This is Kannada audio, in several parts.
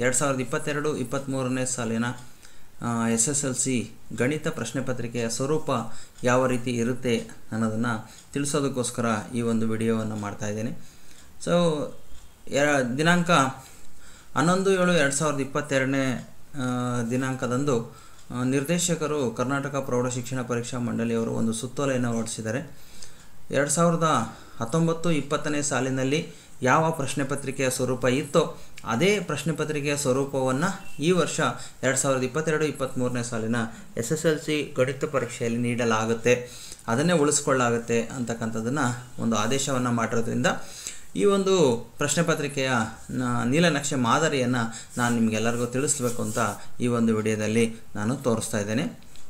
ಎರಡು ಸಾವಿರದ ಇಪ್ಪತ್ತೆರಡು ಇಪ್ಪತ್ತ್ಮೂರನೇ ಸಾಲಿನ ಎಸ್ ಎಸ್ ಎಲ್ ಸಿ ಗಣಿತ ಪ್ರಶ್ನೆ ಪತ್ರಿಕೆಯ ಸ್ವರೂಪ ಯಾವ ರೀತಿ ಇರುತ್ತೆ ಅನ್ನೋದನ್ನು ತಿಳಿಸೋದಕ್ಕೋಸ್ಕರ ಈ ಒಂದು ವಿಡಿಯೋವನ್ನು ಮಾಡ್ತಾಯಿದ್ದೇನೆ ಸೊ ಎರ ದಿನಾಂಕ ಹನ್ನೊಂದು ಏಳು ಎರಡು ಸಾವಿರದ ಇಪ್ಪತ್ತೆರಡನೇ ಆ, ದಿನಾಂಕದಂದು ಆ, ನಿರ್ದೇಶಕರು ಕರ್ನಾಟಕ ಪ್ರೌಢಶಿಕ್ಷಣ ಪರೀಕ್ಷಾ ಮಂಡಳಿಯವರು ಒಂದು ಸುತ್ತೋಲೆಯನ್ನು ಹೊರಡಿಸಿದ್ದಾರೆ ಎರಡು ಸಾವಿರದ ಹತ್ತೊಂಬತ್ತು ಇಪ್ಪತ್ತನೇ ಸಾಲಿನಲ್ಲಿ ಯಾವ ಪ್ರಶ್ನೆ ಪತ್ರಿಕೆಯ ಸ್ವರೂಪ ಇತ್ತೋ ಅದೇ ಪ್ರಶ್ನೆ ಪತ್ರಿಕೆಯ ಸ್ವರೂಪವನ್ನು ಈ ವರ್ಷ ಎರಡು ಸಾವಿರದ ಇಪ್ಪತ್ತೆರಡು ಇಪ್ಪತ್ತ್ಮೂರನೇ ಸಾಲಿನ ಎಸ್ ಎಸ್ ಎಲ್ ಸಿ ಗಣಿತ ಪರೀಕ್ಷೆಯಲ್ಲಿ ನೀಡಲಾಗುತ್ತೆ ಅದನ್ನೇ ಉಳಿಸ್ಕೊಳ್ಳಾಗುತ್ತೆ ಅಂತಕ್ಕಂಥದ್ದನ್ನು ಒಂದು ಆದೇಶವನ್ನು ಮಾಡಿರೋದ್ರಿಂದ ಈ ಒಂದು ಪ್ರಶ್ನೆ ಪತ್ರಿಕೆಯ ನ- ನೀಲನಕ್ಷೆ ಮಾದರಿಯನ್ನು ನಾನು ನಿಮಗೆಲ್ಲರಿಗೂ ತಿಳಿಸ್ಬೇಕು ಅಂತ ಈ ಒಂದು ವಿಡಿಯೋದಲ್ಲಿ ನಾನು ತೋರಿಸ್ತಾ ಇದ್ದೇನೆ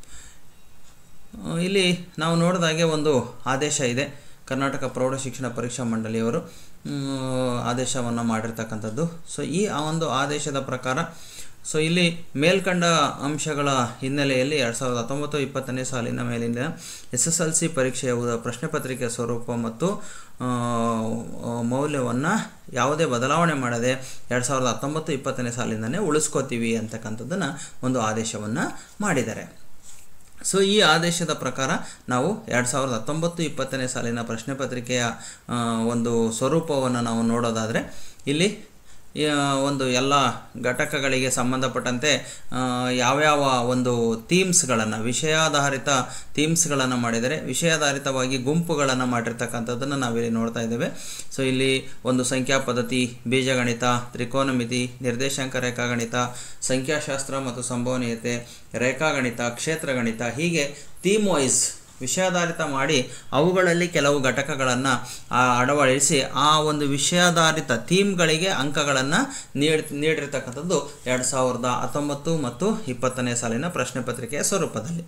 ಆ, ಇಲ್ಲಿ ನಾವು ನೋಡಿದಾಗೆ ಒಂದು ಆದೇಶ ಇದೆ ಕರ್ನಾಟಕ ಪ್ರೌಢಶಿಕ್ಷಣ ಪರೀಕ್ಷಾ ಮಂಡಳಿಯವರು ಆದೇಶವನ್ನು ಮಾಡಿರ್ತಕ್ಕಂಥದ್ದು ಸೊ ಈ ಆ ಒಂದು ಆದೇಶದ ಪ್ರಕಾರ ಸೊ ಇಲ್ಲಿ ಮೇಲ್ಕಂಡ ಅಂಶಗಳ ಹಿನ್ನೆಲೆಯಲ್ಲಿ ಎರಡು ಸಾವಿರದ ಹತ್ತೊಂಬತ್ತು ಇಪ್ಪತ್ತನೇ ಸಾಲಿನ ಮೇಲಿನ ಎಸ್ ಎಸ್ ಎಲ್ ಸಿ ಪರೀಕ್ಷೆಯ ಉದ- ಪ್ರಶ್ನೆ ಪತ್ರಿಕೆಯ ಸ್ವರೂಪ ಮತ್ತು ಮೌಲ್ಯವನ್ನು ಯಾವುದೇ ಬದಲಾವಣೆ ಮಾಡದೆ ಎರಡು ಸಾವಿರದ ಹತ್ತೊಂಬತ್ತು ಇಪ್ಪತ್ತನೇ ಸಾಲಿಂದನೇ ಉಳಿಸ್ಕೋತೀವಿ ಅಂತಕ್ಕಂಥದ್ದನ್ನು ಒಂದು ಆದೇಶವನ್ನು ಮಾಡಿದ್ದಾರೆ ಸೊ ಈ ಆದೇಶದ ಪ್ರಕಾರ ನಾವು ಎರಡು ಸಾವಿರದ ಹತ್ತೊಂಬತ್ತು ಇಪ್ಪತ್ತನೇ ಸಾಲಿನ ಪ್ರಶ್ನೆ ಪತ್ರಿಕೆಯ ಆ, ಒಂದು ಸ್ವರೂಪವನ್ನು ನಾವು ನೋಡೋದಾದರೆ ಇಲ್ಲಿ ಆ, ಒಂದು ಎಲ್ಲ ಘಟಕಗಳಿಗೆ ಸಂಬಂಧಪಟ್ಟಂತೆ ಆ, ಯಾವ್ಯಾವ ಒಂದು ಥೀಮ್ಸ್ಗಳನ್ನು ವಿಷಯಾಧಾರಿತ ಥೀಮ್ಸ್ಗಳನ್ನು ಮಾಡಿದರೆ ವಿಷಯಾಧಾರಿತವಾಗಿ ಗುಂಪುಗಳನ್ನು ಮಾಡಿರ್ತಕ್ಕಂಥದ್ದನ್ನು ನಾವಿಲ್ಲಿ ನೋಡ್ತಾ ಇದ್ದೇವೆ ಸೊ ಇಲ್ಲಿ ಒಂದು ಸಂಖ್ಯಾ ಪದ್ಧತಿ ಬೀಜಗಣಿತ ತ್ರಿಕೋನಮಿತಿ ನಿರ್ದೇಶಾಂಕ ರೇಖಾಗಣಿತ ಸಂಖ್ಯಾಶಾಸ್ತ್ರ ಮತ್ತು ಸಂಭವನೀಯತೆ ರೇಖಾಗಣಿತ ಕ್ಷೇತ್ರಗಣಿತ ಹೀಗೆ ಥೀಮ್ ವೈಸ್ ವಿಷಯಾಧಾರಿತ ಮಾಡಿ ಅವುಗಳಲ್ಲಿ ಕೆಲವು ಘಟಕಗಳನ್ನು ಅಳವಡಿಸಿ ಆ ಒಂದು ವಿಷಯಾಧಾರಿತ ಥೀಮ್ಗಳಿಗೆ ಅಂಕಗಳನ್ನು ನೀಡ್ ನೀಡಿರ್ತಕ್ಕಂಥದ್ದು ಎರಡು ಸಾವಿರದ ಹತ್ತೊಂಬತ್ತು ಮತ್ತು ಇಪ್ಪತ್ತನೇ ಸಾಲಿನ ಪ್ರಶ್ನೆ ಪತ್ರಿಕೆಯ ಸ್ವರೂಪದಲ್ಲಿ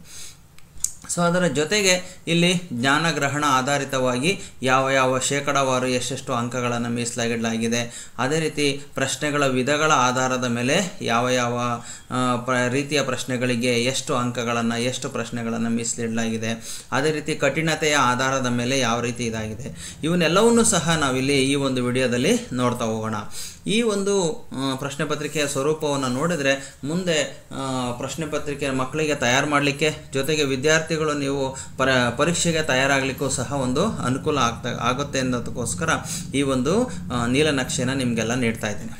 ಸೊ ಅದರ ಜೊತೆಗೆ ಇಲ್ಲಿ ಜ್ಞಾನಗ್ರಹಣ ಆಧಾರಿತವಾಗಿ ಯಾವ ಯಾವ ಶೇಕಡಾವಾರು ಎಷ್ಟೆಷ್ಟು ಅಂಕಗಳನ್ನು ಮೀಸಲಾಗಿಡಲಾಗಿದೆ ಅದೇ ರೀತಿ ಪ್ರಶ್ನೆಗಳ ವಿಧಗಳ ಆಧಾರದ ಮೇಲೆ ಯಾವ ಯಾವ ಆ, ಪ್ರ ರೀತಿಯ ಪ್ರಶ್ನೆಗಳಿಗೆ ಎಷ್ಟು ಅಂಕಗಳನ್ನು ಎಷ್ಟು ಪ್ರಶ್ನೆಗಳನ್ನು ಮೀಸಲಿಡಲಾಗಿದೆ ಅದೇ ರೀತಿ ಕಠಿಣತೆಯ ಆಧಾರದ ಮೇಲೆ ಯಾವ ರೀತಿ ಇದಾಗಿದೆ ಇವನ್ನೆಲ್ಲವನ್ನೂ ಸಹ ನಾವಿಲ್ಲಿ ಈ ಒಂದು ವಿಡಿಯೋದಲ್ಲಿ ನೋಡ್ತಾ ಹೋಗೋಣ ಈ ಒಂದು ಆ, ಪ್ರಶ್ನೆ ಪತ್ರಿಕೆಯ ಸ್ವರೂಪವನ್ನು ನೋಡಿದರೆ ಮುಂದೆ ಆ, ಪ್ರಶ್ನೆ ಪತ್ರಿಕೆ ಮಕ್ಕಳಿಗೆ ತಯಾರು ಮಾಡಲಿಕ್ಕೆ ಜೊತೆಗೆ ವಿದ್ಯಾರ್ಥಿಗಳು ನೀವು ಪರ ಪರೀಕ್ಷೆಗೆ ತಯಾರಾಗಲಿಕ್ಕೂ ಸಹ ಒಂದು ಅನುಕೂಲ ಆಗ್ತಾ ಆಗುತ್ತೆ ಅನ್ನೋದಕ್ಕೋಸ್ಕರ ಈ ಒಂದು ಆ, ನೀಲನಕ್ಷೆನ ನಿಮಗೆಲ್ಲ ನೀಡ್ತಾ ಇದ್ದೀನಿ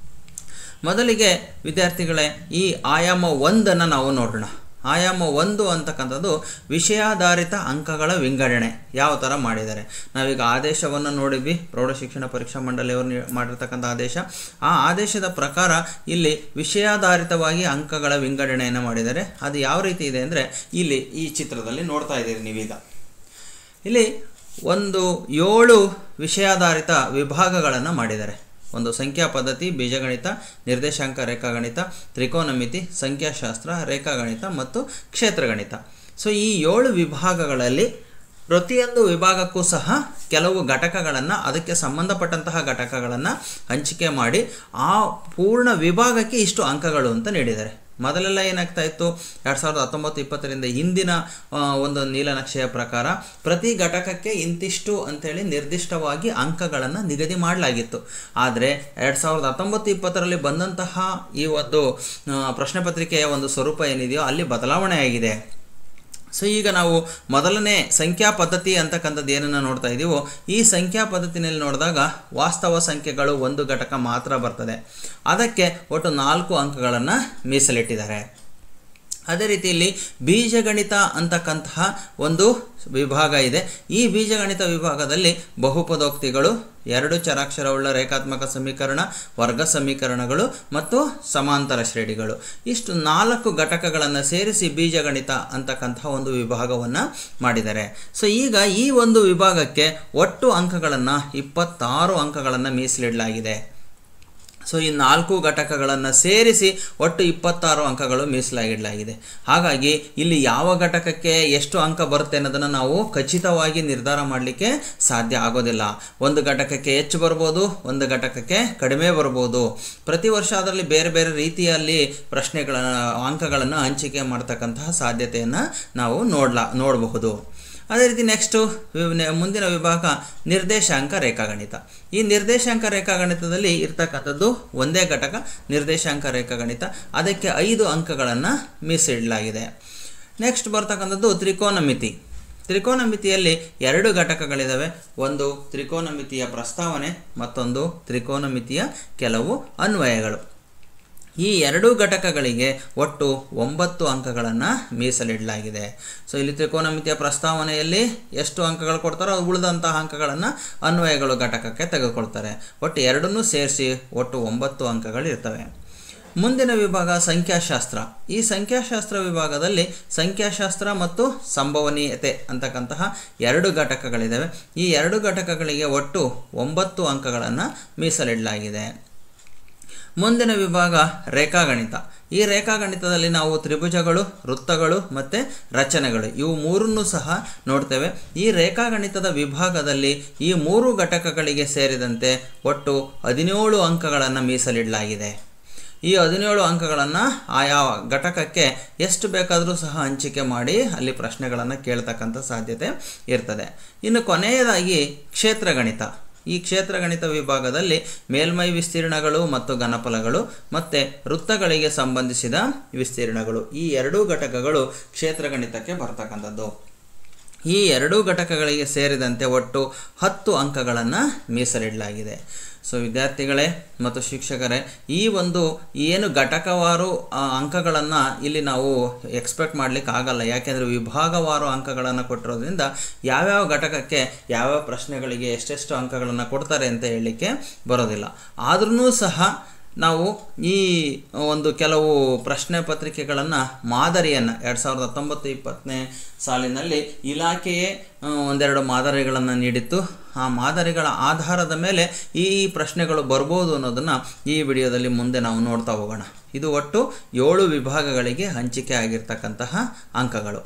ಮೊದಲಿಗೆ ವಿದ್ಯಾರ್ಥಿಗಳೇ ಈ ಆಯಾಮ ಒಂದನ್ನು ನಾವು ನೋಡೋಣ ಆಯಾಮ ಒಂದು ಅಂತಕ್ಕಂಥದ್ದು ವಿಷಯಾಧಾರಿತ ಅಂಕಗಳ ವಿಂಗಡಣೆ ಯಾವ ಥರ ಮಾಡಿದ್ದಾರೆ ನಾವೀಗ ಆದೇಶವನ್ನು ನೋಡಿದ್ವಿ ಪ್ರೌಢಶಿಕ್ಷಣ ಪರೀಕ್ಷಾ ಮಂಡಳಿಯವರು ನೀ- ಮಾಡಿರ್ತಕ್ಕಂಥ ಆದೇಶ ಆ ಆದೇಶದ ಪ್ರಕಾರ ಇಲ್ಲಿ ವಿಷಯಾಧಾರಿತವಾಗಿ ಅಂಕಗಳ ವಿಂಗಡಣೆಯನ್ನು ಮಾಡಿದ್ದಾರೆ ಅದು ಯಾವ ರೀತಿ ಇದೆ ಅಂದರೆ ಇಲ್ಲಿ ಈ ಚಿತ್ರದಲ್ಲಿ ನೋಡ್ತಾ ಇದ್ದೀರಿ ನೀವೀಗ ಇಲ್ಲಿ ಒಂದು ಏಳು ವಿಷಯಾಧಾರಿತ ವಿಭಾಗಗಳನ್ನು ಮಾಡಿದ್ದಾರೆ ಒಂದು ಸಂಖ್ಯಾ ಪದ್ಧತಿ ಬೀಜಗಣಿತ ನಿರ್ದೇಶಾಂಕ ರೇಖಾಗಣಿತ ತ್ರಿಕೋನಮಿತಿ ಸಂಖ್ಯಾಶಾಸ್ತ್ರ ರೇಖಾಗಣಿತ ಮತ್ತು ಕ್ಷೇತ್ರಗಣಿತ ಸೊ ಈ ಏಳು ವಿಭಾಗಗಳಲ್ಲಿ ಪ್ರತಿಯೊಂದು ವಿಭಾಗಕ್ಕೂ ಸಹ ಕೆಲವು ಘಟಕಗಳನ್ನು ಅದಕ್ಕೆ ಸಂಬಂಧಪಟ್ಟಂತಹ ಘಟಕಗಳನ್ನು ಹಂಚಿಕೆ ಮಾಡಿ ಆ ಪೂರ್ಣ ವಿಭಾಗಕ್ಕೆ ಇಷ್ಟು ಅಂಕಗಳು ಅಂತ ನೀಡಿದ್ದಾರೆ ಮೊದಲೆಲ್ಲ ಏನಾಗ್ತಾ ಇತ್ತು ಎರಡು ಸಾವಿರದ ಹತ್ತೊಂಬತ್ತು ಇಪ್ಪತ್ತರಿಂದ ಹಿಂದಿನ ಆ, ಒಂದು ನೀಲನಕ್ಷೆಯ ಪ್ರಕಾರ ಪ್ರತಿ ಘಟಕಕ್ಕೆ ಇಂತಿಷ್ಟು ಅಂತೇಳಿ ನಿರ್ದಿಷ್ಟವಾಗಿ ಅಂಕಗಳನ್ನು ನಿಗದಿ ಮಾಡಲಾಗಿತ್ತು ಆದರೆ ಎರಡು ಸಾವಿರದ ಹತ್ತೊಂಬತ್ತು ಇಪ್ಪತ್ತರಲ್ಲಿ ಬಂದಂತಹ ಈ ಒಂದು ಆ, ಪ್ರಶ್ನೆ ಪತ್ರಿಕೆಯ ಒಂದು ಸ್ವರೂಪ ಏನಿದೆಯೋ ಅಲ್ಲಿ ಬದಲಾವಣೆ ಆಗಿದೆ ಸೊ ಈಗ ನಾವು ಮೊದಲನೇ ಸಂಖ್ಯಾ ಪದ್ಧತಿ ಅಂತಕ್ಕಂಥದ್ದು ಏನನ್ನು ನೋಡ್ತಾ ಇದ್ದೀವೋ ಈ ಸಂಖ್ಯಾ ಪದ್ಧತಿನಲ್ಲಿ ನೋಡಿದಾಗ ವಾಸ್ತವ ಸಂಖ್ಯೆಗಳು ಒಂದು ಘಟಕ ಮಾತ್ರ ಬರ್ತದೆ ಅದಕ್ಕೆ ಒಟ್ಟು ನಾಲ್ಕು ಅಂಕಗಳನ್ನು ಮೀಸಲಿಟ್ಟಿದ್ದಾರೆ ಅದೇ ರೀತಿಯಲ್ಲಿ ಬೀಜಗಣಿತ ಅಂತಕ್ಕಂತಹ ಒಂದು ವಿಭಾಗ ಇದೆ ಈ ಬೀಜಗಣಿತ ವಿಭಾಗದಲ್ಲಿ ಬಹುಪದೋಕ್ತಿಗಳು ಎರಡು ಚರಾಕ್ಷರವುಳ್ಳ ರೇಖಾತ್ಮಕ ಸಮೀಕರಣ ವರ್ಗ ಸಮೀಕರಣಗಳು ಮತ್ತು ಸಮಾಂತರ ಶ್ರೇಣಿಗಳು ಇಷ್ಟು ನಾಲ್ಕು ಘಟಕಗಳನ್ನು ಸೇರಿಸಿ ಬೀಜಗಣಿತ ಅಂತಕ್ಕಂತಹ ಒಂದು ವಿಭಾಗವನ್ನು ಮಾಡಿದ್ದಾರೆ ಸೊ ಈಗ ಈ ಒಂದು ವಿಭಾಗಕ್ಕೆ ಒಟ್ಟು ಅಂಕಗಳನ್ನು ಇಪ್ಪತ್ತಾರು ಅಂಕಗಳನ್ನು ಮೀಸಲಿಡಲಾಗಿದೆ ಸೊ ಈ ನಾಲ್ಕು ಘಟಕಗಳನ್ನು ಸೇರಿಸಿ ಒಟ್ಟು ಇಪ್ಪತ್ತಾರು ಅಂಕಗಳು ಮೀಸಲಾಗಿಡಲಾಗಿದೆ ಹಾಗಾಗಿ ಇಲ್ಲಿ ಯಾವ ಘಟಕಕ್ಕೆ ಎಷ್ಟು ಅಂಕ ಬರುತ್ತೆ ಅನ್ನೋದನ್ನು ನಾವು ಖಚಿತವಾಗಿ ನಿರ್ಧಾರ ಮಾಡಲಿಕ್ಕೆ ಸಾಧ್ಯ ಆಗೋದಿಲ್ಲ ಒಂದು ಘಟಕಕ್ಕೆ ಹೆಚ್ಚು ಬರ್ಬೋದು ಒಂದು ಘಟಕಕ್ಕೆ ಕಡಿಮೆ ಬರ್ಬೋದು ಪ್ರತಿ ವರ್ಷ ಅದರಲ್ಲಿ ಬೇರೆ ಬೇರೆ ರೀತಿಯಲ್ಲಿ ಪ್ರಶ್ನೆಗಳ ಅಂಕಗಳನ್ನು ಹಂಚಿಕೆ ಮಾಡ್ತಕ್ಕಂತಹ ಸಾಧ್ಯತೆಯನ್ನು ನಾವು ನೋಡ್ಲಾ ನೋಡಬಹುದು ಅದೇ ರೀತಿ ನೆಕ್ಸ್ಟು ಮುಂದಿನ ವಿಭಾಗ ನಿರ್ದೇಶಾಂಕ ರೇಖಾಗಣಿತ ಈ ನಿರ್ದೇಶಾಂಕ ರೇಖಾಗಣಿತದಲ್ಲಿ ಇರ್ತಕ್ಕಂಥದ್ದು ಒಂದೇ ಘಟಕ ನಿರ್ದೇಶಾಂಕ ರೇಖಾಗಣಿತ ಅದಕ್ಕೆ ಐದು ಅಂಕಗಳನ್ನು ಮೀಸಲಿಡಲಾಗಿದೆ ನೆಕ್ಸ್ಟ್ ಬರ್ತಕ್ಕಂಥದ್ದು ತ್ರಿಕೋನಮಿತಿ ತ್ರಿಕೋನಮಿತಿಯಲ್ಲಿ ಎರಡು ಘಟಕಗಳಿದ್ದಾವೆ ಒಂದು ತ್ರಿಕೋನಮಿತಿಯ ಪ್ರಸ್ತಾವನೆ ಮತ್ತೊಂದು ತ್ರಿಕೋನಮಿತಿಯ ಕೆಲವು ಅನ್ವಯಗಳು ಈ ಎರಡೂ ಘಟಕಗಳಿಗೆ ಒಟ್ಟು ಒಂಬತ್ತು ಅಂಕಗಳನ್ನು ಮೀಸಲಿಡಲಾಗಿದೆ ಸೊ ಇಲ್ಲಿ ತ್ರಿಕೋನಮಿತಿಯ ಪ್ರಸ್ತಾವನೆಯಲ್ಲಿ ಎಷ್ಟು ಅಂಕಗಳು ಕೊಡ್ತಾರೋ ಅದು ಉಳಿದಂತಹ ಅಂಕಗಳನ್ನು ಅನ್ವಯಗಳು ಘಟಕಕ್ಕೆ ತೆಗೆದುಕೊಳ್ತಾರೆ ಒಟ್ಟು ಎರಡನ್ನೂ ಸೇರಿಸಿ ಒಟ್ಟು ಒಂಬತ್ತು ಅಂಕಗಳು ಇರ್ತವೆ ಮುಂದಿನ ವಿಭಾಗ ಸಂಖ್ಯಾಶಾಸ್ತ್ರ ಈ ಸಂಖ್ಯಾಶಾಸ್ತ್ರ ವಿಭಾಗದಲ್ಲಿ ಸಂಖ್ಯಾಶಾಸ್ತ್ರ ಮತ್ತು ಸಂಭವನೀಯತೆ ಅಂತಕ್ಕಂತಹ ಎರಡು ಘಟಕಗಳಿದ್ದಾವೆ ಈ ಎರಡು ಘಟಕಗಳಿಗೆ ಒಟ್ಟು ಒಂಬತ್ತು ಅಂಕಗಳನ್ನು ಮೀಸಲಿಡಲಾಗಿದೆ ಮುಂದಿನ ವಿಭಾಗ ರೇಖಾಗಣಿತ ಈ ರೇಖಾಗಣಿತದಲ್ಲಿ ನಾವು ತ್ರಿಭುಜಗಳು ವೃತ್ತಗಳು ಮತ್ತು ರಚನೆಗಳು ಇವು ಮೂರನ್ನೂ ಸಹ ನೋಡ್ತೇವೆ ಈ ರೇಖಾಗಣಿತದ ವಿಭಾಗದಲ್ಲಿ ಈ ಮೂರು ಘಟಕಗಳಿಗೆ ಸೇರಿದಂತೆ ಒಟ್ಟು ಹದಿನೇಳು ಅಂಕಗಳನ್ನು ಮೀಸಲಿಡಲಾಗಿದೆ ಈ ಹದಿನೇಳು ಅಂಕಗಳನ್ನು ಆಯಾ ಘಟಕಕ್ಕೆ ಎಷ್ಟು ಬೇಕಾದರೂ ಸಹ ಹಂಚಿಕೆ ಮಾಡಿ ಅಲ್ಲಿ ಪ್ರಶ್ನೆಗಳನ್ನು ಕೇಳ್ತಕ್ಕಂಥ ಸಾಧ್ಯತೆ ಇರ್ತದೆ ಇನ್ನು ಕೊನೆಯದಾಗಿ ಕ್ಷೇತ್ರಗಣಿತ ಈ ಕ್ಷೇತ್ರಗಣಿತ ವಿಭಾಗದಲ್ಲಿ ಮೇಲ್ಮೈ ವಿಸ್ತೀರ್ಣಗಳು ಮತ್ತು ಘನಫಲಗಳು ಮತ್ತು ವೃತ್ತಗಳಿಗೆ ಸಂಬಂಧಿಸಿದ ವಿಸ್ತೀರ್ಣಗಳು ಈ ಎರಡೂ ಘಟಕಗಳು ಕ್ಷೇತ್ರಗಣಿತಕ್ಕೆ ಬರ್ತಕ್ಕಂಥದ್ದು ಈ ಎರಡೂ ಘಟಕಗಳಿಗೆ ಸೇರಿದಂತೆ ಒಟ್ಟು ಹತ್ತು ಅಂಕಗಳನ್ನು ಮೀಸಲಿಡಲಾಗಿದೆ ಸೊ ವಿದ್ಯಾರ್ಥಿಗಳೇ ಮತ್ತು ಶಿಕ್ಷಕರೇ ಈ ಒಂದು ಏನು ಘಟಕವಾರು ಅಂಕಗಳನ್ನು ಇಲ್ಲಿ ನಾವು ಎಕ್ಸ್ಪೆಕ್ಟ್ ಮಾಡಲಿಕ್ಕೆ ಆಗಲ್ಲ ಯಾಕೆಂದರೆ ವಿಭಾಗವಾರು ಅಂಕಗಳನ್ನು ಕೊಟ್ಟಿರೋದ್ರಿಂದ ಯಾವ್ಯಾವ ಘಟಕಕ್ಕೆ ಯಾವ್ಯಾವ ಪ್ರಶ್ನೆಗಳಿಗೆ ಎಷ್ಟೆಷ್ಟು ಅಂಕಗಳನ್ನು ಕೊಡ್ತಾರೆ ಅಂತ ಹೇಳಲಿಕ್ಕೆ ಬರೋದಿಲ್ಲ ಆದ್ರೂ ಸಹ ನಾವು ಈ ಒಂದು ಕೆಲವು ಪ್ರಶ್ನೆ ಪತ್ರಿಕೆಗಳನ್ನು ಮಾದರಿಯನ್ನು ಎರಡು ಸಾವಿರದ ಹತ್ತೊಂಬತ್ತು ಇಪ್ಪತ್ತನೇ ಸಾಲಿನಲ್ಲಿ ಇಲಾಖೆಯೇ ಒಂದೆರಡು ಮಾದರಿಗಳನ್ನು ನೀಡಿತ್ತು ಆ ಮಾದರಿಗಳ ಆಧಾರದ ಮೇಲೆ ಈ ಪ್ರಶ್ನೆಗಳು ಬರ್ಬೋದು ಅನ್ನೋದನ್ನು ಈ ವಿಡಿಯೋದಲ್ಲಿ ಮುಂದೆ ನಾವು ನೋಡ್ತಾ ಹೋಗೋಣ ಇದು ಒಟ್ಟು ಏಳು ವಿಭಾಗಗಳಿಗೆ ಹಂಚಿಕೆ ಆಗಿರ್ತಕ್ಕಂತಹ ಅಂಕಗಳು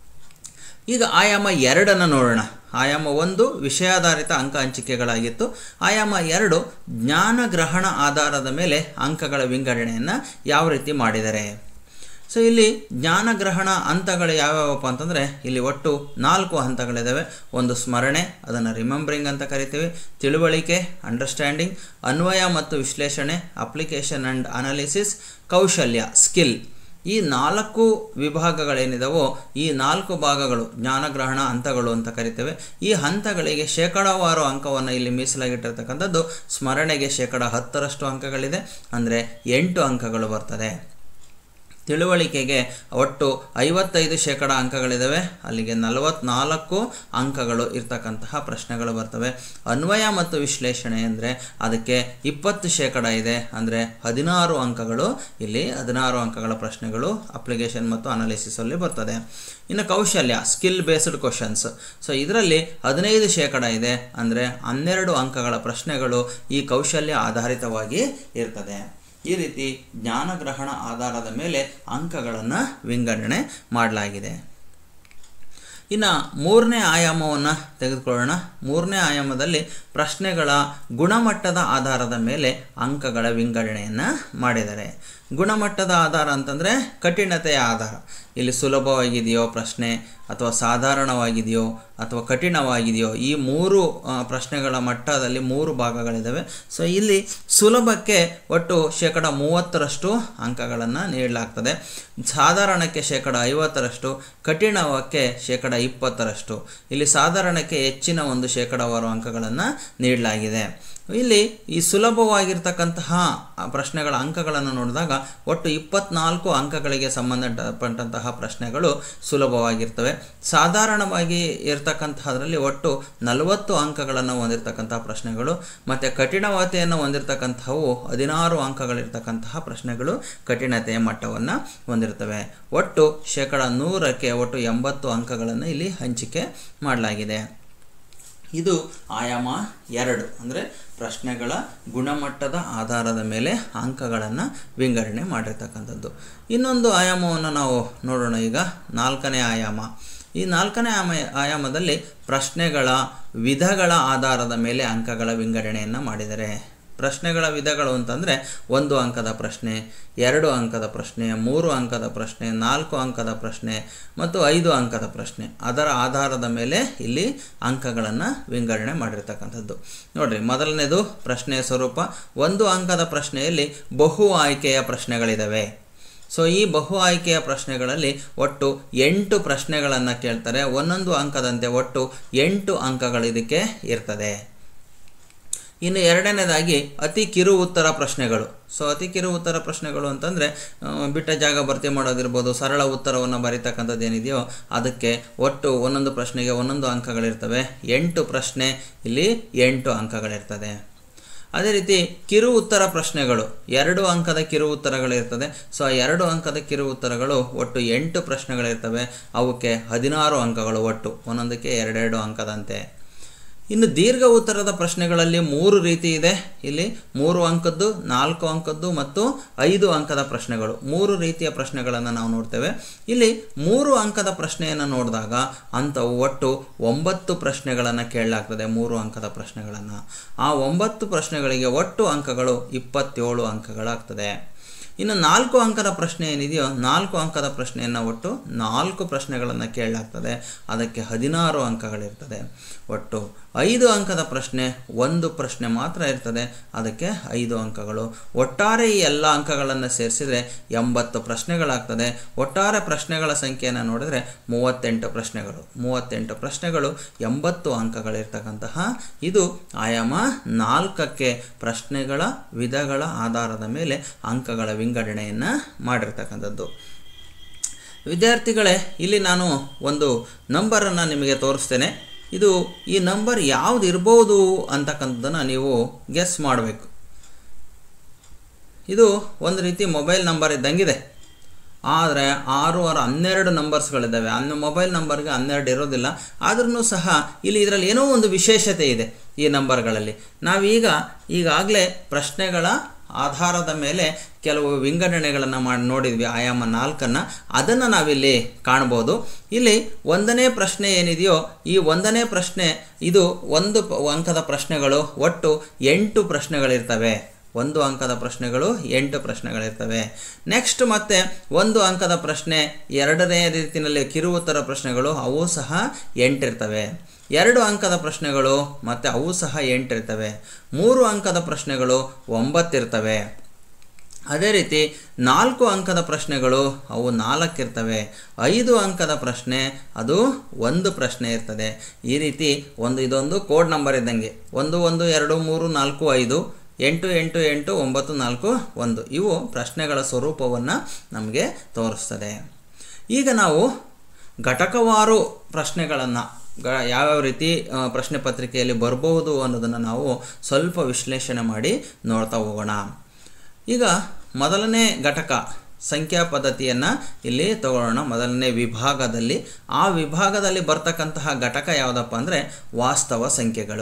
ಈಗ ಆಯಾಮ ಎರಡನ್ನು ನೋಡೋಣ ಆಯಾಮ ಒಂದು ವಿಷಯಾಧಾರಿತ ಅಂಕ ಹಂಚಿಕೆಗಳಾಗಿತ್ತು ಆಯಾಮ ಎರಡು ಜ್ಞಾನಗ್ರಹಣ ಆಧಾರದ ಮೇಲೆ ಅಂಕಗಳ ವಿಂಗಡಣೆಯನ್ನು ಯಾವ ರೀತಿ ಮಾಡಿದ್ದಾರೆ ಸೊ ಇಲ್ಲಿ ಜ್ಞಾನಗ್ರಹಣ ಹಂತಗಳು ಯಾವ್ಯಾವಪ್ಪ ಅಂತಂದರೆ ಇಲ್ಲಿ ಒಟ್ಟು ನಾಲ್ಕು ಹಂತಗಳಿದ್ದಾವೆ ಒಂದು ಸ್ಮರಣೆ ಅದನ್ನು ರಿಮೆಂಬರಿಂಗ್ ಅಂತ ಕರಿತೀವಿ ತಿಳುವಳಿಕೆ ಅಂಡರ್ಸ್ಟ್ಯಾಂಡಿಂಗ್ ಅನ್ವಯ ಮತ್ತು ವಿಶ್ಲೇಷಣೆ ಅಪ್ಲಿಕೇಶನ್ ಆ್ಯಂಡ್ ಅನಾಲಿಸಿಸ್ ಕೌಶಲ್ಯ ಸ್ಕಿಲ್ ಈ ನಾಲ್ಕು ವಿಭಾಗಗಳೇನಿದಾವೋ ಈ ನಾಲ್ಕು ಭಾಗಗಳು ಜ್ಞಾನಗ್ರಹಣ ಹಂತಗಳು ಅಂತ ಕರಿತೇವೆ ಈ ಹಂತಗಳಿಗೆ ಶೇಕಡಾವಾರು ಅಂಕವನ್ನು ಇಲ್ಲಿ ಮೀಸಲಾಗಿಟ್ಟಿರ್ತಕ್ಕಂಥದ್ದು ಸ್ಮರಣೆಗೆ ಶೇಕಡ ಹತ್ತರಷ್ಟು ಅಂಕಗಳಿದೆ ಅಂದರೆ ಎಂಟು ಅಂಕಗಳು ಬರ್ತದೆ ತಿಳುವಳಿಕೆಗೆ ಒಟ್ಟು ಐವತ್ತೈದು ಶೇಕಡ ಅಂಕಗಳಿದ್ದಾವೆ ಅಲ್ಲಿಗೆ ನಲವತ್ನಾಲ್ಕು ಅಂಕಗಳು ಇರ್ತಕ್ಕಂತಹ ಪ್ರಶ್ನೆಗಳು ಬರ್ತವೆ ಅನ್ವಯ ಮತ್ತು ವಿಶ್ಲೇಷಣೆ ಅಂದರೆ ಅದಕ್ಕೆ ಇಪ್ಪತ್ತು ಶೇಕಡ ಇದೆ ಅಂದರೆ ಹದಿನಾರು ಅಂಕಗಳು ಇಲ್ಲಿ ಹದಿನಾರು ಅಂಕಗಳ ಪ್ರಶ್ನೆಗಳು ಅಪ್ಲಿಕೇಶನ್ ಮತ್ತು ಅನಾಲಿಸಿಸಲ್ಲಿ ಬರ್ತದೆ ಇನ್ನು ಕೌಶಲ್ಯ ಸ್ಕಿಲ್ ಬೇಸ್ಡ್ ಕ್ವಶನ್ಸ್ ಸೊ ಇದರಲ್ಲಿ ಹದಿನೈದು ಶೇಕಡ ಇದೆ ಅಂದರೆ ಹನ್ನೆರಡು ಅಂಕಗಳ ಪ್ರಶ್ನೆಗಳು ಈ ಕೌಶಲ್ಯ ಆಧಾರಿತವಾಗಿ ಇರ್ತದೆ ಈ ರೀತಿ ಜ್ಞಾನಗ್ರಹಣ ಆಧಾರದ ಮೇಲೆ ಅಂಕಗಳನ್ನು ವಿಂಗಡಣೆ ಮಾಡಲಾಗಿದೆ ಇನ್ನು ಮೂರನೇ ಆಯಾಮವನ್ನು ತೆಗೆದುಕೊಳ್ಳೋಣ ಮೂರನೇ ಆಯಾಮದಲ್ಲಿ ಪ್ರಶ್ನೆಗಳ ಗುಣಮಟ್ಟದ ಆಧಾರದ ಮೇಲೆ ಅಂಕಗಳ ವಿಂಗಡಣೆಯನ್ನು ಮಾಡಿದ್ದಾರೆ ಗುಣಮಟ್ಟದ ಆಧಾರ ಅಂತಂದರೆ ಕಠಿಣತೆಯ ಆಧಾರ ಇಲ್ಲಿ ಸುಲಭವಾಗಿದೆಯೋ ಪ್ರಶ್ನೆ ಅಥವಾ ಸಾಧಾರಣವಾಗಿದೆಯೋ ಅಥವಾ ಕಠಿಣವಾಗಿದೆಯೋ ಈ ಮೂರು ಪ್ರಶ್ನೆಗಳ ಮಟ್ಟದಲ್ಲಿ ಮೂರು ಭಾಗಗಳಿದ್ದಾವೆ ಸೊ ಇಲ್ಲಿ ಸುಲಭಕ್ಕೆ ಒಟ್ಟು ಶೇಕಡ ಮೂವತ್ತರಷ್ಟು ಅಂಕಗಳನ್ನು ನೀಡಲಾಗ್ತದೆ ಸಾಧಾರಣಕ್ಕೆ ಶೇಕಡ ಐವತ್ತರಷ್ಟು ಕಠಿಣಕ್ಕೆ ಶೇಕಡ ಇಪ್ಪತ್ತರಷ್ಟು ಇಲ್ಲಿ ಸಾಧಾರಣಕ್ಕೆ ಹೆಚ್ಚಿನ ಒಂದು ಶೇಕಡವಾರು ಅಂಕಗಳನ್ನು ನೀಡಲಾಗಿದೆ ಇಲ್ಲಿ ಈ ಸುಲಭವಾಗಿರ್ತಕ್ಕಂತಹ ಪ್ರಶ್ನೆಗಳ ಅಂಕಗಳನ್ನು ನೋಡಿದಾಗ ಒಟ್ಟು ಇಪ್ಪತ್ನಾಲ್ಕು ಅಂಕಗಳಿಗೆ ಸಂಬಂಧಪಟ್ಟಂತಹ ಪ್ರಶ್ನೆಗಳು ಸುಲಭವಾಗಿರ್ತವೆ ಸಾಧಾರಣವಾಗಿ ಇರ್ತಕ್ಕಂತಹದ್ರಲ್ಲಿ ಒಟ್ಟು ನಲವತ್ತು ಅಂಕಗಳನ್ನು ಹೊಂದಿರತಕ್ಕಂತಹ ಪ್ರಶ್ನೆಗಳು ಮತ್ತು ಕಠಿಣವತೆಯನ್ನು ಹೊಂದಿರತಕ್ಕಂಥವು ಹದಿನಾರು ಅಂಕಗಳಿರ್ತಕ್ಕಂತಹ ಪ್ರಶ್ನೆಗಳು ಕಠಿಣತೆಯ ಮಟ್ಟವನ್ನು ಹೊಂದಿರ್ತವೆ ಒಟ್ಟು ಶೇಕಡ ನೂರಕ್ಕೆ ಒಟ್ಟು ಎಂಬತ್ತು ಅಂಕಗಳನ್ನು ಇಲ್ಲಿ ಹಂಚಿಕೆ ಮಾಡಲಾಗಿದೆ ಇದು ಆಯಾಮ ಎರಡು ಅಂದರೆ ಪ್ರಶ್ನೆಗಳ ಗುಣಮಟ್ಟದ ಆಧಾರದ ಮೇಲೆ ಅಂಕಗಳನ್ನು ವಿಂಗಡಣೆ ಮಾಡಿರ್ತಕ್ಕಂಥದ್ದು ಇನ್ನೊಂದು ಆಯಾಮವನ್ನು ನಾವು ನೋಡೋಣ ಈಗ ನಾಲ್ಕನೇ ಆಯಾಮ ಈ ನಾಲ್ಕನೇ ಆಮ ಆಯಾಮದಲ್ಲಿ ಪ್ರಶ್ನೆಗಳ ವಿಧಗಳ ಆಧಾರದ ಮೇಲೆ ಅಂಕಗಳ ವಿಂಗಡಣೆಯನ್ನು ಮಾಡಿದ್ದಾರೆ ಪ್ರಶ್ನೆಗಳ ವಿಧಗಳು ಅಂತಂದರೆ ಒಂದು ಅಂಕದ ಪ್ರಶ್ನೆ ಎರಡು ಅಂಕದ ಪ್ರಶ್ನೆ ಮೂರು ಅಂಕದ ಪ್ರಶ್ನೆ ನಾಲ್ಕು ಅಂಕದ ಪ್ರಶ್ನೆ ಮತ್ತು ಐದು ಅಂಕದ ಪ್ರಶ್ನೆ ಅದರ ಆಧಾರದ ಮೇಲೆ ಇಲ್ಲಿ ಅಂಕಗಳನ್ನು ವಿಂಗಡಣೆ ಮಾಡಿರ್ತಕ್ಕಂಥದ್ದು ನೋಡಿರಿ ಮೊದಲನೇದು ಪ್ರಶ್ನೆಯ ಸ್ವರೂಪ ಒಂದು ಅಂಕದ ಪ್ರಶ್ನೆಯಲ್ಲಿ ಬಹು ಆಯ್ಕೆಯ ಪ್ರಶ್ನೆಗಳಿದ್ದಾವೆ ಸೊ ಈ ಬಹು ಆಯ್ಕೆಯ ಪ್ರಶ್ನೆಗಳಲ್ಲಿ ಒಟ್ಟು ಎಂಟು ಪ್ರಶ್ನೆಗಳನ್ನು ಕೇಳ್ತಾರೆ ಒಂದೊಂದು ಅಂಕದಂತೆ ಒಟ್ಟು ಎಂಟು ಅಂಕಗಳು ಇದಕ್ಕೆ ಇರ್ತದೆ ಇನ್ನು ಎರಡನೇದಾಗಿ ಅತಿ ಕಿರು ಉತ್ತರ ಪ್ರಶ್ನೆಗಳು ಸೊ ಅತಿ ಕಿರು ಉತ್ತರ ಪ್ರಶ್ನೆಗಳು ಅಂತಂದರೆ ಬಿಟ್ಟ ಜಾಗ ಭರ್ತಿ ಮಾಡೋದಿರ್ಬೋದು ಸರಳ ಉತ್ತರವನ್ನು ಬರೀತಕ್ಕಂಥದ್ದು ಏನಿದೆಯೋ ಅದಕ್ಕೆ ಒಟ್ಟು ಒಂದೊಂದು ಪ್ರಶ್ನೆಗೆ ಒಂದೊಂದು ಅಂಕಗಳಿರ್ತವೆ ಎಂಟು ಪ್ರಶ್ನೆ ಇಲ್ಲಿ ಎಂಟು ಅಂಕಗಳಿರ್ತದೆ ಅದೇ ರೀತಿ ಕಿರು ಉತ್ತರ ಪ್ರಶ್ನೆಗಳು ಎರಡು ಅಂಕದ ಕಿರು ಉತ್ತರಗಳಿರ್ತದೆ ಸೊ ಆ ಎರಡು ಅಂಕದ ಕಿರು ಉತ್ತರಗಳು ಒಟ್ಟು ಎಂಟು ಪ್ರಶ್ನೆಗಳಿರ್ತವೆ ಅವಕ್ಕೆ ಹದಿನಾರು ಅಂಕಗಳು ಒಟ್ಟು ಒಂದೊಂದಕ್ಕೆ ಎರಡೆರಡು ಅಂಕದಂತೆ ಇನ್ನು ದೀರ್ಘ ಉತ್ತರದ ಪ್ರಶ್ನೆಗಳಲ್ಲಿ ಮೂರು ರೀತಿ ಇದೆ ಇಲ್ಲಿ ಮೂರು ಅಂಕದ್ದು ನಾಲ್ಕು ಅಂಕದ್ದು ಮತ್ತು ಐದು ಅಂಕದ ಪ್ರಶ್ನೆಗಳು ಮೂರು ರೀತಿಯ ಪ್ರಶ್ನೆಗಳನ್ನು ನಾವು ನೋಡ್ತೇವೆ ಇಲ್ಲಿ ಮೂರು ಅಂಕದ ಪ್ರಶ್ನೆಯನ್ನು ನೋಡಿದಾಗ ಅಂಥವು ಒಟ್ಟು ಒಂಬತ್ತು ಪ್ರಶ್ನೆಗಳನ್ನು ಕೇಳಲಾಗ್ತದೆ ಮೂರು ಅಂಕದ ಪ್ರಶ್ನೆಗಳನ್ನು ಆ ಒಂಬತ್ತು ಪ್ರಶ್ನೆಗಳಿಗೆ ಒಟ್ಟು ಅಂಕಗಳು ಇಪ್ಪತ್ತೇಳು ಅಂಕಗಳಾಗ್ತದೆ ಇನ್ನು ನಾಲ್ಕು ಅಂಕದ ಪ್ರಶ್ನೆ ಏನಿದೆಯೋ ನಾಲ್ಕು ಅಂಕದ ಪ್ರಶ್ನೆಯನ್ನು ಒಟ್ಟು ನಾಲ್ಕು ಪ್ರಶ್ನೆಗಳನ್ನು ಕೇಳಲಾಗ್ತದೆ ಅದಕ್ಕೆ ಹದಿನಾರು ಅಂಕಗಳಿರ್ತದೆ ಒಟ್ಟು ಐದು ಅಂಕದ ಪ್ರಶ್ನೆ ಒಂದು ಪ್ರಶ್ನೆ ಮಾತ್ರ ಇರ್ತದೆ ಅದಕ್ಕೆ ಐದು ಅಂಕಗಳು ಒಟ್ಟಾರೆ ಈ ಎಲ್ಲ ಅಂಕಗಳನ್ನು ಸೇರಿಸಿದರೆ ಎಂಬತ್ತು ಪ್ರಶ್ನೆಗಳಾಗ್ತದೆ ಒಟ್ಟಾರೆ ಪ್ರಶ್ನೆಗಳ ಸಂಖ್ಯೆಯನ್ನು ನೋಡಿದರೆ ಮೂವತ್ತೆಂಟು ಪ್ರಶ್ನೆಗಳು ಮೂವತ್ತೆಂಟು ಪ್ರಶ್ನೆಗಳು ಎಂಬತ್ತು ಅಂಕಗಳಿರ್ತಕ್ಕಂತಹ ಇದು ಆಯಾಮ ನಾಲ್ಕಕ್ಕೆ ಪ್ರಶ್ನೆಗಳ ವಿಧಗಳ ಆಧಾರದ ಮೇಲೆ ಅಂಕಗಳ ವಿಂಗಡಣೆಯನ್ನು ಮಾಡಿರ್ತಕ್ಕಂಥದ್ದು ವಿದ್ಯಾರ್ಥಿಗಳೇ ಇಲ್ಲಿ ನಾನು ಒಂದು ನಂಬರನ್ನು ನಿಮಗೆ ತೋರಿಸ್ತೇನೆ ಇದು ಈ ನಂಬರ್ ಯಾವ್ದು ಇರ್ಬೋದು ಅಂತಕ್ಕಂಥದ್ದನ್ನು ನೀವು ಗೆಸ್ ಮಾಡಬೇಕು ಇದು ಒಂದು ರೀತಿ ಮೊಬೈಲ್ ನಂಬರ್ ಇದ್ದಂಗಿದೆ ಆದರೆ ಆರು ಆರು ಹನ್ನೆರಡು ನಂಬರ್ಸ್ಗಳಿದ್ದಾವೆ ಅನ್ನ ಮೊಬೈಲ್ ನಂಬರ್ಗೆ ಹನ್ನೆರಡು ಇರೋದಿಲ್ಲ ಆದ್ರೂ ಸಹ ಇಲ್ಲಿ ಇದರಲ್ಲಿ ಏನೋ ಒಂದು ವಿಶೇಷತೆ ಇದೆ ಈ ನಂಬರ್ಗಳಲ್ಲಿ ನಾವೀಗ ಈಗಾಗಲೇ ಪ್ರಶ್ನೆಗಳ ಆಧಾರದ ಮೇಲೆ ಕೆಲವು ವಿಂಗಡಣೆಗಳನ್ನು ಮಾಡಿ ನೋಡಿದ್ವಿ ಆಯಾಮ ನಾಲ್ಕನ್ನು ಅದನ್ನು ನಾವಿಲ್ಲಿ ಕಾಣ್ಬೋದು ಇಲ್ಲಿ ಒಂದನೇ ಪ್ರಶ್ನೆ ಏನಿದೆಯೋ ಈ ಒಂದನೇ ಪ್ರಶ್ನೆ ಇದು ಒಂದು ಪ- ಅಂಕದ ಪ್ರಶ್ನೆಗಳು ಒಟ್ಟು ಎಂಟು ಪ್ರಶ್ನೆಗಳಿರ್ತವೆ ಒಂದು ಅಂಕದ ಪ್ರಶ್ನೆಗಳು ಎಂಟು ಪ್ರಶ್ನೆಗಳಿರ್ತವೆ ನೆಕ್ಸ್ಟ್ ಮತ್ತೆ ಒಂದು ಅಂಕದ ಪ್ರಶ್ನೆ ಎರಡನೇ ರೀತಿಯಲ್ಲಿ ಕಿರು ಉತ್ತರ ಪ್ರಶ್ನೆಗಳು ಅವು ಸಹ ಎಂಟಿರ್ತವೆ ಎರಡು ಅಂಕದ ಪ್ರಶ್ನೆಗಳು ಮತ್ತು ಅವು ಸಹ ಎಂಟಿರ್ತವೆ ಮೂರು ಅಂಕದ ಪ್ರಶ್ನೆಗಳು ಒಂಬತ್ತಿರ್ತವೆ ಅದೇ ರೀತಿ ನಾಲ್ಕು ಅಂಕದ ಪ್ರಶ್ನೆಗಳು ಅವು ನಾಲ್ಕಿರ್ತವೆ ಐದು ಅಂಕದ ಪ್ರಶ್ನೆ ಅದು ಒಂದು ಪ್ರಶ್ನೆ ಇರ್ತದೆ ಈ ರೀತಿ ಒಂದು ಇದೊಂದು ಕೋಡ್ ನಂಬರ್ ಇದ್ದಂಗೆ ಒಂದು ಒಂದು ಎರಡು ಮೂರು ನಾಲ್ಕು ಐದು ಎಂಟು ಎಂಟು ಎಂಟು ಒಂಬತ್ತು ನಾಲ್ಕು ಒಂದು ಇವು ಪ್ರಶ್ನೆಗಳ ಸ್ವರೂಪವನ್ನು ನಮಗೆ ತೋರಿಸ್ತದೆ ಈಗ ನಾವು ಘಟಕವಾರು ಪ್ರಶ್ನೆಗಳನ್ನು ಗ ಯಾವ್ಯಾವ ರೀತಿ ಆ, ಪ್ರಶ್ನೆ ಪತ್ರಿಕೆಯಲ್ಲಿ ಬರಬಹುದು ಅನ್ನೋದನ್ನು ನಾವು ಸ್ವಲ್ಪ ವಿಶ್ಲೇಷಣೆ ಮಾಡಿ ನೋಡ್ತಾ ಹೋಗೋಣ ಈಗ ಮೊದಲನೇ ಘಟಕ ಸಂಖ್ಯಾ ಪದ್ಧತಿಯನ್ನು ಇಲ್ಲಿ ತಗೊಳ್ಳೋಣ ಮೊದಲನೇ ವಿಭಾಗದಲ್ಲಿ ಆ ವಿಭಾಗದಲ್ಲಿ ಬರ್ತಕ್ಕಂತಹ ಘಟಕ ಯಾವುದಪ್ಪ ಅಂದರೆ ವಾಸ್ತವ ಸಂಖ್ಯೆಗಳು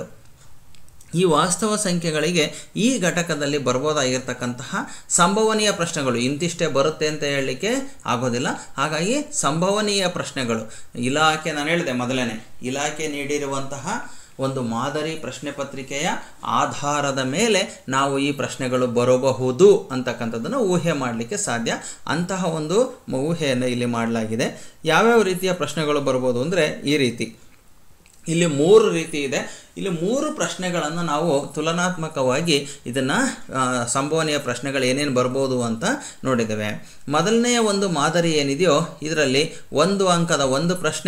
ಈ ವಾಸ್ತವ ಸಂಖ್ಯೆಗಳಿಗೆ ಈ ಘಟಕದಲ್ಲಿ ಬರ್ಬೋದಾಗಿರ್ತಕ್ಕಂತಹ ಸಂಭವನೀಯ ಪ್ರಶ್ನೆಗಳು ಇಂತಿಷ್ಟೇ ಬರುತ್ತೆ ಅಂತ ಹೇಳಲಿಕ್ಕೆ ಆಗೋದಿಲ್ಲ ಹಾಗಾಗಿ ಸಂಭವನೀಯ ಪ್ರಶ್ನೆಗಳು ಇಲಾಖೆ ನಾನು ಹೇಳಿದೆ ಮೊದಲನೇ ಇಲಾಖೆ ನೀಡಿರುವಂತಹ ಒಂದು ಮಾದರಿ ಪ್ರಶ್ನೆ ಪತ್ರಿಕೆಯ ಆಧಾರದ ಮೇಲೆ ನಾವು ಈ ಪ್ರಶ್ನೆಗಳು ಬರಬಹುದು ಅಂತಕ್ಕಂಥದ್ದನ್ನು ಊಹೆ ಮಾಡಲಿಕ್ಕೆ ಸಾಧ್ಯ ಅಂತಹ ಒಂದು ಮ- ಊಹೆಯನ್ನು ಇಲ್ಲಿ ಮಾಡಲಾಗಿದೆ ಯಾವ್ಯಾವ ರೀತಿಯ ಪ್ರಶ್ನೆಗಳು ಬರ್ಬೋದು ಅಂದರೆ ಈ ರೀತಿ ಇಲ್ಲಿ ಮೂರು ರೀತಿ ಇದೆ ಇಲ್ಲಿ ಮೂರು ಪ್ರಶ್ನೆಗಳನ್ನು ನಾವು ತುಲನಾತ್ಮಕವಾಗಿ ಇದನ್ನು ಸಂಭವನೀಯ ಪ್ರಶ್ನೆಗಳು ಏನೇನು ಬರ್ಬೋದು ಅಂತ ನೋಡಿದ್ದೇವೆ ಮೊದಲನೆಯ ಒಂದು ಮಾದರಿ ಏನಿದೆಯೋ ಇದರಲ್ಲಿ ಒಂದು ಅಂಕದ ಒಂದು ಪ್ರಶ್ನೆ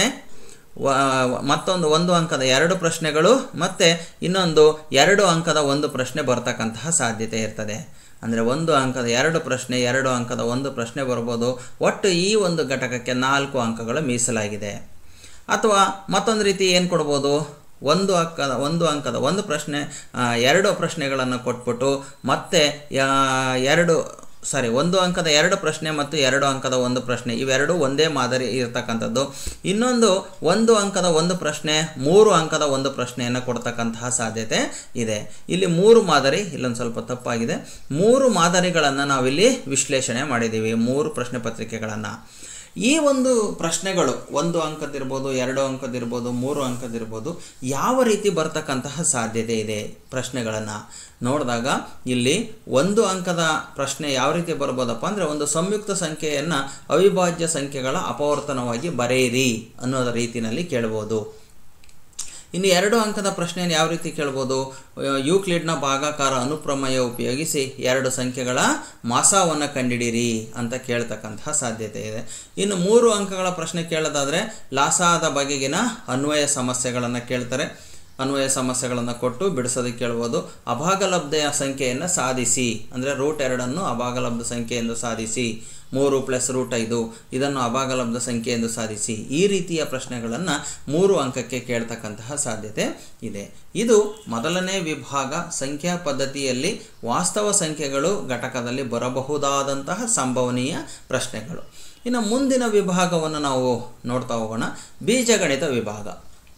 ವ- ಮತ್ತೊಂದು ಒಂದು ಅಂಕದ ಎರಡು ಪ್ರಶ್ನೆಗಳು ಮತ್ತು ಇನ್ನೊಂದು ಎರಡು ಅಂಕದ ಒಂದು ಪ್ರಶ್ನೆ ಬರ್ತಕ್ಕಂತಹ ಸಾಧ್ಯತೆ ಇರ್ತದೆ ಅಂದರೆ ಒಂದು ಅಂಕದ ಎರಡು ಪ್ರಶ್ನೆ ಎರಡು ಅಂಕದ ಒಂದು ಪ್ರಶ್ನೆ ಬರ್ಬೋದು ಒಟ್ಟು ಈ ಒಂದು ಘಟಕಕ್ಕೆ ನಾಲ್ಕು ಅಂಕಗಳು ಮೀಸಲಾಗಿದೆ ಅಥವಾ ಮತ್ತೊಂದು ರೀತಿ ಏನು ಕೊಡ್ಬೋದು ಒಂದು ಅಂಕದ ಒಂದು ಅಂಕದ ಒಂದು ಪ್ರಶ್ನೆ ಆ, ಎರಡು ಪ್ರಶ್ನೆಗಳನ್ನು ಕೊಟ್ಬಿಟ್ಟು ಮತ್ತೆ ಯಾ- ಎರಡು ಸಾರಿ ಒಂದು ಅಂಕದ ಎರಡು ಪ್ರಶ್ನೆ ಮತ್ತು ಎರಡು ಅಂಕದ ಒಂದು ಪ್ರಶ್ನೆ ಇವೆರಡು ಒಂದೇ ಮಾದರಿ ಇರತಕ್ಕಂಥದ್ದು ಇನ್ನೊಂದು ಒಂದು ಅಂಕದ ಒಂದು ಪ್ರಶ್ನೆ ಮೂರು ಅಂಕದ ಒಂದು ಪ್ರಶ್ನೆಯನ್ನು ಕೊಡ್ತಕ್ಕಂತಹ ಸಾಧ್ಯತೆ ಇದೆ ಇಲ್ಲಿ ಮೂರು ಮಾದರಿ ಇಲ್ಲೊಂದು ಸ್ವಲ್ಪ ತಪ್ಪಾಗಿದೆ ಮೂರು ಮಾದರಿಗಳನ್ನು ನಾವಿಲ್ಲಿ ವಿಶ್ಲೇಷಣೆ ಮಾಡಿದ್ದೀವಿ ಮೂರು ಪ್ರಶ್ನೆ ಪತ್ರಿಕೆಗಳನ್ನು ಈ ಒಂದು ಪ್ರಶ್ನೆಗಳು ಒಂದು ಅಂಕದಿರ್ಬೋದು ಎರಡು ಅಂಕದಿರ್ಬೋದು ಮೂರು ಅಂಕದಿರ್ಬೋದು ಯಾವ ರೀತಿ ಬರ್ತಕ್ಕಂತಹ ಸಾಧ್ಯತೆ ಇದೆ ಪ್ರಶ್ನೆಗಳನ್ನು ನೋಡಿದಾಗ ಇಲ್ಲಿ ಒಂದು ಅಂಕದ ಪ್ರಶ್ನೆ ಯಾವ ರೀತಿ ಬರ್ಬೋದಪ್ಪ ಅಂದರೆ ಒಂದು ಸಂಯುಕ್ತ ಸಂಖ್ಯೆಯನ್ನು ಅವಿಭಾಜ್ಯ ಸಂಖ್ಯೆಗಳ ಅಪವರ್ತನವಾಗಿ ಬರೆಯಿರಿ ಅನ್ನೋದ ರೀತಿಯಲ್ಲಿ ಕೇಳ್ಬೋದು ಇನ್ನು ಎರಡು ಅಂಕದ ಪ್ರಶ್ನೆಯನ್ನು ಯಾವ ರೀತಿ ಕೇಳ್ಬೋದು ಯೂಕ್ಲಿಡ್ನ ಭಾಗಾಕಾರ ಅನುಪ್ರಮೇಯ ಉಪಯೋಗಿಸಿ ಎರಡು ಸಂಖ್ಯೆಗಳ ಮಾಸವನ್ನು ಕಂಡಿಡಿರಿ ಅಂತ ಕೇಳ್ತಕ್ಕಂತಹ ಸಾಧ್ಯತೆ ಇದೆ ಇನ್ನು ಮೂರು ಅಂಕಗಳ ಪ್ರಶ್ನೆ ಕೇಳೋದಾದರೆ ಲಾಸಾದ ಬಗೆಗಿನ ಅನ್ವಯ ಸಮಸ್ಯೆಗಳನ್ನು ಕೇಳ್ತಾರೆ ಅನ್ವಯ ಸಮಸ್ಯೆಗಳನ್ನು ಕೊಟ್ಟು ಬಿಡಿಸೋದಕ್ಕೆ ಕೇಳ್ಬೋದು ಅಭಾಗಲಬ್ಧೆಯ ಸಂಖ್ಯೆಯನ್ನು ಸಾಧಿಸಿ ಅಂದರೆ ರೂಟ್ ಎರಡನ್ನು ಅಭಾಗಲಬ್ಧ ಸಂಖ್ಯೆ ಎಂದು ಸಾಧಿಸಿ ಮೂರು ಪ್ಲಸ್ ರೂಟ್ ಐದು ಇದನ್ನು ಅಭಾಗಲಬ್ಧ ಸಂಖ್ಯೆ ಎಂದು ಸಾಧಿಸಿ ಈ ರೀತಿಯ ಪ್ರಶ್ನೆಗಳನ್ನು ಮೂರು ಅಂಕಕ್ಕೆ ಕೇಳ್ತಕ್ಕಂತಹ ಸಾಧ್ಯತೆ ಇದೆ ಇದು ಮೊದಲನೇ ವಿಭಾಗ ಸಂಖ್ಯಾ ಪದ್ಧತಿಯಲ್ಲಿ ವಾಸ್ತವ ಸಂಖ್ಯೆಗಳು ಘಟಕದಲ್ಲಿ ಬರಬಹುದಾದಂತಹ ಸಂಭವನೀಯ ಪ್ರಶ್ನೆಗಳು ಇನ್ನು ಮುಂದಿನ ವಿಭಾಗವನ್ನು ನಾವು ನೋಡ್ತಾ ಹೋಗೋಣ ಬೀಜಗಣಿತ ವಿಭಾಗ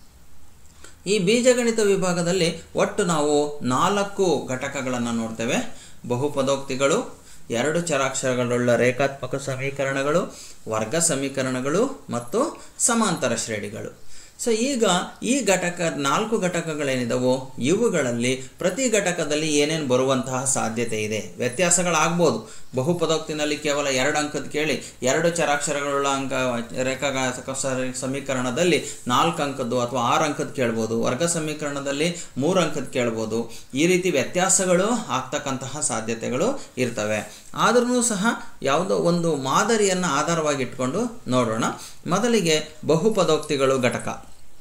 ಈ ಬೀಜಗಣಿತ ವಿಭಾಗದಲ್ಲಿ ಒಟ್ಟು ನಾವು ನಾಲ್ಕು ಘಟಕಗಳನ್ನು ನೋಡ್ತೇವೆ ಬಹುಪದೋಕ್ತಿಗಳು ಎರಡು ಚರಾಕ್ಷರಗಳುಳ್ಳ ರೇಖಾತ್ಮಕ ಸಮೀಕರಣಗಳು ವರ್ಗ ಸಮೀಕರಣಗಳು ಮತ್ತು ಸಮಾಂತರ ಶ್ರೇಣಿಗಳು ಸೊ ಈಗ ಈ ಘಟಕ ನಾಲ್ಕು ಘಟಕಗಳೇನಿದಾವೋ ಇವುಗಳಲ್ಲಿ ಪ್ರತಿ ಘಟಕದಲ್ಲಿ ಏನೇನು ಬರುವಂತಹ ಸಾಧ್ಯತೆ ಇದೆ ವ್ಯತ್ಯಾಸಗಳಾಗ್ಬೋದು ಬಹುಪದೋಕ್ತಿನಲ್ಲಿ ಕೇವಲ ಎರಡು ಅಂಕದ ಕೇಳಿ ಎರಡು ಚರಾಕ್ಷರಗಳುಳ್ಳ ಅಂಕ ರೇಖಾ ಸಮೀಕರಣದಲ್ಲಿ ನಾಲ್ಕು ಅಂಕದ್ದು ಅಥವಾ ಆರು ಅಂಕದ ಕೇಳ್ಬೋದು ವರ್ಗ ಸಮೀಕರಣದಲ್ಲಿ ಮೂರು ಅಂಕದ ಕೇಳ್ಬೋದು ಈ ರೀತಿ ವ್ಯತ್ಯಾಸಗಳು ಆಗ್ತಕ್ಕಂತಹ ಸಾಧ್ಯತೆಗಳು ಇರ್ತವೆ ಆದ್ರೂ ಸಹ ಯಾವುದೋ ಒಂದು ಮಾದರಿಯನ್ನು ಆಧಾರವಾಗಿ ಇಟ್ಕೊಂಡು ನೋಡೋಣ ಮೊದಲಿಗೆ ಬಹುಪದೋಕ್ತಿಗಳು ಘಟಕ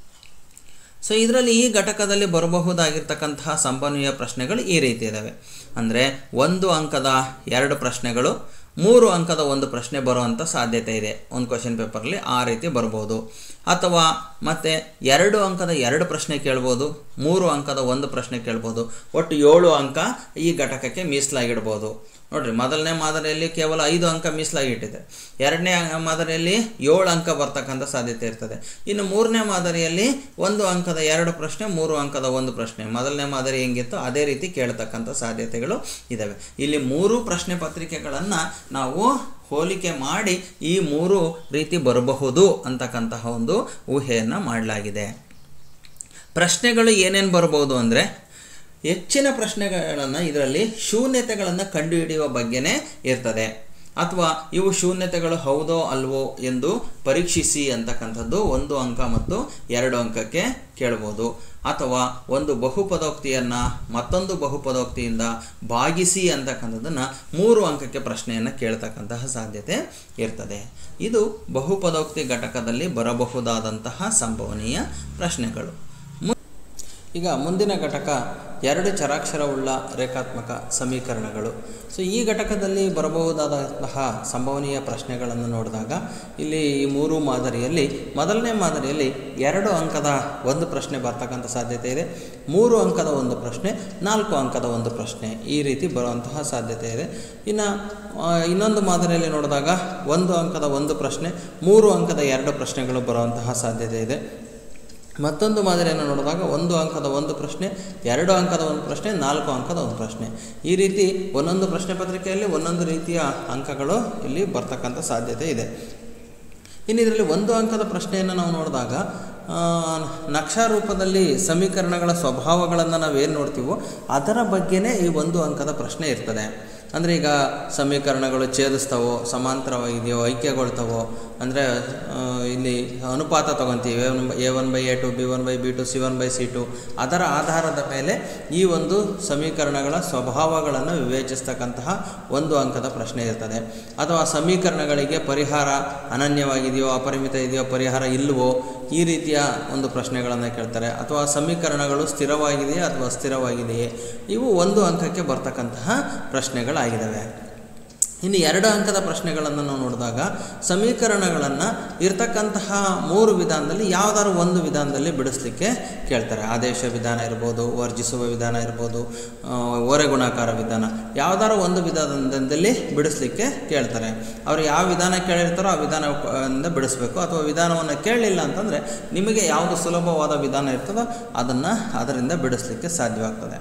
ಸೊ ಇದರಲ್ಲಿ ಈ ಘಟಕದಲ್ಲಿ ಬರಬಹುದಾಗಿರ್ತಕ್ಕಂತಹ ಸಂಭವನೀಯ ಪ್ರಶ್ನೆಗಳು ಈ ರೀತಿ ಇದ್ದಾವೆ ಅಂದರೆ ಒಂದು ಅಂಕದ ಎರಡು ಪ್ರಶ್ನೆಗಳು ಮೂರು ಅಂಕದ ಒಂದು ಪ್ರಶ್ನೆ ಬರುವಂಥ ಸಾಧ್ಯತೆ ಇದೆ ಒಂದು ಕ್ವಶನ್ ಪೇಪರಲ್ಲಿ ಆ ರೀತಿ ಬರ್ಬೋದು ಅಥವಾ ಮತ್ತು ಎರಡು ಅಂಕದ ಎರಡು ಪ್ರಶ್ನೆ ಕೇಳ್ಬೋದು ಮೂರು ಅಂಕದ ಒಂದು ಪ್ರಶ್ನೆ ಕೇಳ್ಬೋದು ಒಟ್ಟು ಏಳು ಅಂಕ ಈ ಘಟಕಕ್ಕೆ ಮೀಸಲಾಗಿಡ್ಬೋದು ನೋಡ್ರಿ ಮೊದಲನೇ ಮಾದರಿಯಲ್ಲಿ ಕೇವಲ ಐದು ಅಂಕ ಮೀಸಲಾಗಿಟ್ಟಿದೆ ಎರಡನೇ ಮಾದರಿಯಲ್ಲಿ ಏಳು ಅಂಕ ಬರ್ತಕ್ಕಂಥ ಸಾಧ್ಯತೆ ಇರ್ತದೆ ಇನ್ನು ಮೂರನೇ ಮಾದರಿಯಲ್ಲಿ ಒಂದು ಅಂಕದ ಎರಡು ಪ್ರಶ್ನೆ ಮೂರು ಅಂಕದ ಒಂದು ಪ್ರಶ್ನೆ ಮೊದಲನೇ ಮಾದರಿ ಹೆಂಗಿತ್ತು ಅದೇ ರೀತಿ ಕೇಳ್ತಕ್ಕಂಥ ಸಾಧ್ಯತೆಗಳು ಇದ್ದಾವೆ ಇಲ್ಲಿ ಮೂರು ಪ್ರಶ್ನೆ ಪತ್ರಿಕೆಗಳನ್ನು ನಾವು ಹೋಲಿಕೆ ಮಾಡಿ ಈ ಮೂರು ರೀತಿ ಬರಬಹುದು ಅಂತಕ್ಕಂತಹ ಒಂದು ಊಹೆಯನ್ನು ಮಾಡಲಾಗಿದೆ ಪ್ರಶ್ನೆಗಳು ಏನೇನು ಬರ್ಬೋದು ಅಂದರೆ ಹೆಚ್ಚಿನ ಪ್ರಶ್ನೆಗಳನ್ನು ಇದರಲ್ಲಿ ಶೂನ್ಯತೆಗಳನ್ನು ಕಂಡುಹಿಡಿಯುವ ಬಗ್ಗೆನೇ ಇರ್ತದೆ ಅಥವಾ ಇವು ಶೂನ್ಯತೆಗಳು ಹೌದೋ ಅಲ್ವೋ ಎಂದು ಪರೀಕ್ಷಿಸಿ ಅಂತಕ್ಕಂಥದ್ದು ಒಂದು ಅಂಕ ಮತ್ತು ಎರಡು ಅಂಕಕ್ಕೆ ಕೇಳ್ಬೋದು ಅಥವಾ ಒಂದು ಬಹುಪದೋಕ್ತಿಯನ್ನು ಮತ್ತೊಂದು ಬಹುಪದೋಕ್ತಿಯಿಂದ ಭಾಗಿಸಿ ಅಂತಕ್ಕಂಥದ್ದನ್ನು ಮೂರು ಅಂಕಕ್ಕೆ ಪ್ರಶ್ನೆಯನ್ನು ಕೇಳ್ತಕ್ಕಂತಹ ಸಾಧ್ಯತೆ ಇರ್ತದೆ ಇದು ಬಹುಪದೋಕ್ತಿ ಘಟಕದಲ್ಲಿ ಬರಬಹುದಾದಂತಹ ಸಂಭವನೀಯ ಪ್ರಶ್ನೆಗಳು ಈಗ ಮುಂದಿನ ಘಟಕ ಎರಡು ಚರಾಕ್ಷರವುಳ್ಳ ರೇಖಾತ್ಮಕ ಸಮೀಕರಣಗಳು ಸೊ ಈ ಘಟಕದಲ್ಲಿ ಬರಬಹುದಾದಂತಹ ಸಂಭವನೀಯ ಪ್ರಶ್ನೆಗಳನ್ನು ನೋಡಿದಾಗ ಇಲ್ಲಿ ಈ ಮೂರು ಮಾದರಿಯಲ್ಲಿ ಮೊದಲನೇ ಮಾದರಿಯಲ್ಲಿ ಎರಡು ಅಂಕದ ಒಂದು ಪ್ರಶ್ನೆ ಬರ್ತಕ್ಕಂಥ ಸಾಧ್ಯತೆ ಇದೆ ಮೂರು ಅಂಕದ ಒಂದು ಪ್ರಶ್ನೆ ನಾಲ್ಕು ಅಂಕದ ಒಂದು ಪ್ರಶ್ನೆ ಈ ರೀತಿ ಬರುವಂತಹ ಸಾಧ್ಯತೆ ಇದೆ ಇನ್ನು ಇನ್ನೊಂದು ಮಾದರಿಯಲ್ಲಿ ನೋಡಿದಾಗ ಒಂದು ಅಂಕದ ಒಂದು ಪ್ರಶ್ನೆ ಮೂರು ಅಂಕದ ಎರಡು ಪ್ರಶ್ನೆಗಳು ಬರುವಂತಹ ಸಾಧ್ಯತೆ ಇದೆ ಮತ್ತೊಂದು ಮಾದರಿಯನ್ನು ನೋಡಿದಾಗ ಒಂದು ಅಂಕದ ಒಂದು ಪ್ರಶ್ನೆ ಎರಡು ಅಂಕದ ಒಂದು ಪ್ರಶ್ನೆ ನಾಲ್ಕು ಅಂಕದ ಒಂದು ಪ್ರಶ್ನೆ ಈ ರೀತಿ ಒಂದೊಂದು ಪ್ರಶ್ನೆ ಪತ್ರಿಕೆಯಲ್ಲಿ ಒಂದೊಂದು ರೀತಿಯ ಅಂಕಗಳು ಇಲ್ಲಿ ಬರ್ತಕ್ಕಂಥ ಸಾಧ್ಯತೆ ಇದೆ ಇನ್ನು ಇದರಲ್ಲಿ ಒಂದು ಅಂಕದ ಪ್ರಶ್ನೆಯನ್ನು ನಾವು ನೋಡಿದಾಗ ನಕ್ಷಾ ರೂಪದಲ್ಲಿ ಸಮೀಕರಣಗಳ ಸ್ವಭಾವಗಳನ್ನು ನಾವೇನು ನೋಡ್ತೀವೋ ಅದರ ಬಗ್ಗೆನೇ ಈ ಒಂದು ಅಂಕದ ಪ್ರಶ್ನೆ ಇರ್ತದೆ ಅಂದರೆ ಈಗ ಸಮೀಕರಣಗಳು ಛೇದಿಸ್ತಾವೋ ಸಮಾಂತರವಾಗಿದೆಯೋ ಐಕ್ಯಗೊಳ್ತಾವೋ ಅಂದರೆ ಇಲ್ಲಿ ಅನುಪಾತ ತೊಗೊತೀವಿ A one A one by A two B one by B two C one by C two ಅದರ ಆಧಾರದ ಮೇಲೆ ಈ ಒಂದು ಸಮೀಕರಣಗಳ ಸ್ವಭಾವಗಳನ್ನು ವಿವೇಚಿಸ್ತಕ್ಕಂತಹ ಒಂದು ಅಂಕದ ಪ್ರಶ್ನೆ ಇರ್ತದೆ ಅಥವಾ ಸಮೀಕರಣಗಳಿಗೆ ಪರಿಹಾರ ಅನನ್ಯವಾಗಿದೆಯೋ ಅಪರಿಮಿತ ಇದೆಯೋ ಪರಿಹಾರ ಇಲ್ಲವೋ ಈ ರೀತಿಯ ಒಂದು ಪ್ರಶ್ನೆಗಳನ್ನು ಕೇಳ್ತಾರೆ ಅಥವಾ ಸಮೀಕರಣಗಳು ಸ್ಥಿರವಾಗಿದೆಯೇ ಅಥವಾ ಅಸ್ಥಿರವಾಗಿದೆಯೇ ಇವು ಒಂದು ಅಂಕಕ್ಕೆ ಬರ್ತಕ್ಕಂತಹ ಪ್ರಶ್ನೆಗಳಾಗಿದ್ದಾವೆ ಇನ್ನು ಎರಡು ಅಂಕದ ಪ್ರಶ್ನೆಗಳನ್ನು ನಾವು ನೋಡಿದಾಗ ಸಮೀಕರಣಗಳನ್ನು ಇರ್ತಕ್ಕಂತಹ ಮೂರು ವಿಧಾನದಲ್ಲಿ ಯಾವುದಾದ್ರು ಒಂದು ವಿಧಾನದಲ್ಲಿ ಬಿಡಿಸ್ಲಿಕ್ಕೆ ಕೇಳ್ತಾರೆ ಆದೇಶ ವಿಧಾನ ಇರ್ಬೋದು ವರ್ಜಿಸುವ ವಿಧಾನ ಇರ್ಬೋದು ಓರೆ ಗುಣಾಕಾರ ವಿಧಾನ ಯಾವುದಾದ್ರು ಒಂದು ವಿಧಾನದಲ್ಲಿ ಬಿಡಿಸ್ಲಿಕ್ಕೆ ಕೇಳ್ತಾರೆ ಅವರು ಯಾವ ವಿಧಾನ ಕೇಳಿರ್ತಾರೋ ಆ ವಿಧಾನದಿಂದ ಬಿಡಿಸ್ಬೇಕು ಅಥವಾ ವಿಧಾನವನ್ನು ಕೇಳಲಿಲ್ಲ ಅಂತಂದರೆ ನಿಮಗೆ ಯಾವುದು ಸುಲಭವಾದ ವಿಧಾನ ಇರ್ತದೋ ಅದನ್ನು ಅದರಿಂದ ಬಿಡಿಸ್ಲಿಕ್ಕೆ ಸಾಧ್ಯವಾಗ್ತದೆ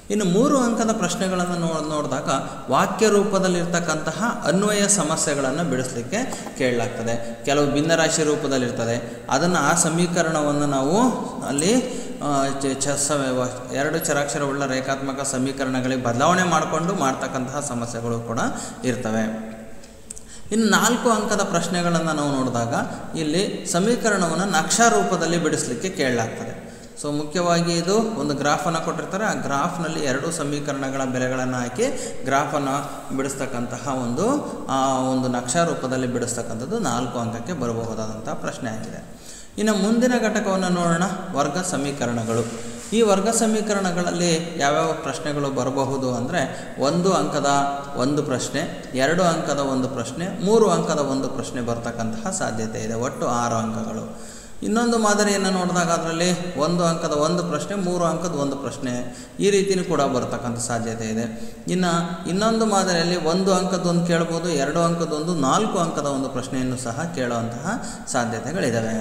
ಇನ್ನು ಮೂರು ಅಂಕದ ಪ್ರಶ್ನೆಗಳನ್ನು ನೋ ನೋಡಿದಾಗ ವಾಕ್ಯ ರೂಪದಲ್ಲಿರ್ತಕ್ಕಂತಹ ಅನ್ವಯ ಸಮಸ್ಯೆಗಳನ್ನು ಬಿಡಿಸಲಿಕ್ಕೆ ಕೇಳಲಾಗ್ತದೆ ಕೆಲವು ಭಿನ್ನರಾಶಿ ರೂಪದಲ್ಲಿರ್ತದೆ ಅದನ್ನು ಆ ಸಮೀಕರಣವನ್ನು ನಾವು ಅಲ್ಲಿ ಆ, ಚ- ಚ ಸ ಎರಡು ಚರಾಕ್ಷರವುಳ್ಳ ರೇಖಾತ್ಮಕ ಸಮೀಕರಣಗಳಿಗೆ ಬದಲಾವಣೆ ಮಾಡಿಕೊಂಡು ಮಾಡ್ತಕ್ಕಂತಹ ಸಮಸ್ಯೆಗಳು ಕೂಡ ಇರ್ತವೆ ಇನ್ನು ನಾಲ್ಕು ಅಂಕದ ಪ್ರಶ್ನೆಗಳನ್ನು ನಾವು ನೋಡಿದಾಗ ಇಲ್ಲಿ ಸಮೀಕರಣವನ್ನು ನಕ್ಷಾ ರೂಪದಲ್ಲಿ ಬಿಡಿಸಲಿಕ್ಕೆ ಕೇಳಲಾಗ್ತದೆ ಸೊ ಮುಖ್ಯವಾಗಿ ಇದು ಒಂದು ಗ್ರಾಫನ್ನು ಕೊಟ್ಟಿರ್ತಾರೆ ಆ ಗ್ರಾಫ್ನಲ್ಲಿ ಎರಡು ಸಮೀಕರಣಗಳ ಬೆಲೆಗಳನ್ನು ಹಾಕಿ ಗ್ರಾಫನ್ನು ಬಿಡಿಸ್ತಕ್ಕಂತಹ ಒಂದು ಆ ಒಂದು ನಕ್ಷಾ ರೂಪದಲ್ಲಿ ಬಿಡಿಸ್ತಕ್ಕಂಥದ್ದು ನಾಲ್ಕು ಅಂಕಕ್ಕೆ ಬರಬಹುದಾದಂಥ ಪ್ರಶ್ನೆ ಆಗಿದೆ ಇನ್ನು ಮುಂದಿನ ಘಟಕವನ್ನು ನೋಡೋಣ ವರ್ಗ ಸಮೀಕರಣಗಳು ಈ ವರ್ಗ ಸಮೀಕರಣಗಳಲ್ಲಿ ಯಾವ್ಯಾವ ಪ್ರಶ್ನೆಗಳು ಬರಬಹುದು ಅಂದರೆ ಒಂದು ಅಂಕದ ಒಂದು ಪ್ರಶ್ನೆ ಎರಡು ಅಂಕದ ಒಂದು ಪ್ರಶ್ನೆ ಮೂರು ಅಂಕದ ಒಂದು ಪ್ರಶ್ನೆ ಬರ್ತಕ್ಕಂತಹ ಸಾಧ್ಯತೆ ಇದೆ ಒಟ್ಟು ಆರು ಅಂಕಗಳು ಇನ್ನೊಂದು ಮಾದರಿಯನ್ನು ನೋಡಿದಾಗ ಅದರಲ್ಲಿ ಒಂದು ಅಂಕದ ಒಂದು ಪ್ರಶ್ನೆ ಮೂರು ಅಂಕದ ಒಂದು ಪ್ರಶ್ನೆ ಈ ರೀತಿಯೂ ಕೂಡ ಬರ್ತಕ್ಕಂಥ ಸಾಧ್ಯತೆ ಇದೆ ಇನ್ನು ಇನ್ನೊಂದು ಮಾದರಿಯಲ್ಲಿ ಒಂದು ಅಂಕದೊಂದು ಕೇಳ್ಬೋದು ಎರಡು ಅಂಕದೊಂದು ನಾಲ್ಕು ಅಂಕದ ಒಂದು ಪ್ರಶ್ನೆಯನ್ನು ಸಹ ಕೇಳುವಂತಹ ಸಾಧ್ಯತೆಗಳಿದ್ದಾವೆ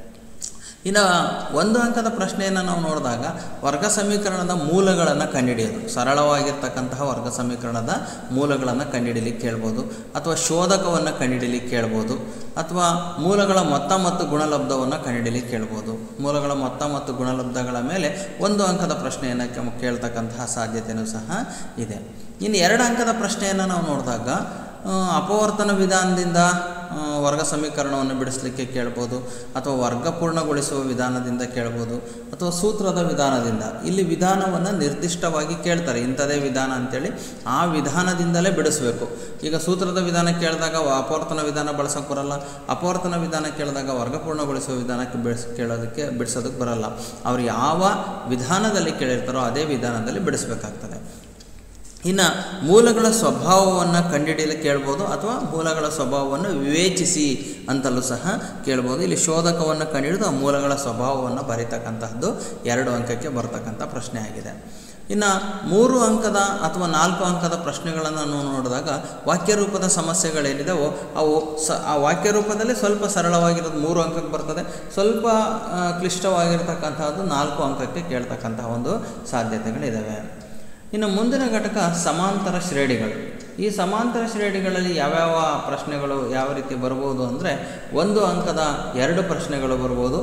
ಇನ್ನು ಒಂದು ಅಂಕದ ಪ್ರಶ್ನೆಯನ್ನು ನಾವು ನೋಡಿದಾಗ ವರ್ಗ ಸಮೀಕರಣದ ಮೂಲಗಳನ್ನು ಕಂಡುಹಿಡಿಯೋದು ಸರಳವಾಗಿರ್ತಕ್ಕಂತಹ ವರ್ಗ ಸಮೀಕರಣದ ಮೂಲಗಳನ್ನು ಕಂಡುಹಿಡಿಲಿಕ್ಕೆ ಕೇಳ್ಬೋದು ಅಥವಾ ಶೋಧಕವನ್ನು ಕಂಡುಹಿಡಿಲಿಕ್ಕೆ ಕೇಳ್ಬೋದು ಅಥವಾ ಮೂಲಗಳ ಮೊತ್ತ ಮತ್ತು ಗುಣಲಬ್ಧವನ್ನು ಕಂಡುಹಿಡಿಲಿಕ್ಕೆ ಕೇಳ್ಬೋದು ಮೂಲಗಳ ಮೊತ್ತ ಮತ್ತು ಗುಣಲಬ್ಧಗಳ ಮೇಲೆ ಒಂದು ಅಂಕದ ಪ್ರಶ್ನೆಯನ್ನು ಕೆ- ಕೇಳ್ತಕ್ಕಂತಹ ಸಾಧ್ಯತೆಯೂ ಸಹ ಇದೆ ಇನ್ನು ಎರಡು ಅಂಕದ ಪ್ರಶ್ನೆಯನ್ನು ನಾವು ನೋಡಿದಾಗ ಆ, ಅಪವರ್ತನ ವಿಧಾನದಿಂದ ಆ, ವರ್ಗ ಸಮೀಕರಣವನ್ನು ಬಿಡಿಸಲಿಕ್ಕೆ ಕೇಳ್ಬೋದು ಅಥವಾ ವರ್ಗ ಪೂರ್ಣಗೊಳಿಸುವ ವಿಧಾನದಿಂದ ಕೇಳ್ಬೋದು ಅಥವಾ ಸೂತ್ರದ ವಿಧಾನದಿಂದ ಇಲ್ಲಿ ವಿಧಾನವನ್ನು ನಿರ್ದಿಷ್ಟವಾಗಿ ಕೇಳ್ತಾರೆ ಇಂಥದೇ ವಿಧಾನ ಅಂತೇಳಿ ಆ ವಿಧಾನದಿಂದಲೇ ಬಿಡಿಸಬೇಕು ಈಗ ಸೂತ್ರದ ವಿಧಾನ ಕೇಳಿದಾಗ ವ- ಅಪವರ್ತನ ವಿಧಾನ ಬಳಸೋಕೆ ಬರಲ್ಲ ಅಪವರ್ತನ ವಿಧಾನ ಕೇಳಿದಾಗ ವರ್ಗ ಪೂರ್ಣಗೊಳಿಸುವ ವಿಧಾನಕ್ಕೆ ಬಿಡಿಸ್ ಕೇಳೋದಕ್ಕೆ ಬಿಡಿಸೋದಕ್ಕೆ ಬರಲ್ಲ ಅವ್ರು ಯಾವ ವಿಧಾನದಲ್ಲಿ ಕೇಳಿರ್ತಾರೋ ಅದೇ ವಿಧಾನದಲ್ಲಿ ಬಿಡಿಸಬೇಕಾಗ್ತದೆ ಇನ್ನು ಮೂಲಗಳ ಸ್ವಭಾವವನ್ನು ಕಂಡುಹಿಡಿಯಲು ಕೇಳ್ಬೋದು ಅಥವಾ ಮೂಲಗಳ ಸ್ವಭಾವವನ್ನು ವಿವೇಚಿಸಿ ಅಂತಲೂ ಸಹ ಕೇಳ್ಬೋದು ಇಲ್ಲಿ ಶೋಧಕವನ್ನು ಕಂಡುಹಿಡಿದು ಆ ಮೂಲಗಳ ಸ್ವಭಾವವನ್ನು ಬರೀತಕ್ಕಂತಹದ್ದು ಎರಡು ಅಂಕಕ್ಕೆ ಬರ್ತಕ್ಕಂಥ ಪ್ರಶ್ನೆ ಆಗಿದೆ ಇನ್ನು ಮೂರು ಅಂಕದ ಅಥವಾ ನಾಲ್ಕು ಅಂಕದ ಪ್ರಶ್ನೆಗಳನ್ನು ನಾವು ನೋಡಿದಾಗ ವಾಕ್ಯ ರೂಪದ ಸಮಸ್ಯೆಗಳೇನಿದಾವೋ ಅವು ಸ ಆ ವಾಕ್ಯ ರೂಪದಲ್ಲಿ ಸ್ವಲ್ಪ ಸರಳವಾಗಿರೋದು ಮೂರು ಅಂಕಕ್ಕೆ ಬರ್ತದೆ ಸ್ವಲ್ಪ ಆ, ಕ್ಲಿಷ್ಟವಾಗಿರ್ತಕ್ಕಂತಹದ್ದು ನಾಲ್ಕು ಅಂಕಕ್ಕೆ ಕೇಳ್ತಕ್ಕಂತಹ ಒಂದು ಸಾಧ್ಯತೆಗಳಿದ್ದಾವೆ ಇನ್ನು ಮುಂದಿನ ಘಟಕ ಸಮಾಂತರ ಶ್ರೇಣಿಗಳು ಈ ಸಮಾಂತರ ಶ್ರೇಣಿಗಳಲ್ಲಿ ಯಾವ್ಯಾವ ಪ್ರಶ್ನೆಗಳು ಯಾವ ರೀತಿ ಬರ್ಬೋದು ಅಂದರೆ ಒಂದು ಅಂಕದ ಎರಡು ಪ್ರಶ್ನೆಗಳು ಬರ್ಬೋದು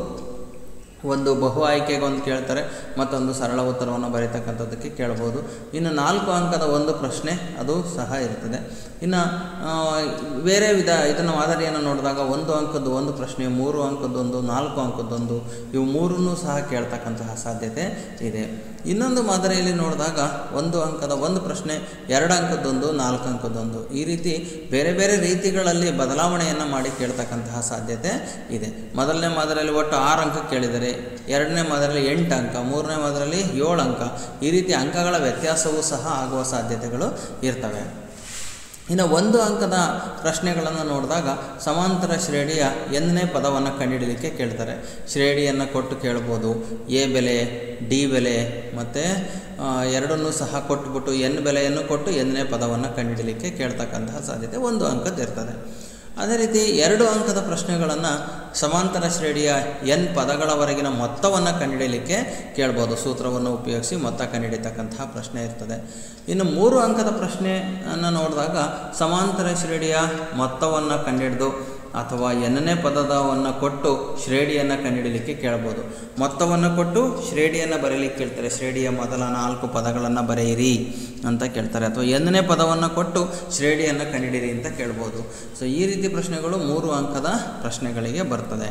ಒಂದು ಬಹು ಆಯ್ಕೆಗೆ ಒಂದು ಕೇಳ್ತಾರೆ ಮತ್ತೊಂದು ಸರಳ ಉತ್ತರವನ್ನು ಬರೀತಕ್ಕಂಥದ್ದಕ್ಕೆ ಕೇಳ್ಬೋದು ಇನ್ನು ನಾಲ್ಕು ಅಂಕದ ಒಂದು ಪ್ರಶ್ನೆ ಅದು ಸಹ ಇರ್ತದೆ ಇನ್ನು ಆ, ಬೇರೆ ವಿಧ ಇದನ್ನು ಮಾದರಿಯನ್ನು ನೋಡಿದಾಗ ಒಂದು ಅಂಕದ್ದು ಒಂದು ಪ್ರಶ್ನೆ ಮೂರು ಅಂಕದ್ದೊಂದು ನಾಲ್ಕು ಅಂಕದ್ದೊಂದು ಇವು ಮೂರನ್ನೂ ಸಹ ಕೇಳ್ತಕ್ಕಂತಹ ಸಾಧ್ಯತೆ ಇದೆ ಇನ್ನೊಂದು ಮಾದರಿಯಲ್ಲಿ ನೋಡಿದಾಗ ಒಂದು ಅಂಕದ ಒಂದು ಪ್ರಶ್ನೆ ಎರಡು ಅಂಕದ್ದೊಂದು ನಾಲ್ಕು ಅಂಕದ್ದೊಂದು ಈ ರೀತಿ ಬೇರೆ ಬೇರೆ ರೀತಿಗಳಲ್ಲಿ ಬದಲಾವಣೆಯನ್ನು ಮಾಡಿ ಕೇಳ್ತಕ್ಕಂತಹ ಸಾಧ್ಯತೆ ಇದೆ ಮೊದಲನೇ ಮಾದರಿಯಲ್ಲಿ ಒಟ್ಟು ಆರು ಅಂಕ ಕೇಳಿದರೆ ಎರಡನೇ ಮಾದರಿಯಲ್ಲಿ ಎಂಟು ಅಂಕ ಮೂರನೇ ಮಾದರಿಯಲ್ಲಿ ಏಳು ಅಂಕ ಈ ರೀತಿ ಅಂಕಗಳ ವ್ಯತ್ಯಾಸವೂ ಸಹ ಆಗುವ ಸಾಧ್ಯತೆಗಳು ಇರ್ತವೆ ಇನ್ನು ಒಂದು ಅಂಕದ ಪ್ರಶ್ನೆಗಳನ್ನು ನೋಡಿದಾಗ ಸಮಾಂತರ ಶ್ರೇಣಿಯ ಎನ್ನೇ ಪದವನ್ನು ಕಂಡುಹಿಡಲಿಕ್ಕೆ ಕೇಳ್ತಾರೆ ಶ್ರೇಣಿಯನ್ನು ಕೊಟ್ಟು ಕೇಳ್ಬೋದು ಎ ಬೆಲೆ ಡಿ ಬೆಲೆ ಮತ್ತು ಎರಡನ್ನೂ ಸಹ ಕೊಟ್ಬಿಟ್ಟು ಎನ್ ಬೆಲೆಯನ್ನು ಕೊಟ್ಟು ಎನ್ನೇ ಪದವನ್ನು ಕಂಡುಹಿಡಲಿಕ್ಕೆ ಕೇಳ್ತಕ್ಕಂತಹ ಸಾಧ್ಯತೆ ಒಂದು ಅಂಕದ್ದು ಇರ್ತದೆ ಅದೇ ರೀತಿ ಎರಡು ಅಂಕದ ಪ್ರಶ್ನೆಗಳನ್ನು ಸಮಾಂತರ ಶ್ರೇಣಿಯ ಎನ್ ಪದಗಳವರೆಗಿನ ಮೊತ್ತವನ್ನು ಕಂಡುಹಿಡಲಿಕ್ಕೆ ಕೇಳ್ಬೋದು ಸೂತ್ರವನ್ನು ಉಪಯೋಗಿಸಿ ಮೊತ್ತ ಕಂಡುಹಿಡಿತಕ್ಕಂತಹ ಪ್ರಶ್ನೆ ಇರ್ತದೆ ಇನ್ನು ಮೂರು ಅಂಕದ ಪ್ರಶ್ನೆಯನ್ನು ನೋಡಿದಾಗ ಸಮಾಂತರ ಶ್ರೇಣಿಯ ಮೊತ್ತವನ್ನು ಕಂಡುಹಿಡಿದು ಅಥವಾ ಎನ್ನನೇ ಪದದವನ್ನು ಕೊಟ್ಟು ಶ್ರೇಣಿಯನ್ನು ಕಂಡುಹಿಡಲಿಕ್ಕೆ ಕೇಳ್ಬೋದು ಮೊತ್ತವನ್ನು ಕೊಟ್ಟು ಶ್ರೇಣಿಯನ್ನು ಬರೀಲಿಕ್ಕೆ ಕೇಳ್ತಾರೆ ಶ್ರೇಣಿಯ ಮೊದಲ ನಾಲ್ಕು ಪದಗಳನ್ನು ಬರೆಯಿರಿ ಅಂತ ಕೇಳ್ತಾರೆ ಅಥವಾ ಎನ್ನನೇ ಪದವನ್ನು ಕೊಟ್ಟು ಶ್ರೇಣಿಯನ್ನು ಕಂಡುಹಿಡಿಯಿರಿ ಅಂತ ಕೇಳ್ಬೋದು ಸೊ ಈ ರೀತಿ ಪ್ರಶ್ನೆಗಳು ಮೂರು ಅಂಕದ ಪ್ರಶ್ನೆಗಳಿಗೆ ಬರ್ತದೆ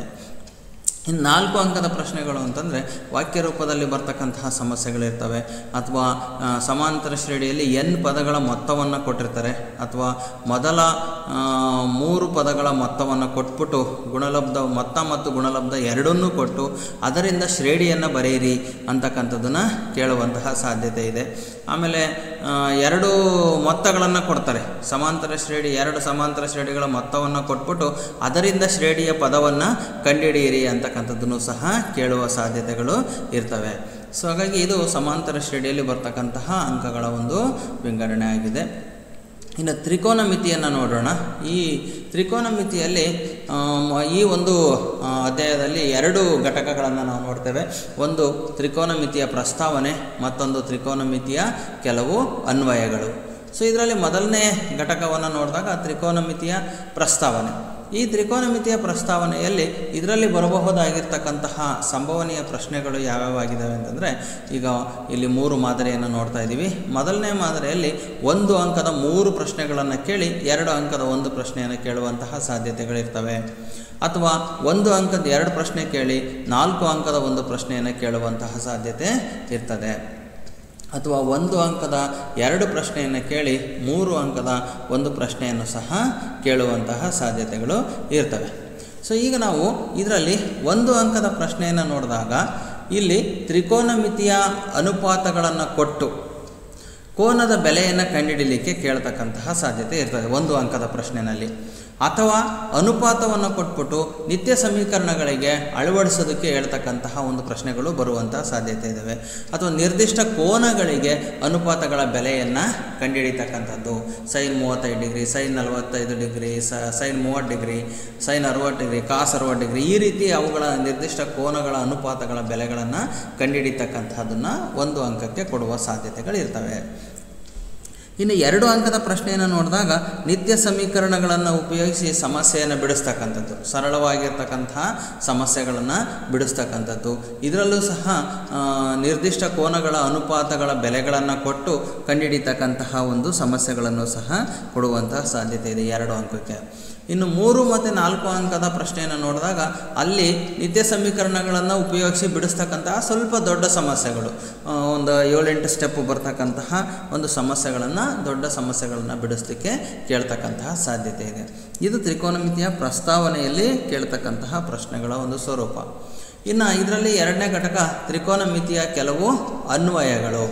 ಇನ್ನು ನಾಲ್ಕು ಅಂಕದ ಪ್ರಶ್ನೆಗಳು ಅಂತಂದರೆ ವಾಕ್ಯ ರೂಪದಲ್ಲಿ ಬರ್ತಕ್ಕಂತಹ ಸಮಸ್ಯೆಗಳಿರ್ತವೆ ಅಥವಾ ಆ, ಸಮಾಂತರ ಶ್ರೇಣಿಯಲ್ಲಿ ಎನ್ ಪದಗಳ ಮೊತ್ತವನ್ನು ಕೊಟ್ಟಿರ್ತಾರೆ ಅಥವಾ ಮೊದಲ ಆ, ಮೂರು ಪದಗಳ ಮೊತ್ತವನ್ನು ಕೊಟ್ಬಿಟ್ಟು ಗುಣಲಬ್ಧ ಮೊತ್ತ ಮತ್ತು ಗುಣಲಬ್ಧ ಎರಡನ್ನೂ ಕೊಟ್ಟು ಅದರಿಂದ ಶ್ರೇಣಿಯನ್ನು ಬರೆಯಿರಿ ಅಂತಕ್ಕಂಥದ್ದನ್ನು ಕೇಳುವಂತಹ ಸಾಧ್ಯತೆ ಇದೆ ಆಮೇಲೆ ಆ, ಎರಡು ಮೊತ್ತಗಳನ್ನು ಕೊಡ್ತಾರೆ ಸಮಾಂತರ ಶ್ರೇಣಿ ಎರಡು ಸಮಾಂತರ ಶ್ರೇಣಿಗಳ ಮೊತ್ತವನ್ನು ಕೊಟ್ಬಿಟ್ಟು ಅದರಿಂದ ಶ್ರೇಣಿಯ ಪದವನ್ನು ಕಂಡುಹಿಡಿಯಿರಿ ಅಂತಕ್ಕಂಥದ್ದನ್ನು ಸಹ ಕೇಳುವ ಸಾಧ್ಯತೆಗಳು ಇರ್ತವೆ ಸೊ ಹಾಗಾಗಿ ಇದು ಸಮಾಂತರ ಶ್ರೇಣಿಯಲ್ಲಿ ಬರ್ತಕ್ಕಂತಹ ಅಂಕಗಳ ಒಂದು ವಿಂಗಡಣೆ ಆಗಿದೆ ಇನ್ನು ತ್ರಿಕೋನಮಿತಿಯನ್ನು ನೋಡೋಣ ಈ ತ್ರಿಕೋನಮಿತಿಯಲ್ಲಿ ಆಮ್, ಈ ಒಂದು ಆ, ಅಧ್ಯಾಯದಲ್ಲಿ ಎರಡು ಘಟಕಗಳನ್ನು ನಾವು ನೋಡ್ತೇವೆ ಒಂದು ತ್ರಿಕೋನಮಿತಿಯ ಪ್ರಸ್ತಾವನೆ ಮತ್ತೊಂದು ತ್ರಿಕೋನಮಿತಿಯ ಕೆಲವು ಅನ್ವಯಗಳು ಸೊ ಇದರಲ್ಲಿ ಮೊದಲನೇ ಘಟಕವನ್ನು ನೋಡಿದಾಗ ತ್ರಿಕೋನಮಿತಿಯ ಪ್ರಸ್ತಾವನೆ ಈ ತ್ರಿಕೋನಮಿತಿಯ ಪ್ರಸ್ತಾವನೆಯಲ್ಲಿ ಇದರಲ್ಲಿ ಬರಬಹುದಾಗಿರ್ತಕ್ಕಂತಹ ಸಂಭವನೀಯ ಪ್ರಶ್ನೆಗಳು ಯಾವ್ಯಾವಾಗಿದ್ದಾವೆ ಅಂತಂದರೆ ಈಗ ಇಲ್ಲಿ ಮೂರು ಮಾದರಿಯನ್ನು ನೋಡ್ತಾ ಇದ್ದೀವಿ ಮೊದಲನೇ ಮಾದರಿಯಲ್ಲಿ ಒಂದು ಅಂಕದ ಮೂರು ಪ್ರಶ್ನೆಗಳನ್ನು ಕೇಳಿ ಎರಡು ಅಂಕದ ಒಂದು ಪ್ರಶ್ನೆಯನ್ನು ಕೇಳುವಂತಹ ಸಾಧ್ಯತೆಗಳಿರ್ತವೆ ಅಥವಾ ಒಂದು ಅಂಕದ ಎರಡು ಪ್ರಶ್ನೆ ಕೇಳಿ ನಾಲ್ಕು ಅಂಕದ ಒಂದು ಪ್ರಶ್ನೆಯನ್ನು ಕೇಳುವಂತಹ ಸಾಧ್ಯತೆ ಇರ್ತದೆ ಅಥವಾ ಒಂದು ಅಂಕದ ಎರಡು ಪ್ರಶ್ನೆಯನ್ನು ಕೇಳಿ ಮೂರು ಅಂಕದ ಒಂದು ಪ್ರಶ್ನೆಯನ್ನು ಸಹ ಕೇಳುವಂತಹ ಸಾಧ್ಯತೆಗಳು ಇರ್ತವೆ ಸೊ ಈಗ ನಾವು ಇದರಲ್ಲಿ ಒಂದು ಅಂಕದ ಪ್ರಶ್ನೆಯನ್ನು ನೋಡಿದಾಗ ಇಲ್ಲಿ ತ್ರಿಕೋನಮಿತಿಯ ಅನುಪಾತಗಳನ್ನು ಕೊಟ್ಟು ಕೋನದ ಬೆಲೆಯನ್ನು ಕಂಡುಹಿಡಲಿಕ್ಕೆ ಕೇಳ್ತಕ್ಕಂತಹ ಸಾಧ್ಯತೆ ಇರ್ತದೆ ಒಂದು ಅಂಕದ ಪ್ರಶ್ನೆಯಲ್ಲಿ ಅಥವಾ ಅನುಪಾತವನ್ನು ಕೊಟ್ಬಿಟ್ಟು ನಿತ್ಯ ಸಮೀಕರಣಗಳಿಗೆ ಅಳವಡಿಸೋದಕ್ಕೆ ಹೇಳ್ತಕ್ಕಂತಹ ಒಂದು ಪ್ರಶ್ನೆಗಳು ಬರುವಂತಹ ಸಾಧ್ಯತೆ ಇದ್ದಾವೆ ಅಥವಾ ನಿರ್ದಿಷ್ಟ ಕೋನಗಳಿಗೆ ಅನುಪಾತಗಳ ಬೆಲೆಯನ್ನು ಕಂಡುಹಿಡಿತಕ್ಕಂಥದ್ದು ಸೈನ್ ಮೂವತ್ತೈದು ಡಿಗ್ರಿ ಸೈನ್ ನಲವತ್ತೈದು ಡಿಗ್ರಿ ಸ ಸೈನ್ ಮೂವತ್ತು ಡಿಗ್ರಿ ಸೈನ್ ಅರವತ್ತು ಡಿಗ್ರಿ ಕಾಸ್ ಅರವತ್ತು ಡಿಗ್ರಿ ಈ ರೀತಿ ಅವುಗಳ ನಿರ್ದಿಷ್ಟ ಕೋನಗಳ ಅನುಪಾತಗಳ ಬೆಲೆಗಳನ್ನು ಕಂಡುಹಿಡಿತಕ್ಕಂಥದ್ದನ್ನು ಒಂದು ಅಂಕಕ್ಕೆ ಕೊಡುವ ಸಾಧ್ಯತೆಗಳಿರ್ತವೆ ಇನ್ನು ಎರಡು ಅಂಕದ ಪ್ರಶ್ನೆಯನ್ನು ನೋಡಿದಾಗ ನಿತ್ಯ ಸಮೀಕರಣಗಳನ್ನು ಉಪಯೋಗಿಸಿ ಸಮಸ್ಯೆಯನ್ನು ಬಿಡಿಸ್ತಕ್ಕಂಥದ್ದು ಸರಳವಾಗಿರ್ತಕ್ಕಂತಹ ಸಮಸ್ಯೆಗಳನ್ನು ಬಿಡಿಸ್ತಕ್ಕಂಥದ್ದು ಇದರಲ್ಲೂ ಸಹ ಆ, ನಿರ್ದಿಷ್ಟ ಕೋನಗಳ ಅನುಪಾತಗಳ ಬೆಲೆಗಳನ್ನು ಕೊಟ್ಟು ಕಂಡುಹಿಡಿತಕ್ಕಂತಹ ಒಂದು ಸಮಸ್ಯೆಗಳನ್ನು ಸಹ ಕೊಡುವಂತಹ ಸಾಧ್ಯತೆ ಇದೆ ಎರಡು ಅಂಕಕ್ಕೆ ಇನ್ನು ಮೂರು ಮತ್ತು ನಾಲ್ಕು ಅಂಕದ ಪ್ರಶ್ನೆಯನ್ನು ನೋಡಿದಾಗ ಅಲ್ಲಿ ನಿತ್ಯ ಸಮೀಕರಣಗಳನ್ನು ಉಪಯೋಗಿಸಿ ಬಿಡಿಸ್ತಕ್ಕಂತಹ ಸ್ವಲ್ಪ ದೊಡ್ಡ ಸಮಸ್ಯೆಗಳು ಆ, ಒಂದು ಏಳೆಂಟು ಸ್ಟೆಪ್ ಬರ್ತಕ್ಕಂತಹ ಒಂದು ಸಮಸ್ಯೆಗಳನ್ನು ದೊಡ್ಡ ಸಮಸ್ಯೆಗಳನ್ನು ಬಿಡಿಸ್ಲಿಕ್ಕೆ ಕೇಳ್ತಕ್ಕಂತಹ ಸಾಧ್ಯತೆ ಇದೆ ಇದು ತ್ರಿಕೋನಮಿತಿಯ ಪ್ರಸ್ತಾವನೆಯಲ್ಲಿ ಕೇಳ್ತಕ್ಕಂತಹ ಪ್ರಶ್ನೆಗಳ ಒಂದು ಸ್ವರೂಪ ಇನ್ನು ಇದರಲ್ಲಿ ಎರಡನೇ ಘಟಕ ತ್ರಿಕೋನಮಿತಿಯ ಕೆಲವು ಅನ್ವಯಗಳು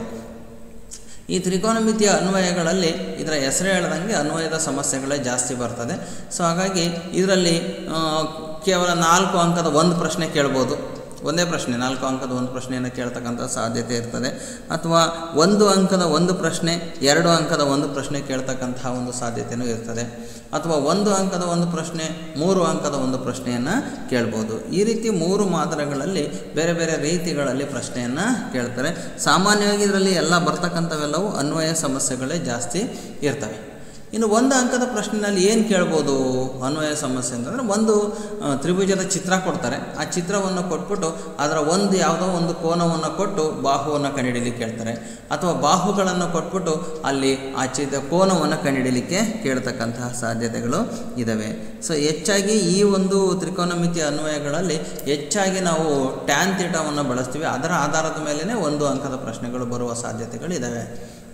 ಈ ತ್ರಿಕೋನಮಿತಿಯ ಅನ್ವಯಗಳಲ್ಲಿ ಇದರ ಹೆಸರು ಹೇಳ್ದಂಗೆ ಅನ್ವಯದ ಸಮಸ್ಯೆಗಳೇ ಜಾಸ್ತಿ ಬರ್ತದೆ ಸೊ ಹಾಗಾಗಿ ಇದರಲ್ಲಿ ಆ, ಕೇವಲ ನಾಲ್ಕು ಅಂಕದ ಒಂದು ಪ್ರಶ್ನೆ ಕೇಳ್ಬೋದು ಒಂದೇ ಪ್ರಶ್ನೆ ನಾಲ್ಕು ಅಂಕದ ಒಂದು ಪ್ರಶ್ನೆಯನ್ನು ಕೇಳ್ತಕ್ಕಂಥ ಸಾಧ್ಯತೆ ಇರ್ತದೆ ಅಥವಾ ಒಂದು ಅಂಕದ ಒಂದು ಪ್ರಶ್ನೆ ಎರಡು ಅಂಕದ ಒಂದು ಪ್ರಶ್ನೆ ಕೇಳ್ತಕ್ಕಂತಹ ಒಂದು ಸಾಧ್ಯತೆಯೂ ಇರ್ತದೆ ಅಥವಾ ಒಂದು ಅಂಕದ ಒಂದು ಪ್ರಶ್ನೆ ಮೂರು ಅಂಕದ ಒಂದು ಪ್ರಶ್ನೆಯನ್ನು ಕೇಳ್ಬೋದು ಈ ರೀತಿ ಮೂರು ಮಾದರಿಗಳಲ್ಲಿ ಬೇರೆ ಬೇರೆ ರೀತಿಗಳಲ್ಲಿ ಪ್ರಶ್ನೆಯನ್ನು ಕೇಳ್ತಾರೆ ಸಾಮಾನ್ಯವಾಗಿ ಇದರಲ್ಲಿ ಎಲ್ಲ ಬರ್ತಕ್ಕಂಥವೆಲ್ಲವೂ ಅನ್ವಯ ಸಮಸ್ಯೆಗಳೇ ಜಾಸ್ತಿ ಇರ್ತವೆ ಇನ್ನು ಒಂದು ಅಂಕದ ಪ್ರಶ್ನೆಯಲ್ಲಿ ಏನು ಕೇಳ್ಬೋದು ಅನ್ವಯ ಸಮಸ್ಯೆ ಅಂತಂದರೆ ಒಂದು ಆ, ತ್ರಿಭುಜದ ಚಿತ್ರ ಕೊಡ್ತಾರೆ ಆ ಚಿತ್ರವನ್ನು ಕೊಟ್ಬಿಟ್ಟು ಅದರ ಒಂದು ಯಾವುದೋ ಒಂದು ಕೋನವನ್ನು ಕೊಟ್ಟು ಬಾಹುವನ್ನು ಕಂಡುಹಿಡಿಲಿಕ್ಕೆ ಹೇಳ್ತಾರೆ ಅಥವಾ ಬಾಹುಗಳನ್ನು ಕೊಟ್ಬಿಟ್ಟು ಅಲ್ಲಿ ಆ ಚಿತ್ರ ಕೋನವನ್ನು ಕಂಡುಹಿಡಿಲಿಕ್ಕೆ ಕೇಳ್ತಕ್ಕಂತಹ ಸಾಧ್ಯತೆಗಳು ಇದ್ದಾವೆ ಸೊ ಹೆಚ್ಚಾಗಿ ಈ ಒಂದು ತ್ರಿಕೋನಮಿತಿಯ ಅನ್ವಯಗಳಲ್ಲಿ ಹೆಚ್ಚಾಗಿ ನಾವು ಟ್ಯಾನ್ ತೀಟವನ್ನು ಬಳಸ್ತೀವಿ ಅದರ ಆಧಾರದ ಮೇಲೇ ಒಂದು ಅಂಕದ ಪ್ರಶ್ನೆಗಳು ಬರುವ ಸಾಧ್ಯತೆಗಳಿದ್ದಾವೆ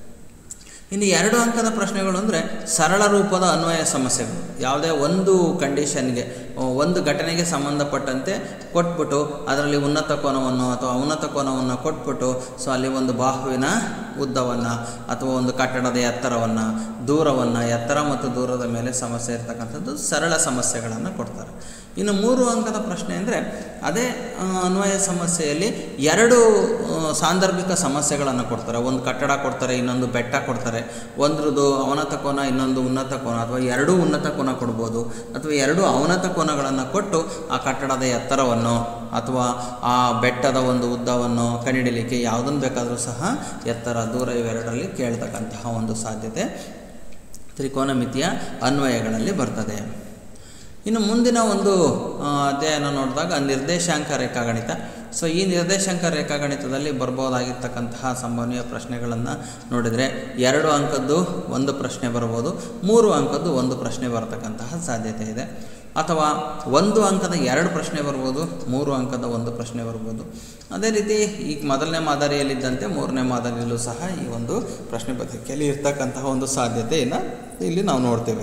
ಇನ್ನು ಎರಡು ಅಂಕದ ಪ್ರಶ್ನೆಗಳು ಅಂದರೆ ಸರಳ ರೂಪದ ಅನ್ವಯ ಸಮಸ್ಯೆಗಳು ಯಾವುದೇ ಒಂದು ಕಂಡೀಷನ್ಗೆ ಆ, ಒಂದು ಘಟನೆಗೆ ಸಂಬಂಧಪಟ್ಟಂತೆ ಕೊಟ್ಬಿಟ್ಟು ಅದರಲ್ಲಿ ಉನ್ನತ ಕೋನವನ್ನು ಅಥವಾ ಔನ್ನತ ಕೋನವನ್ನು ಕೊಟ್ಬಿಟ್ಟು ಸೊ ಅಲ್ಲಿ ಒಂದು ಬಾಹುವಿನ ಉದ್ದವನ್ನು ಅಥವಾ ಒಂದು ಕಟ್ಟಡದ ಎತ್ತರವನ್ನು ದೂರವನ್ನು ಎತ್ತರ ಮತ್ತು ದೂರದ ಮೇಲೆ ಸಮಸ್ಯೆ ಇರ್ತಕ್ಕಂಥದ್ದು ಸರಳ ಸಮಸ್ಯೆಗಳನ್ನು ಕೊಡ್ತಾರೆ ಇನ್ನು ಮೂರು ಅಂಕದ ಪ್ರಶ್ನೆ ಅಂದರೆ ಅದೇ ಆ, ಅನ್ವಯ ಸಮಸ್ಯೆಯಲ್ಲಿ ಎರಡು ಆ, ಸಾಂದರ್ಭಿಕ ಸಮಸ್ಯೆಗಳನ್ನು ಕೊಡ್ತಾರೆ ಒಂದು ಕಟ್ಟಡ ಕೊಡ್ತಾರೆ ಇನ್ನೊಂದು ಬೆಟ್ಟ ಕೊಡ್ತಾರೆ ಒಂದ್ರದ್ದು ಅವನತ ಕೋನ ಇನ್ನೊಂದು ಉನ್ನತ ಕೋನ ಅಥವಾ ಎರಡೂ ಉನ್ನತ ಕೋನ ಕೊಡ್ಬೋದು ಅಥವಾ ಎರಡೂ ಅವನತ ಕೋನಗಳನ್ನು ಕೊಟ್ಟು ಆ ಕಟ್ಟಡದ ಎತ್ತರವನ್ನು ಅಥವಾ ಆ ಬೆಟ್ಟದ ಒಂದು ಉದ್ದವನ್ನು ಕಂಡುಹಿಡಲಿಕ್ಕೆ ಯಾವುದನ್ನು ಬೇಕಾದರೂ ಸಹ ಎತ್ತರ ದೂರ ಇವೆರಡರಲ್ಲಿ ಕೇಳ್ತಕ್ಕಂತಹ ಒಂದು ಸಾಧ್ಯತೆ ತ್ರಿಕೋನಮಿತಿಯ ಅನ್ವಯಗಳಲ್ಲಿ ಬರ್ತದೆ ಇನ್ನು ಮುಂದಿನ ಒಂದು ಆ, ಅಧ್ಯಯನ ನೋಡಿದಾಗ ನಿರ್ದೇಶಾಂಕ ರೇಖಾಗಣಿತ ಸೊ ಈ ನಿರ್ದೇಶಾಂಕ ರೇಖಾಗಣಿತದಲ್ಲಿ ಬರ್ಬೋದಾಗಿರ್ತಕ್ಕಂತಹ ಸಂಭವನೀಯ ಪ್ರಶ್ನೆಗಳನ್ನು ನೋಡಿದರೆ ಎರಡು ಅಂಕದ್ದು ಒಂದು ಪ್ರಶ್ನೆ ಬರ್ಬೋದು ಮೂರು ಅಂಕದ್ದು ಒಂದು ಪ್ರಶ್ನೆ ಬರ್ತಕ್ಕಂತಹ ಸಾಧ್ಯತೆ ಇದೆ ಅಥವಾ ಒಂದು ಅಂಕದ ಎರಡು ಪ್ರಶ್ನೆ ಬರ್ಬೋದು ಮೂರು ಅಂಕದ ಒಂದು ಪ್ರಶ್ನೆ ಬರ್ಬೋದು ಅದೇ ರೀತಿ ಈಗ ಮೊದಲನೇ ಮಾದರಿಯಲ್ಲಿದ್ದಂತೆ ಮೂರನೇ ಮಾದರಿಯಲ್ಲೂ ಸಹ ಈ ಒಂದು ಪ್ರಶ್ನೆ ಪತ್ರಿಕೆಯಲ್ಲಿ ಇರ್ತಕ್ಕಂತಹ ಒಂದು ಸಾಧ್ಯತೆಯನ್ನು ಇಲ್ಲಿ ನಾವು ನೋಡ್ತೇವೆ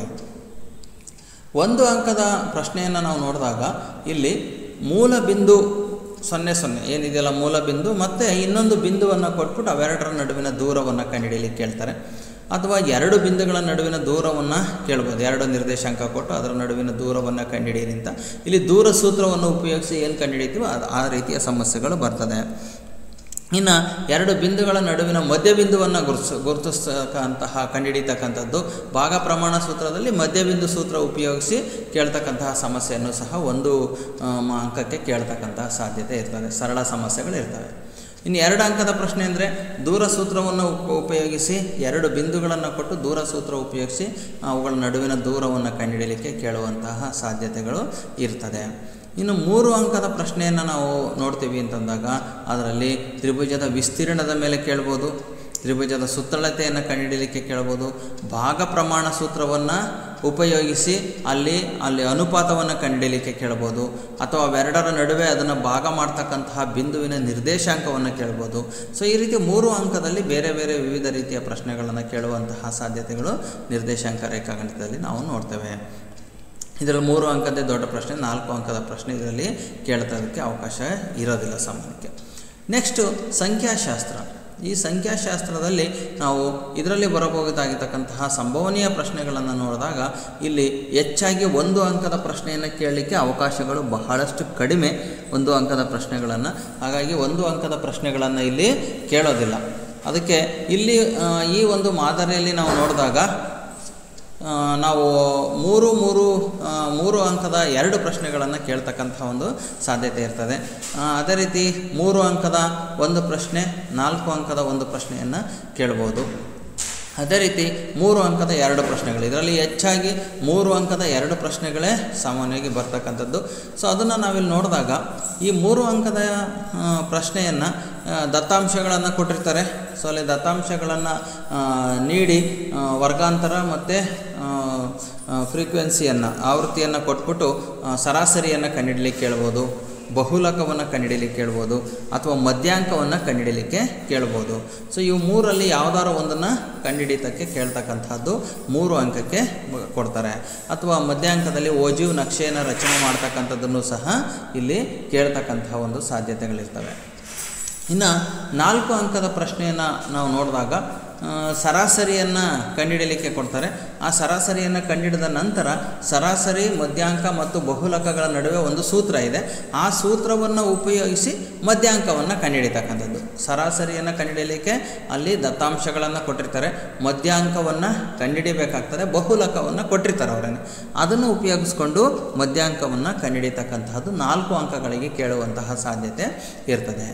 ಒಂದು ಅಂಕದ ಪ್ರಶ್ನೆಯನ್ನು ನಾವು ನೋಡಿದಾಗ ಇಲ್ಲಿ ಮೂಲ ಬಿಂದು ಸೊನ್ನೆ ಸೊನ್ನೆ ಏನಿದೆಯಲ್ಲ ಮೂಲ ಬಿಂದು ಮತ್ತು ಇನ್ನೊಂದು ಬಿಂದುವನ್ನು ಕೊಟ್ಬಿಟ್ಟು ಅವೆರಡರ ನಡುವಿನ ದೂರವನ್ನು ಕಂಡುಹಿಡಿಯಲಿಕ್ಕೆ ಕೇಳ್ತಾರೆ ಅಥವಾ ಎರಡು ಬಿಂದುಗಳ ನಡುವಿನ ದೂರವನ್ನು ಕೇಳ್ಬೋದು ಎರಡು ನಿರ್ದೇಶಾಂಕ ಕೊಟ್ಟು ಅದರ ನಡುವಿನ ದೂರವನ್ನು ಕಂಡುಹಿಡಿಯಿರಿ ಅಂತ ಇಲ್ಲಿ ದೂರ ಸೂತ್ರವನ್ನು ಉಪಯೋಗಿಸಿ ಏನು ಕಂಡುಹಿಡಿತೀವೋ ಅದು ಆ ರೀತಿಯ ಸಮಸ್ಯೆಗಳು ಬರ್ತದೆ ಇನ್ನು ಎರಡು ಬಿಂದುಗಳ ನಡುವಿನ ಮಧ್ಯಬಿಂದುವನ್ನು ಗುರುತಿಸ ಗುರುತಿಸ್ತಕ್ಕಂತಹ ಕಂಡುಹಿಡಿತಕ್ಕಂಥದ್ದು ಭಾಗ ಪ್ರಮಾಣ ಸೂತ್ರದಲ್ಲಿ ಮಧ್ಯಬಿಂದು ಸೂತ್ರ ಉಪಯೋಗಿಸಿ ಕೇಳ್ತಕ್ಕಂತಹ ಸಮಸ್ಯೆಯನ್ನು ಸಹ ಒಂದು ಆ, ಮ- ಅಂಕಕ್ಕೆ ಕೇಳ್ತಕ್ಕಂತಹ ಸಾಧ್ಯತೆ ಇರ್ತದೆ ಸರಳ ಸಮಸ್ಯೆಗಳು ಇರ್ತವೆ ಇನ್ನು ಎರಡು ಅಂಕದ ಪ್ರಶ್ನೆ ಅಂದರೆ ದೂರ ಸೂತ್ರವನ್ನು ಉಪ ಉಪಯೋಗಿಸಿ ಎರಡು ಬಿಂದುಗಳನ್ನು ಕೊಟ್ಟು ದೂರ ಸೂತ್ರ ಉಪಯೋಗಿಸಿ ಅವುಗಳ ನಡುವಿನ ದೂರವನ್ನು ಕಂಡುಹಿಡಿಯಲಿಕ್ಕೆ ಕೇಳುವಂತಹ ಸಾಧ್ಯತೆಗಳು ಇರ್ತದೆ ಇನ್ನು ಮೂರು ಅಂಕದ ಪ್ರಶ್ನೆಯನ್ನು ನಾವು ನೋಡ್ತೀವಿ ಅಂತಂದಾಗ ಅದರಲ್ಲಿ ತ್ರಿಭುಜದ ವಿಸ್ತೀರ್ಣದ ಮೇಲೆ ಕೇಳ್ಬೋದು ತ್ರಿಭುಜದ ಸುತ್ತಳತೆಯನ್ನು ಕಂಡುಹಿಡಿಯಲಿಕ್ಕೆ ಕೇಳ್ಬೋದು ಭಾಗ ಪ್ರಮಾಣ ಸೂತ್ರವನ್ನು ಉಪಯೋಗಿಸಿ ಅಲ್ಲಿ ಅಲ್ಲಿ ಅನುಪಾತವನ್ನು ಕಂಡುಹಿಡಿಯಲಿಕ್ಕೆ ಕೇಳ್ಬೋದು ಅಥವಾ ಅವೆರಡರ ನಡುವೆ ಅದನ್ನು ಭಾಗ ಮಾಡ್ತಕ್ಕಂತಹ ಬಿಂದುವಿನ ನಿರ್ದೇಶಾಂಕವನ್ನು ಕೇಳ್ಬೋದು ಸೊ ಈ ರೀತಿ ಮೂರು ಅಂಕದಲ್ಲಿ ಬೇರೆ ಬೇರೆ ವಿವಿಧ ರೀತಿಯ ಪ್ರಶ್ನೆಗಳನ್ನು ಕೇಳುವಂತಹ ಸಾಧ್ಯತೆಗಳು ನಿರ್ದೇಶಾಂಕ ರೇಖಾಗಣಿತದಲ್ಲಿ ನಾವು ನೋಡ್ತೇವೆ ಇದರಲ್ಲಿ ಮೂರು ಅಂಕದ್ದೇ ದೊಡ್ಡ ಪ್ರಶ್ನೆ ನಾಲ್ಕು ಅಂಕದ ಪ್ರಶ್ನೆ ಇದರಲ್ಲಿ ಕೇಳ್ತೋದಕ್ಕೆ ಅವಕಾಶ ಇರೋದಿಲ್ಲ ಸಾಮಾನ್ಯಕ್ಕೆ ನೆಕ್ಸ್ಟು ಸಂಖ್ಯಾಶಾಸ್ತ್ರ ಈ ಸಂಖ್ಯಾಶಾಸ್ತ್ರದಲ್ಲಿ ನಾವು ಇದರಲ್ಲಿ ಬರಬಹುದಾಗಿರ್ತಕ್ಕಂತಹ ಸಂಭವನೀಯ ಪ್ರಶ್ನೆಗಳನ್ನು ನೋಡಿದಾಗ ಇಲ್ಲಿ ಹೆಚ್ಚಾಗಿ ಒಂದು ಅಂಕದ ಪ್ರಶ್ನೆಯನ್ನು ಕೇಳಲಿಕ್ಕೆ ಅವಕಾಶಗಳು ಬಹಳಷ್ಟು ಕಡಿಮೆ ಒಂದು ಅಂಕದ ಪ್ರಶ್ನೆಗಳನ್ನು ಹಾಗಾಗಿ ಒಂದು ಅಂಕದ ಪ್ರಶ್ನೆಗಳನ್ನು ಇಲ್ಲಿ ಕೇಳೋದಿಲ್ಲ ಅದಕ್ಕೆ ಇಲ್ಲಿ ಆ, ಈ ಒಂದು ಮಾದರಿಯಲ್ಲಿ ನಾವು ನೋಡಿದಾಗ ಆ, ನಾವು ಮೂರು ಮೂರು ಆ, ಮೂರು ಅಂಕದ ಎರಡು ಪ್ರಶ್ನೆಗಳನ್ನು ಕೇಳ್ತಕ್ಕಂಥ ಒಂದು ಸಾಧ್ಯತೆ ಇರ್ತದೆ ಆ, ಅದೇ ರೀತಿ ಮೂರು ಅಂಕದ ಒಂದು ಪ್ರಶ್ನೆ ನಾಲ್ಕು ಅಂಕದ ಒಂದು ಪ್ರಶ್ನೆಯನ್ನು ಕೇಳ್ಬೋದು ಅದೇ ರೀತಿ ಮೂರು ಅಂಕದ ಎರಡು ಪ್ರಶ್ನೆಗಳು ಇದರಲ್ಲಿ ಹೆಚ್ಚಾಗಿ ಮೂರು ಅಂಕದ ಎರಡು ಪ್ರಶ್ನೆಗಳೇ ಸಾಮಾನ್ಯವಾಗಿ ಬರ್ತಕ್ಕಂಥದ್ದು ಸೊ ಅದನ್ನು ನಾವಿಲ್ಲಿ ನೋಡಿದಾಗ ಈ ಮೂರು ಅಂಕದ ಪ್ರಶ್ನೆಯನ್ನು ದತ್ತಾಂಶಗಳನ್ನು ಕೊಟ್ಟಿರ್ತಾರೆ ಸೊ ಅಲ್ಲಿ ದತ್ತಾಂಶಗಳನ್ನು ನೀಡಿ ಆ, ವರ್ಗಾಂತರ ಮತ್ತು ಫ್ರೀಕ್ವೆನ್ಸಿಯನ್ನು ಆವೃತ್ತಿಯನ್ನು ಕೊಟ್ಬಿಟ್ಟು ಆ, ಸರಾಸರಿಯನ್ನು ಕಂಡುಹಿಡಲಿಕ್ಕೆ ಕೇಳ್ಬೋದು ಬಹುಲಕವನ್ನು ಕಂಡುಹಿಡಲಿಕ್ಕೆ ಕೇಳ್ಬೋದು ಅಥವಾ ಮಧ್ಯಾಂಕವನ್ನು ಕಂಡುಹಿಡಲಿಕ್ಕೆ ಕೇಳ್ಬೋದು ಸೊ ಇವು ಮೂರಲ್ಲಿ ಯಾವುದಾದ್ರು ಒಂದನ್ನು ಕಂಡುಹಿಡಿತಕ್ಕೆ ಕೇಳ್ತಕ್ಕಂಥದ್ದು ಮೂರು ಅಂಕಕ್ಕೆ ಬ- ಕೊಡ್ತಾರೆ ಅಥವಾ ಮಧ್ಯಾಂಕದಲ್ಲಿ ಓಜೀವ್ ನಕ್ಷೆಯನ್ನು ರಚನೆ ಮಾಡ್ತಕ್ಕಂಥದ್ದನ್ನು ಸಹ ಇಲ್ಲಿ ಕೇಳ್ತಕ್ಕಂತಹ ಒಂದು ಸಾಧ್ಯತೆಗಳಿರ್ತವೆ ಇನ್ನು ನಾಲ್ಕು ಅಂಕದ ಪ್ರಶ್ನೆಯನ್ನು ನಾವು ನೋಡಿದಾಗ ಆ, ಸರಾಸರಿಯನ್ನು ಕಂಡುಹಿಡಲಿಕ್ಕೆ ಕೊಡ್ತಾರೆ ಆ ಸರಾಸರಿಯನ್ನು ಕಂಡುಹಿಡಿದ ನಂತರ ಸರಾಸರಿ ಮಧ್ಯಾಂಕ ಮತ್ತು ಬಹುಲಕಗಳ ನಡುವೆ ಒಂದು ಸೂತ್ರ ಇದೆ ಆ ಸೂತ್ರವನ್ನು ಉಪಯೋಗಿಸಿ ಮಧ್ಯಾಂಕವನ್ನು ಕಂಡುಹಿಡಿತಕ್ಕಂಥದ್ದು ಸರಾಸರಿಯನ್ನು ಕಂಡುಹಿಡಲಿಕ್ಕೆ ಅಲ್ಲಿ ದತ್ತಾಂಶಗಳನ್ನು ಕೊಟ್ಟಿರ್ತಾರೆ ಮಧ್ಯಾಂಕವನ್ನು ಕಂಡುಹಿಡಿಬೇಕಾಗ್ತದೆ ಬಹುಲಕವನ್ನು ಕೊಟ್ಟಿರ್ತಾರೆ ಅವರನ್ನು ಅದನ್ನು ಉಪಯೋಗಿಸ್ಕೊಂಡು ಮಧ್ಯಾಂಕವನ್ನು ಕಂಡುಹಿಡಿತಕ್ಕಂತಹದ್ದು ನಾಲ್ಕು ಅಂಕಗಳಿಗೆ ಕೇಳುವಂತಹ ಸಾಧ್ಯತೆ ಇರ್ತದೆ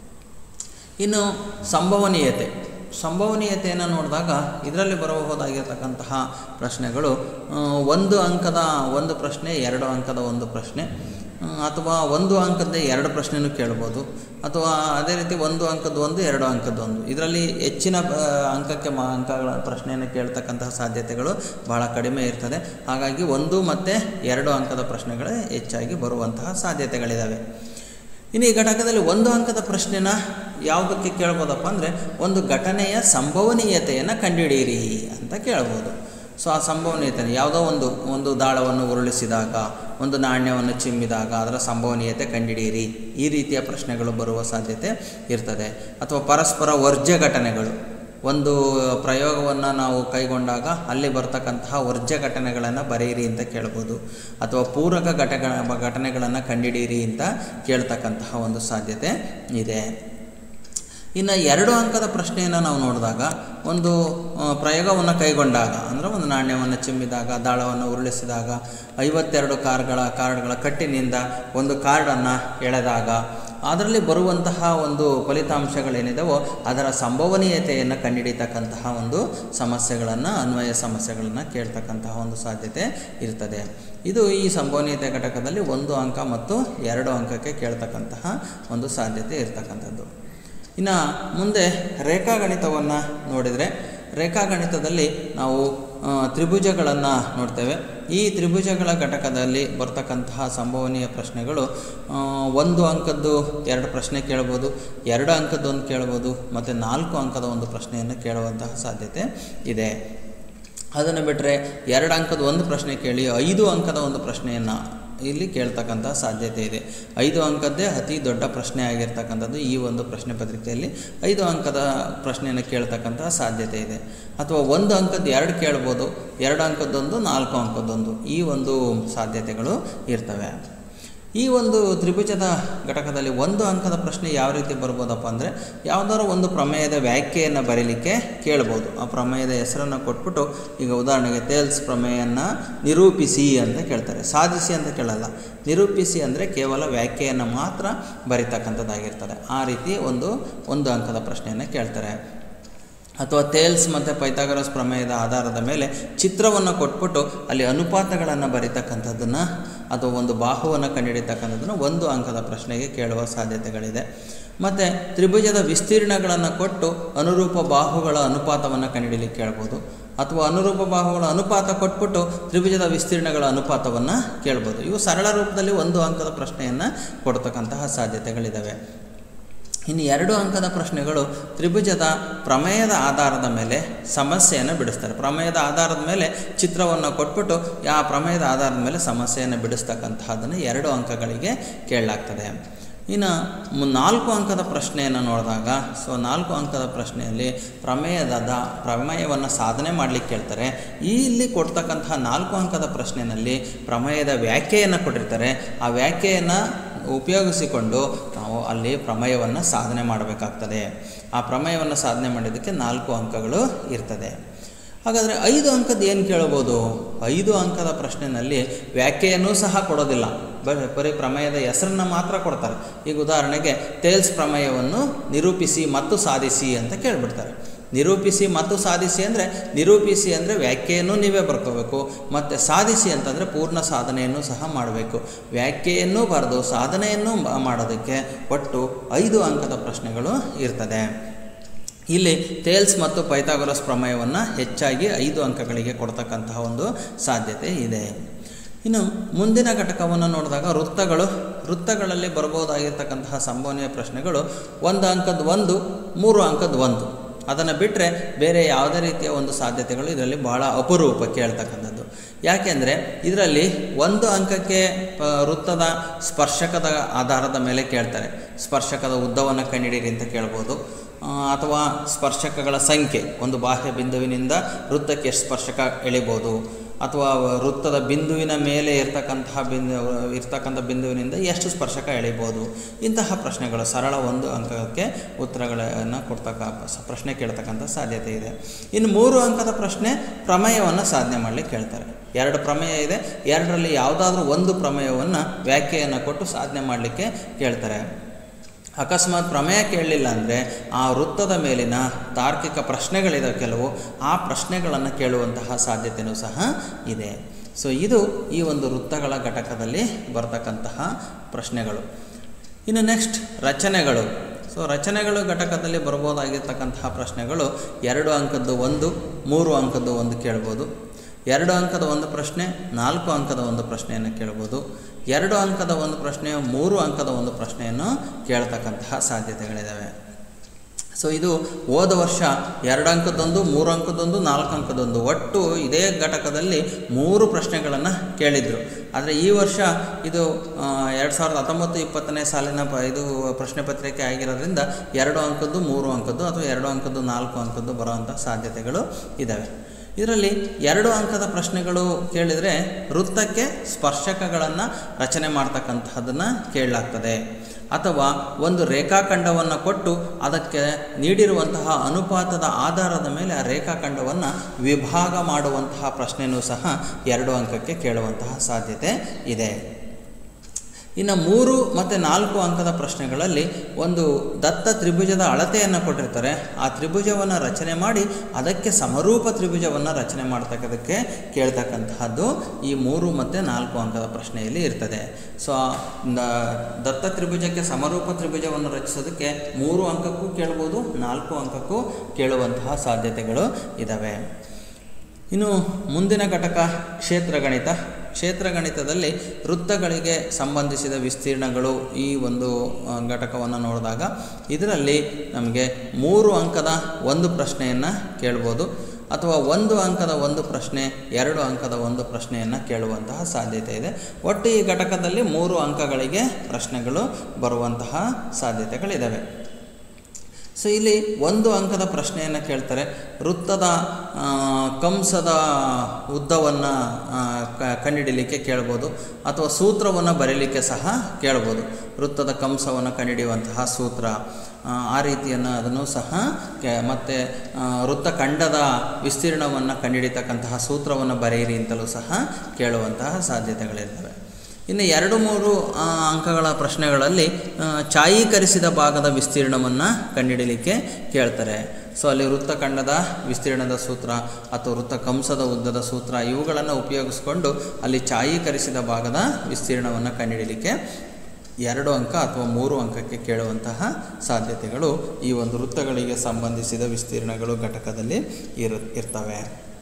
ಇನ್ನು ಸಂಭವನೀಯತೆ ಸಂಭವನೀಯತೆಯನ್ನು ನೋಡಿದಾಗ ಇದರಲ್ಲಿ ಬರಬಹುದಾಗಿರ್ತಕ್ಕಂತಹ ಪ್ರಶ್ನೆಗಳು ಆ, ಒಂದು ಅಂಕದ ಒಂದು ಪ್ರಶ್ನೆ ಎರಡು ಅಂಕದ ಒಂದು ಪ್ರಶ್ನೆ ಆ, ಅಥವಾ ಒಂದು ಅಂಕದ ಎರಡು ಪ್ರಶ್ನೆನೂ ಕೇಳ್ಬೋದು ಅಥವಾ ಅದೇ ರೀತಿ ಒಂದು ಅಂಕದ ಒಂದು ಎರಡು ಅಂಕದ ಒಂದು ಇದರಲ್ಲಿ ಹೆಚ್ಚಿನ ಆ, ಅಂಕಕ್ಕೆ ಮ ಅಂಕಗಳ ಪ್ರಶ್ನೆಯನ್ನು ಕೇಳ್ತಕ್ಕಂತಹ ಸಾಧ್ಯತೆಗಳು ಬಹಳ ಕಡಿಮೆ ಇರ್ತದೆ ಹಾಗಾಗಿ ಒಂದು ಮತ್ತು ಎರಡು ಅಂಕದ ಪ್ರಶ್ನೆಗಳೇ ಹೆಚ್ಚಾಗಿ ಬರುವಂತಹ ಸಾಧ್ಯತೆಗಳಿದ್ದಾವೆ ಇನ್ನು ಈ ಘಟಕದಲ್ಲಿ ಒಂದು ಅಂಕದ ಪ್ರಶ್ನೆನ ಯಾವುದಕ್ಕೆ ಕೇಳ್ಬೋದಪ್ಪ ಅಂದರೆ ಒಂದು ಘಟನೆಯ ಸಂಭವನೀಯತೆಯನ್ನು ಕಂಡುಹಿಡಿಯಿರಿ ಅಂತ ಕೇಳ್ಬೋದು ಸೊ ಆ ಸಂಭವನೀಯತೆ ಯಾವುದೋ ಒಂದು ಒಂದು ದಾಳವನ್ನು ಉರುಳಿಸಿದಾಗ ಒಂದು ನಾಣ್ಯವನ್ನು ಚಿಮ್ಮಿದಾಗ ಅದರ ಸಂಭವನೀಯತೆ ಕಂಡುಹಿಡಿಯಿರಿ ಈ ರೀತಿಯ ಪ್ರಶ್ನೆಗಳು ಬರುವ ಸಾಧ್ಯತೆ ಇರ್ತದೆ ಅಥವಾ ಪರಸ್ಪರ ವರ್ಜ್ಯ ಘಟನೆಗಳು ಒಂದು ಪ್ರಯೋಗವನ್ನು ನಾವು ಕೈಗೊಂಡಾಗ ಅಲ್ಲಿ ಬರ್ತಕ್ಕಂತಹ ವರ್ಜ್ಯ ಘಟನೆಗಳನ್ನು ಬರೆಯಿರಿ ಅಂತ ಕೇಳ್ಬೋದು ಅಥವಾ ಪೂರಕ ಘಟಕ ಘಟನೆಗಳನ್ನು ಕಂಡುಹಿಡಿಯಿರಿ ಅಂತ ಕೇಳ್ತಕ್ಕಂತಹ ಒಂದು ಸಾಧ್ಯತೆ ಇದೆ ಇನ್ನು ಎರಡು ಅಂಕದ ಪ್ರಶ್ನೆಯನ್ನು ನಾವು ನೋಡಿದಾಗ ಒಂದು ಆ, ಪ್ರಯೋಗವನ್ನು ಕೈಗೊಂಡಾಗ ಅಂದರೆ ಒಂದು ನಾಣ್ಯವನ್ನು ಚಿಮ್ಮಿದಾಗ ದಾಳವನ್ನು ಉರುಳಿಸಿದಾಗ ಐವತ್ತೆರಡು ಕಾರ್ಗಳ ಕಾರ್ಡ್ಗಳ ಕಟ್ಟಿನಿಂದ ಒಂದು ಕಾರ್ಡನ್ನು ಎಳೆದಾಗ ಅದರಲ್ಲಿ ಬರುವಂತಹ ಒಂದು ಫಲಿತಾಂಶಗಳೇನಿದಾವೋ ಅದರ ಸಂಭವನೀಯತೆಯನ್ನು ಕಂಡುಹಿಡಿತಕ್ಕಂತಹ ಒಂದು ಸಮಸ್ಯೆಗಳನ್ನು ಅನ್ವಯ ಸಮಸ್ಯೆಗಳನ್ನು ಕೇಳ್ತಕ್ಕಂತಹ ಒಂದು ಸಾಧ್ಯತೆ ಇರ್ತದೆ ಇದು ಈ ಸಂಭವನೀಯತೆ ಘಟಕದಲ್ಲಿ ಒಂದು ಅಂಕ ಮತ್ತು ಎರಡು ಅಂಕಕ್ಕೆ ಕೇಳ್ತಕ್ಕಂತಹ ಒಂದು ಸಾಧ್ಯತೆ ಇರ್ತಕ್ಕಂಥದ್ದು ಇನ್ನು ಮುಂದೆ ರೇಖಾಗಣಿತವನ್ನು ನೋಡಿದರೆ ರೇಖಾಗಣಿತದಲ್ಲಿ ನಾವು ಆ, ತ್ರಿಭುಜಗಳನ್ನು ನೋಡ್ತೇವೆ ಈ ತ್ರಿಭುಜಗಳ ಘಟಕದಲ್ಲಿ ಬರ್ತಕ್ಕಂತಹ ಸಂಭವನೀಯ ಪ್ರಶ್ನೆಗಳು ಆ, ಒಂದು ಅಂಕದ್ದು ಎರಡು ಪ್ರಶ್ನೆ ಕೇಳ್ಬೋದು ಎರಡು ಅಂಕದ್ದು ಒಂದು ಕೇಳ್ಬೋದು ಮತ್ತು ನಾಲ್ಕು ಅಂಕದ ಒಂದು ಪ್ರಶ್ನೆಯನ್ನು ಕೇಳುವಂತಹ ಸಾಧ್ಯತೆ ಇದೆ ಅದನ್ನು ಬಿಟ್ಟರೆ ಎರಡು ಅಂಕದ ಒಂದು ಪ್ರಶ್ನೆ ಕೇಳಿ ಐದು ಅಂಕದ ಒಂದು ಪ್ರಶ್ನೆಯನ್ನು ಇಲ್ಲಿ ಕೇಳ್ತಕ್ಕಂಥ ಸಾಧ್ಯತೆ ಇದೆ ಐದು ಅಂಕದ್ದೇ ಅತಿ ದೊಡ್ಡ ಪ್ರಶ್ನೆ ಆಗಿರ್ತಕ್ಕಂಥದ್ದು ಈ ಒಂದು ಪ್ರಶ್ನೆ ಪತ್ರಿಕೆಯಲ್ಲಿ ಐದು ಅಂಕದ ಪ್ರಶ್ನೆಯನ್ನು ಕೇಳ್ತಕ್ಕಂಥ ಸಾಧ್ಯತೆ ಇದೆ ಅಥವಾ ಒಂದು ಅಂಕದ್ದು ಎರಡು ಕೇಳ್ಬೋದು ಎರಡು ಅಂಕದ್ದೊಂದು ನಾಲ್ಕು ಅಂಕದ್ದೊಂದು ಈ ಒಂದು ಸಾಧ್ಯತೆಗಳು ಇರ್ತವೆ ಈ ಒಂದು ತ್ರಿಭುಜದ ಘಟಕದಲ್ಲಿ ಒಂದು ಅಂಕದ ಪ್ರಶ್ನೆ ಯಾವ ರೀತಿ ಬರ್ಬೋದಪ್ಪ ಅಂದರೆ ಯಾವುದಾದ್ರು ಒಂದು ಪ್ರಮೇಯದ ವ್ಯಾಖ್ಯೆಯನ್ನು ಬರೀಲಿಕ್ಕೆ ಕೇಳ್ಬೋದು ಆ ಪ್ರಮೇಯದ ಹೆಸರನ್ನು ಕೊಟ್ಬಿಟ್ಟು ಈಗ ಉದಾಹರಣೆಗೆ ತೇಲ್ಸ್ ಪ್ರಮೇಯನ್ನು ನಿರೂಪಿಸಿ ಅಂತ ಕೇಳ್ತಾರೆ ಸಾಧಿಸಿ ಅಂತ ಕೇಳಲ್ಲ ನಿರೂಪಿಸಿ ಅಂದರೆ ಕೇವಲ ವ್ಯಾಖ್ಯೆಯನ್ನು ಮಾತ್ರ ಬರಿತಕ್ಕಂಥದ್ದಾಗಿರ್ತದೆ ಆ ರೀತಿ ಒಂದು ಒಂದು ಅಂಕದ ಪ್ರಶ್ನೆಯನ್ನು ಕೇಳ್ತಾರೆ ಅಥವಾ ತೇಲ್ಸ್ ಮತ್ತು ಪೈಥಾಗರಸ್ ಪ್ರಮೇಯದ ಆಧಾರದ ಮೇಲೆ ಚಿತ್ರವನ್ನು ಕೊಟ್ಬಿಟ್ಟು ಅಲ್ಲಿ ಅನುಪಾತಗಳನ್ನು ಬರಿತಕ್ಕಂಥದ್ದನ್ನು ಅಥವಾ ಒಂದು ಬಾಹುವನ್ನು ಕಂಡುಹಿಡಿತಕ್ಕಂಥದ್ದನ್ನು ಒಂದು ಅಂಕದ ಪ್ರಶ್ನೆಗೆ ಕೇಳುವ ಸಾಧ್ಯತೆಗಳಿದೆ ಮತ್ತು ತ್ರಿಭುಜದ ವಿಸ್ತೀರ್ಣಗಳನ್ನು ಕೊಟ್ಟು ಅನುರೂಪ ಬಾಹುಗಳ ಅನುಪಾತವನ್ನು ಕಂಡುಹಿಡಿಲಿಕ್ಕೆ ಕೇಳ್ಬೋದು ಅಥವಾ ಅನುರೂಪ ಬಾಹುಗಳ ಅನುಪಾತ ಕೊಟ್ಬಿಟ್ಟು ತ್ರಿಭುಜದ ವಿಸ್ತೀರ್ಣಗಳ ಅನುಪಾತವನ್ನು ಕೇಳ್ಬೋದು ಇವು ಸರಳ ರೂಪದಲ್ಲಿ ಒಂದು ಅಂಕದ ಪ್ರಶ್ನೆಯನ್ನು ಕೊಡ್ತಕ್ಕಂತಹ ಸಾಧ್ಯತೆಗಳಿದ್ದಾವೆ ಇನ್ನು ಎರಡು ಅಂಕದ ಪ್ರಶ್ನೆಗಳು ತ್ರಿಭುಜದ ಪ್ರಮೇಯದ ಆಧಾರದ ಮೇಲೆ ಸಮಸ್ಯೆಯನ್ನು ಬಿಡಿಸ್ತಾರೆ ಪ್ರಮೇಯದ ಆಧಾರದ ಮೇಲೆ ಚಿತ್ರವನ್ನು ಕೊಟ್ಬಿಟ್ಟು ಆ ಪ್ರಮೇಯದ ಆಧಾರದ ಮೇಲೆ ಸಮಸ್ಯೆಯನ್ನು ಬಿಡಿಸ್ತಕ್ಕಂತಹದ್ದನ್ನು ಎರಡು ಅಂಕಗಳಿಗೆ ಕೇಳಲಾಗ್ತದೆ ಇನ್ನು ಮು- ನಾಲ್ಕು ಅಂಕದ ಪ್ರಶ್ನೆಯನ್ನು ನೋಡಿದಾಗ ಸೊ ನಾಲ್ಕು ಅಂಕದ ಪ್ರಶ್ನೆಯಲ್ಲಿ ಪ್ರಮೇಯದ ದ- ಪ್ರಮೇಯವನ್ನು ಸಾಧನೆ ಮಾಡಲಿಕ್ಕೆ ಕೇಳ್ತಾರೆ ಈ ಇಲ್ಲಿ ಕೊಡ್ತಕ್ಕಂತಹ ನಾಲ್ಕು ಅಂಕದ ಪ್ರಶ್ನೆಯಲ್ಲಿ ಪ್ರಮೇಯದ ವ್ಯಾಖ್ಯೆಯನ್ನು ಕೊಟ್ಟಿರ್ತಾರೆ ಆ ವ್ಯಾಖ್ಯೆಯನ್ನು ಉಪಯೋಗಿಸಿಕೊಂಡು ನಾವು ಅಲ್ಲಿ ಪ್ರಮೇಯವನ್ನು ಸಾಧನೆ ಮಾಡಬೇಕಾಗ್ತದೆ ಆ ಪ್ರಮೇಯವನ್ನು ಸಾಧನೆ ಮಾಡಿದ್ದಕ್ಕೆ ನಾಲ್ಕು ಅಂಕಗಳು ಇರ್ತದೆ ಹಾಗಾದರೆ ಐದು ಅಂಕದ ಏನು ಕೇಳ್ಬೋದು ಐದು ಅಂಕದ ಪ್ರಶ್ನೆಯಲ್ಲಿ ವ್ಯಾಖ್ಯೆಯನ್ನೂ ಸಹ ಕೊಡೋದಿಲ್ಲ ಬರೀ ಬರೀ ಪ್ರಮೇಯದ ಹೆಸರನ್ನ ಮಾತ್ರ ಕೊಡ್ತಾರೆ ಈಗ ಉದಾಹರಣೆಗೆ ತೇಲ್ಸ್ ಪ್ರಮೇಯವನ್ನು ನಿರೂಪಿಸಿ ಮತ್ತು ಸಾಧಿಸಿ ಅಂತ ಕೇಳಿಬಿಡ್ತಾರೆ ನಿರೂಪಿಸಿ ಮತ್ತು ಸಾಧಿಸಿ ಅಂದರೆ ನಿರೂಪಿಸಿ ಅಂದರೆ ವ್ಯಾಖ್ಯೆಯನ್ನು ನೀವೇ ಬರ್ಕೋಬೇಕು ಮತ್ತು ಸಾಧಿಸಿ ಅಂತಂದರೆ ಪೂರ್ಣ ಸಾಧನೆಯನ್ನು ಸಹ ಮಾಡಬೇಕು ವ್ಯಾಖ್ಯೆಯನ್ನು ಬರೆದು ಸಾಧನೆಯನ್ನು ಮ- ಮಾಡೋದಕ್ಕೆ ಒಟ್ಟು ಐದು ಅಂಕದ ಪ್ರಶ್ನೆಗಳು ಇರ್ತದೆ ಇಲ್ಲಿ ತೇಲ್ಸ್ ಮತ್ತು ಪೈಥಾಗೊರಸ್ ಪ್ರಮೇಯವನ್ನು ಹೆಚ್ಚಾಗಿ ಐದು ಅಂಕಗಳಿಗೆ ಕೊಡ್ತಕ್ಕಂತಹ ಒಂದು ಸಾಧ್ಯತೆ ಇದೆ ಇನ್ನು ಮುಂದಿನ ಘಟಕವನ್ನು ನೋಡಿದಾಗ ವೃತ್ತಗಳು ವೃತ್ತಗಳಲ್ಲಿ ಬರ್ಬೋದಾಗಿರ್ತಕ್ಕಂತಹ ಸಂಭವನೀಯ ಪ್ರಶ್ನೆಗಳು ಒಂದು ಅಂಕದ ಒಂದು ಮೂರು ಅಂಕದ ಒಂದು ಅದನ್ನು ಬಿಟ್ಟರೆ ಬೇರೆ ಯಾವುದೇ ರೀತಿಯ ಒಂದು ಸಾಧ್ಯತೆಗಳು ಇದರಲ್ಲಿ ಬಹಳ ಅಪರೂಪ ಕೇಳ್ತಕ್ಕಂಥದ್ದು ಯಾಕೆಂದರೆ ಇದರಲ್ಲಿ ಒಂದು ಅಂಕಕ್ಕೆ ಪ ವೃತ್ತದ ಸ್ಪರ್ಶಕದ ಆಧಾರದ ಮೇಲೆ ಕೇಳ್ತಾರೆ ಸ್ಪರ್ಶಕದ ಉದ್ದವನ್ನು ಕಂಡುಹಿಡೀರಿ ಅಂತ ಕೇಳ್ಬೋದು ಆ, ಅಥವಾ ಸ್ಪರ್ಶಕಗಳ ಸಂಖ್ಯೆ ಒಂದು ಬಾಹ್ಯ ಬಿಂದುವಿನಿಂದ ವೃತ್ತಕ್ಕೆ ಎಷ್ಟು ಸ್ಪರ್ಶಕ ಎಳಿಬೋದು ಅಥವಾ ವೃತ್ತದ ಬಿಂದುವಿನ ಮೇಲೆ ಇರ್ತಕ್ಕಂತಹ ಬಿಂದು ಇರ್ತಕ್ಕಂಥ ಬಿಂದುವಿನಿಂದ ಎಷ್ಟು ಸ್ಪರ್ಶಕ ಎಳಿಬೋದು ಇಂತಹ ಪ್ರಶ್ನೆಗಳು ಸರಳ ಒಂದು ಅಂಕಕ್ಕೆ ಉತ್ತರಗಳನ್ನು ಕೊಡ್ತಕ್ಕ ಸ- ಪ್ರಶ್ನೆ ಕೇಳ್ತಕ್ಕಂಥ ಸಾಧ್ಯತೆ ಇದೆ ಇನ್ನು ಮೂರು ಅಂಕದ ಪ್ರಶ್ನೆ ಪ್ರಮೇಯವನ್ನು ಸಾಧನೆ ಮಾಡಲಿಕ್ಕೆ ಕೇಳ್ತಾರೆ ಎರಡು ಪ್ರಮೇಯ ಇದೆ ಎರಡರಲ್ಲಿ ಯಾವುದಾದ್ರೂ ಒಂದು ಪ್ರಮೇಯವನ್ನು ವ್ಯಾಖ್ಯೆಯನ್ನು ಕೊಟ್ಟು ಸಾಧನೆ ಮಾಡಲಿಕ್ಕೆ ಕೇಳ್ತಾರೆ ಅಕಸ್ಮಾತ್ ಪ್ರಮೇಯ ಕೇಳಲಿಲ್ಲ ಅಂದರೆ ಆ ವೃತ್ತದ ಮೇಲಿನ ತಾರ್ಕಿಕ ಪ್ರಶ್ನೆಗಳಿದೆ ಕೆಲವು ಆ ಪ್ರಶ್ನೆಗಳನ್ನು ಕೇಳುವಂತಹ ಸಾಧ್ಯತೆಯೂ ಸಹ ಇದೆ ಸೊ ಇದು ಈ ಒಂದು ವೃತ್ತಗಳ ಘಟಕದಲ್ಲಿ ಬರ್ತಕ್ಕಂತಹ ಪ್ರಶ್ನೆಗಳು ಇನ್ನು ನೆಕ್ಸ್ಟ್ ರಚನೆಗಳು ಸೊ ರಚನೆಗಳು ಘಟಕದಲ್ಲಿ ಬರ್ಬೋದಾಗಿರ್ತಕ್ಕಂತಹ ಪ್ರಶ್ನೆಗಳು ಎರಡು ಅಂಕದ್ದು ಒಂದು ಮೂರು ಅಂಕದ್ದು ಒಂದು ಕೇಳ್ಬೋದು ಎರಡು ಅಂಕದ ಒಂದು ಪ್ರಶ್ನೆ ನಾಲ್ಕು ಅಂಕದ ಒಂದು ಪ್ರಶ್ನೆಯನ್ನು ಕೇಳ್ಬೋದು ಎರಡು ಅಂಕದ ಒಂದು ಪ್ರಶ್ನೆ ಮೂರು ಅಂಕದ ಒಂದು ಪ್ರಶ್ನೆಯನ್ನು ಕೇಳ್ತಕ್ಕಂತಹ ಸಾಧ್ಯತೆಗಳಿದ್ದಾವೆ ಸೊ ಇದು ಹೋದ ವರ್ಷ ಎರಡು ಅಂಕದೊಂದು ಮೂರು ಅಂಕದೊಂದು ನಾಲ್ಕು ಅಂಕದೊಂದು ಒಟ್ಟು ಇದೇ ಘಟಕದಲ್ಲಿ ಮೂರು ಪ್ರಶ್ನೆಗಳನ್ನು ಕೇಳಿದರು ಆದರೆ ಈ ವರ್ಷ ಇದು ಎರಡು ಸಾವಿರದ ಹತ್ತೊಂಬತ್ತು ಇಪ್ಪತ್ತನೇ ಸಾಲಿನ ಪ ಇದು ಪ್ರಶ್ನೆ ಪತ್ರಿಕೆ ಆಗಿರೋದ್ರಿಂದ ಎರಡು ಅಂಕದ್ದು ಮೂರು ಅಂಕದ್ದು ಅಥವಾ ಎರಡು ಅಂಕದ್ದು ನಾಲ್ಕು ಅಂಕದ್ದು ಬರುವಂಥ ಸಾಧ್ಯತೆಗಳು ಇದ್ದಾವೆ ಇದರಲ್ಲಿ ಎರಡು ಅಂಕದ ಪ್ರಶ್ನೆಗಳು ಕೇಳಿದರೆ ವೃತ್ತಕ್ಕೆ ಸ್ಪರ್ಶಕಗಳನ್ನು ರಚನೆ ಮಾಡ್ತಕ್ಕಂತಹದ್ದನ್ನು ಕೇಳಲಾಗ್ತದೆ ಅಥವಾ ಒಂದು ರೇಖಾಖಂಡವನ್ನು ಕೊಟ್ಟು ಅದಕ್ಕೆ ನೀಡಿರುವಂತಹ ಅನುಪಾತದ ಆಧಾರದ ಮೇಲೆ ಆ ರೇಖಾಖಂಡವನ್ನು ವಿಭಾಗ ಮಾಡುವಂತಹ ಪ್ರಶ್ನೆಯೂ ಸಹ ಎರಡು ಅಂಕಕ್ಕೆ ಕೇಳುವಂತಹ ಸಾಧ್ಯತೆ ಇದೆ ಇನ್ನು ಮೂರು ಮತ್ತು ನಾಲ್ಕು ಅಂಕದ ಪ್ರಶ್ನೆಗಳಲ್ಲಿ ಒಂದು ದತ್ತ ತ್ರಿಭುಜದ ಅಳತೆಯನ್ನು ಕೊಟ್ಟಿರ್ತಾರೆ ಆ ತ್ರಿಭುಜವನ್ನು ರಚನೆ ಮಾಡಿ ಅದಕ್ಕೆ ಸಮರೂಪ ತ್ರಿಭುಜವನ್ನು ರಚನೆ ಮಾಡ್ತಕ್ಕದಕ್ಕೆ ಕೇಳ್ತಕ್ಕಂತಹದ್ದು ಈ ಮೂರು ಮತ್ತು ನಾಲ್ಕು ಅಂಕದ ಪ್ರಶ್ನೆಯಲ್ಲಿ ಇರ್ತದೆ ಸೊ ನ- ದತ್ತ ತ್ರಿಭುಜಕ್ಕೆ ಸಮರೂಪ ತ್ರಿಭುಜವನ್ನು ರಚಿಸೋದಕ್ಕೆ ಮೂರು ಅಂಕಕ್ಕೂ ಕೇಳ್ಬೋದು ನಾಲ್ಕು ಅಂಕಕ್ಕೂ ಕೇಳುವಂತಹ ಸಾಧ್ಯತೆಗಳು ಇದ್ದಾವೆ ಇನ್ನು ಮುಂದಿನ ಘಟಕ ಕ್ಷೇತ್ರಗಣಿತ ಕ್ಷೇತ್ರಗಣಿತದಲ್ಲಿ ವೃತ್ತಗಳಿಗೆ ಸಂಬಂಧಿಸಿದ ವಿಸ್ತೀರ್ಣಗಳು ಈ ಒಂದು ಆ, ಘಟಕವನ್ನು ನೋಡಿದಾಗ ಇದರಲ್ಲಿ ನಮಗೆ ಮೂರು ಅಂಕದ ಒಂದು ಪ್ರಶ್ನೆಯನ್ನು ಕೇಳ್ಬೋದು ಅಥವಾ ಒಂದು ಅಂಕದ ಒಂದು ಪ್ರಶ್ನೆ ಎರಡು ಅಂಕದ ಒಂದು ಪ್ರಶ್ನೆಯನ್ನು ಕೇಳುವಂತಹ ಸಾಧ್ಯತೆ ಇದೆ ಒಟ್ಟು ಈ ಘಟಕದಲ್ಲಿ ಮೂರು ಅಂಕಗಳಿಗೆ ಪ್ರಶ್ನೆಗಳು ಬರುವಂತಹ ಸಾಧ್ಯತೆಗಳಿದ್ದಾವೆ ಸೊ ಇಲ್ಲಿ ಒಂದು ಅಂಕದ ಪ್ರಶ್ನೆಯನ್ನು ಕೇಳ್ತಾರೆ ವೃತ್ತದ ಆ, ಕಂಸದ ಉದ್ದವನ್ನು ಕಂಡುಹಿಡಿಯಲಿಕ್ಕೆ ಕೇಳ್ಬೋದು ಅಥವಾ ಸೂತ್ರವನ್ನು ಬರೀಲಿಕ್ಕೆ ಸಹ ಕೇಳ್ಬೋದು ವೃತ್ತದ ಕಂಸವನ್ನು ಕಂಡುಹಿಡಿಯುವಂತಹ ಸೂತ್ರ ಆ, ಆ ರೀತಿಯನ್ನು ಅದನ್ನು ಸಹ ಕೆ ಮತ್ತು ವೃತ್ತಖಂಡದ ವಿಸ್ತೀರ್ಣವನ್ನು ಕಂಡುಹಿಡಿತಕ್ಕಂತಹ ಸೂತ್ರವನ್ನು ಬರೆಯಿರಿ ಅಂತಲೂ ಸಹ ಕೇಳುವಂತಹ ಸಾಧ್ಯತೆಗಳಿರ್ತವೆ ಇನ್ನು ಎರಡು ಮೂರು ಆ, ಅಂಕಗಳ ಪ್ರಶ್ನೆಗಳಲ್ಲಿ ಆ, ಛಾಯೀಕರಿಸಿದ ಭಾಗದ ವಿಸ್ತೀರ್ಣವನ್ನು ಕಂಡುಹಿಡಲಿಕ್ಕೆ ಕೇಳ್ತಾರೆ ಸೊ ಅಲ್ಲಿ ವೃತ್ತಖಂಡದ ವಿಸ್ತೀರ್ಣದ ಸೂತ್ರ ಅಥವಾ ವೃತ್ತ ಕಂಸದ ಉದ್ದದ ಸೂತ್ರ ಇವುಗಳನ್ನು ಉಪಯೋಗಿಸ್ಕೊಂಡು ಅಲ್ಲಿ ಛಾಯೀಕರಿಸಿದ ಭಾಗದ ವಿಸ್ತೀರ್ಣವನ್ನು ಕಂಡುಹಿಡಲಿಕ್ಕೆ ಎರಡು ಅಂಕ ಅಥವಾ ಮೂರು ಅಂಕಕ್ಕೆ ಕೇಳುವಂತಹ ಸಾಧ್ಯತೆಗಳು ಈ ಒಂದು ವೃತ್ತಗಳಿಗೆ ಸಂಬಂಧಿಸಿದ ವಿಸ್ತೀರ್ಣಗಳು ಘಟಕದಲ್ಲಿ ಇರು ಇರ್ತವೆ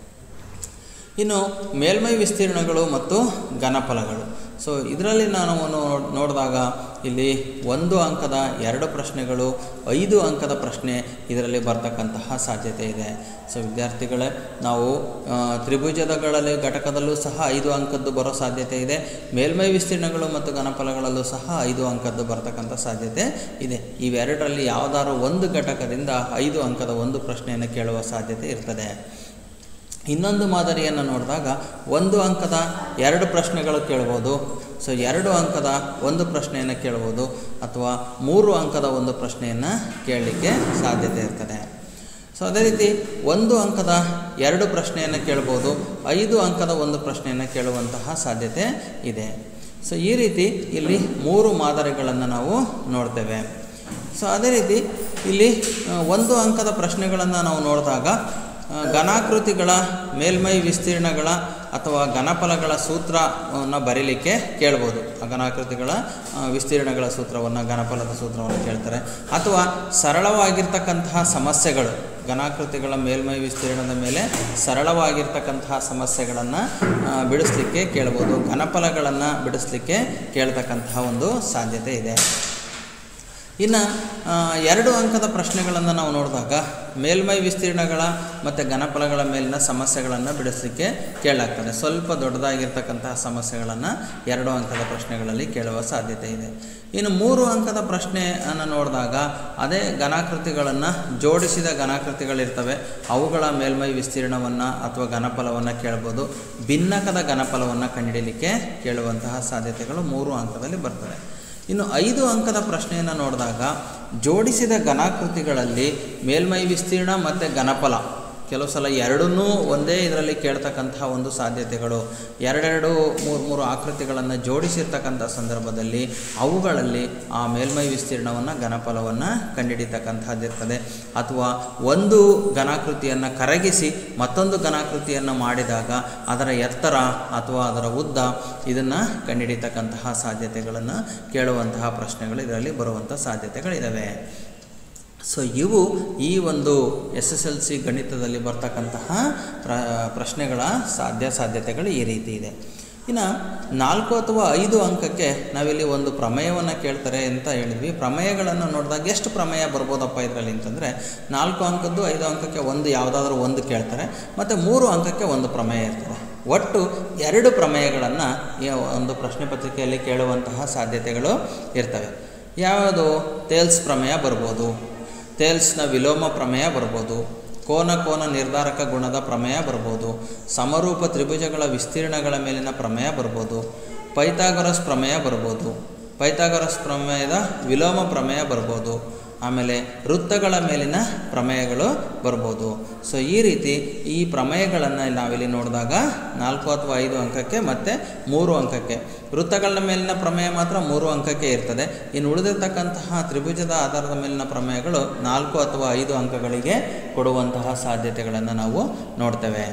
ಇನ್ನು ಮೇಲ್ಮೈ ವಿಸ್ತೀರ್ಣಗಳು ಮತ್ತು ಘನಫಲಗಳು ಸೊ ಇದರಲ್ಲಿ ನಾನು ನೋ- ನೋಡಿದಾಗ ಇಲ್ಲಿ ಒಂದು ಅಂಕದ ಎರಡು ಪ್ರಶ್ನೆಗಳು ಐದು ಅಂಕದ ಪ್ರಶ್ನೆ ಇದರಲ್ಲಿ ಬರ್ತಕ್ಕಂತಹ ಸಾಧ್ಯತೆ ಇದೆ ಸೊ ವಿದ್ಯಾರ್ಥಿಗಳೇ ನಾವು ಆ, ತ್ರಿಭುಜದಗಳಲ್ಲಿ ಘಟಕದಲ್ಲೂ ಸಹ ಐದು ಅಂಕದ್ದು ಬರೋ ಸಾಧ್ಯತೆ ಇದೆ ಮೇಲ್ಮೈ ವಿಸ್ತೀರ್ಣಗಳು ಮತ್ತು ಘನಫಲಗಳಲ್ಲೂ ಸಹ ಐದು ಅಂಕದ್ದು ಬರ್ತಕ್ಕಂಥ ಸಾಧ್ಯತೆ ಇದೆ ಇವೆರಡರಲ್ಲಿ ಯಾವುದಾದ್ರು ಒಂದು ಘಟಕದಿಂದ ಐದು ಅಂಕದ ಒಂದು ಪ್ರಶ್ನೆಯನ್ನು ಕೇಳುವ ಸಾಧ್ಯತೆ ಇರ್ತದೆ ಇನ್ನೊಂದು ಮಾದರಿಯನ್ನು ನೋಡಿದಾಗ ಒಂದು ಅಂಕದ ಎರಡು ಪ್ರಶ್ನೆಗಳು ಕೇಳ್ಬೋದು ಸೊ ಎರಡು ಅಂಕದ ಒಂದು ಪ್ರಶ್ನೆಯನ್ನು ಕೇಳ್ಬೋದು ಅಥವಾ ಮೂರು ಅಂಕದ ಒಂದು ಪ್ರಶ್ನೆಯನ್ನು ಕೇಳಲಿಕ್ಕೆ ಸಾಧ್ಯತೆ ಇರ್ತದೆ ಸೊ ಅದೇ ರೀತಿ ಒಂದು ಅಂಕದ ಎರಡು ಪ್ರಶ್ನೆಯನ್ನು ಕೇಳ್ಬೋದು ಐದು ಅಂಕದ ಒಂದು ಪ್ರಶ್ನೆಯನ್ನು ಕೇಳುವಂತಹ ಸಾಧ್ಯತೆ ಇದೆ ಸೊ ಈ ರೀತಿ ಇಲ್ಲಿ ಮೂರು ಮಾದರಿಗಳನ್ನು ನಾವು ನೋಡ್ತೇವೆ ಸೊ ಅದೇ ರೀತಿ ಇಲ್ಲಿ ಆ, ಒಂದು ಅಂಕದ ಪ್ರಶ್ನೆಗಳನ್ನು ನಾವು ನೋಡಿದಾಗ ಆ, ಘನಾಕೃತಿಗಳ ಮೇಲ್ಮೈ ವಿಸ್ತೀರ್ಣಗಳ ಅಥವಾ ಘನಫಲಗಳ ಸೂತ್ರವನ್ನು ಬರೀಲಿಕ್ಕೆ ಕೇಳ್ಬೋದು ಆ ಘನಾಕೃತಿಗಳ ಆ, ವಿಸ್ತೀರ್ಣಗಳ ಸೂತ್ರವನ್ನು ಘನಫಲದ ಸೂತ್ರವನ್ನು ಕೇಳ್ತಾರೆ ಅಥವಾ ಸರಳವಾಗಿರ್ತಕ್ಕಂತಹ ಸಮಸ್ಯೆಗಳು ಘನಾಕೃತಿಗಳ ಮೇಲ್ಮೈ ವಿಸ್ತೀರ್ಣದ ಮೇಲೆ ಸರಳವಾಗಿರ್ತಕ್ಕಂತಹ ಸಮಸ್ಯೆಗಳನ್ನು ಬಿಡಿಸ್ಲಿಕ್ಕೆ ಕೇಳ್ಬೋದು ಘನಫಲಗಳನ್ನು ಬಿಡಿಸ್ಲಿಕ್ಕೆ ಕೇಳ್ತಕ್ಕಂತಹ ಒಂದು ಸಾಧ್ಯತೆ ಇದೆ ಇನ್ನು ಆ, ಎರಡು ಅಂಕದ ಪ್ರಶ್ನೆಗಳನ್ನು ನಾವು ನೋಡಿದಾಗ ಮೇಲ್ಮೈ ವಿಸ್ತೀರ್ಣಗಳ ಮತ್ತು ಘನಫಲಗಳ ಮೇಲಿನ ಸಮಸ್ಯೆಗಳನ್ನು ಬಿಡಿಸಲಿಕ್ಕೆ ಕೇಳಲಾಗ್ತದೆ ಸ್ವಲ್ಪ ದೊಡ್ಡದಾಗಿರ್ತಕ್ಕಂತಹ ಸಮಸ್ಯೆಗಳನ್ನು ಎರಡು ಅಂಕದ ಪ್ರಶ್ನೆಗಳಲ್ಲಿ ಕೇಳುವ ಸಾಧ್ಯತೆ ಇದೆ ಇನ್ನು ಮೂರು ಅಂಕದ ಪ್ರಶ್ನೆಯನ್ನು ನೋಡಿದಾಗ ಅದೇ ಘನಾಕೃತಿಗಳನ್ನು ಜೋಡಿಸಿದ ಘನಾಕೃತಿಗಳಿರ್ತವೆ ಅವುಗಳ ಮೇಲ್ಮೈ ವಿಸ್ತೀರ್ಣವನ್ನು ಅಥವಾ ಘನಫಲವನ್ನು ಕೇಳ್ಬೋದು ಭಿನ್ನಕದ ಘನಫಲವನ್ನು ಕಂಡುಹಿಡಲಿಕ್ಕೆ ಕೇಳುವಂತಹ ಸಾಧ್ಯತೆಗಳು ಮೂರು ಅಂಕದಲ್ಲಿ ಬರ್ತವೆ ಇನ್ನು ಐದು ಅಂಕದ ಪ್ರಶ್ನೆಯನ್ನು ನೋಡಿದಾಗ ಜೋಡಿಸಿದ ಘನಾಕೃತಿಗಳಲ್ಲಿ ಮೇಲ್ಮೈ ವಿಸ್ತೀರ್ಣ ಮತ್ತು ಘನಫಲ ಕೆಲವು ಸಲ ಎರಡನ್ನೂ ಒಂದೇ ಇದರಲ್ಲಿ ಕೇಳ್ತಕ್ಕಂತಹ ಒಂದು ಸಾಧ್ಯತೆಗಳು ಎರಡೆರಡು ಮೂರು ಮೂರು ಆಕೃತಿಗಳನ್ನು ಜೋಡಿಸಿರ್ತಕ್ಕಂಥ ಸಂದರ್ಭದಲ್ಲಿ ಅವುಗಳಲ್ಲಿ ಆ ಮೇಲ್ಮೈ ವಿಸ್ತೀರ್ಣವನ್ನು ಘನಫಲವನ್ನು ಕಂಡುಹಿಡಿತಕ್ಕಂಥದ್ದಿರ್ತದೆ ಅಥವಾ ಒಂದು ಘನಾಕೃತಿಯನ್ನು ಕರಗಿಸಿ ಮತ್ತೊಂದು ಘನಾಕೃತಿಯನ್ನು ಮಾಡಿದಾಗ ಅದರ ಎತ್ತರ ಅಥವಾ ಅದರ ಉದ್ದ ಇದನ್ನು ಕಂಡುಹಿಡಿತಕ್ಕಂತಹ ಸಾಧ್ಯತೆಗಳನ್ನು ಕೇಳುವಂತಹ ಪ್ರಶ್ನೆಗಳು ಇದರಲ್ಲಿ ಬರುವಂಥ ಸಾಧ್ಯತೆಗಳಿದ್ದಾವೆ ಸೊ ಇವು ಈ ಒಂದು ಎಸ್ ಎಸ್ ಎಲ್ ಸಿ ಗಣಿತದಲ್ಲಿ ಬರ್ತಕ್ಕಂತಹ ಪ್ರ ಪ್ರಶ್ನೆಗಳ ಸಾಧ್ಯ ಸಾಧ್ಯತೆಗಳು ಈ ರೀತಿ ಇದೆ ಇನ್ನು ನಾಲ್ಕು ಅಥವಾ ಐದು ಅಂಕಕ್ಕೆ ನಾವಿಲ್ಲಿ ಒಂದು ಪ್ರಮೇಯವನ್ನು ಕೇಳ್ತಾರೆ ಅಂತ ಹೇಳಿದ್ವಿ ಪ್ರಮೇಯಗಳನ್ನು ನೋಡಿದಾಗ ಎಷ್ಟು ಪ್ರಮೇಯ ಬರ್ಬೋದಪ್ಪ ಇದರಲ್ಲಿ ಅಂತಂದರೆ ನಾಲ್ಕು ಅಂಕದ್ದು ಐದು ಅಂಕಕ್ಕೆ ಒಂದು ಯಾವುದಾದ್ರೂ ಒಂದು ಕೇಳ್ತಾರೆ ಮತ್ತು ಮೂರು ಅಂಕಕ್ಕೆ ಒಂದು ಪ್ರಮೇಯ ಇರ್ತದೆ ಒಟ್ಟು ಎರಡು ಪ್ರಮೇಯಗಳನ್ನು ಈ ಒಂದು ಪ್ರಶ್ನೆ ಪತ್ರಿಕೆಯಲ್ಲಿ ಕೇಳುವಂತಹ ಸಾಧ್ಯತೆಗಳು ಇರ್ತವೆ ಯಾವುದು ತೇಲ್ಸ್ ಪ್ರಮೇಯ ಬರ್ಬೋದು ತೇಲ್ಸ್ನ ವಿಲೋಮ ಪ್ರಮೇಯ ಬರ್ಬೋದು ಕೋನ ಕೋನ ನಿರ್ಧಾರಕ ಗುಣದ ಪ್ರಮೇಯ ಬರ್ಬೋದು ಸಮರೂಪ ತ್ರಿಭುಜಗಳ ವಿಸ್ತೀರ್ಣಗಳ ಮೇಲಿನ ಪ್ರಮೇಯ ಬರ್ಬೋದು ಪೈಥಾಗರಸ್ ಪ್ರಮೇಯ ಬರ್ಬೋದು ಪೈಥಾಗರಸ್ ಪ್ರಮೇಯದ ವಿಲೋಮ ಪ್ರಮೇಯ ಬರ್ಬೋದು ಆಮೇಲೆ ವೃತ್ತಗಳ ಮೇಲಿನ ಪ್ರಮೇಯಗಳು ಬರ್ಬೋದು ಸೊ ಈ ರೀತಿ ಈ ಪ್ರಮೇಯಗಳನ್ನು ನಾವಿಲ್ಲಿ ನೋಡಿದಾಗ ನಾಲ್ಕು ಅಥವಾ ಐದು ಅಂಕಕ್ಕೆ ಮತ್ತು ಮೂರು ಅಂಕಕ್ಕೆ ವೃತ್ತಗಳ ಮೇಲಿನ ಪ್ರಮೇಯ ಮಾತ್ರ ಮೂರು ಅಂಕಕ್ಕೆ ಇರ್ತದೆ ಇನ್ನು ಉಳಿದಿರ್ತಕ್ಕಂತಹ ತ್ರಿಭುಜದ ಆಧಾರದ ಮೇಲಿನ ಪ್ರಮೇಯಗಳು ನಾಲ್ಕು ಅಥವಾ ಐದು ಅಂಕಗಳಿಗೆ ಕೊಡುವಂತಹ ಸಾಧ್ಯತೆಗಳನ್ನು ನಾವು ನೋಡ್ತೇವೆ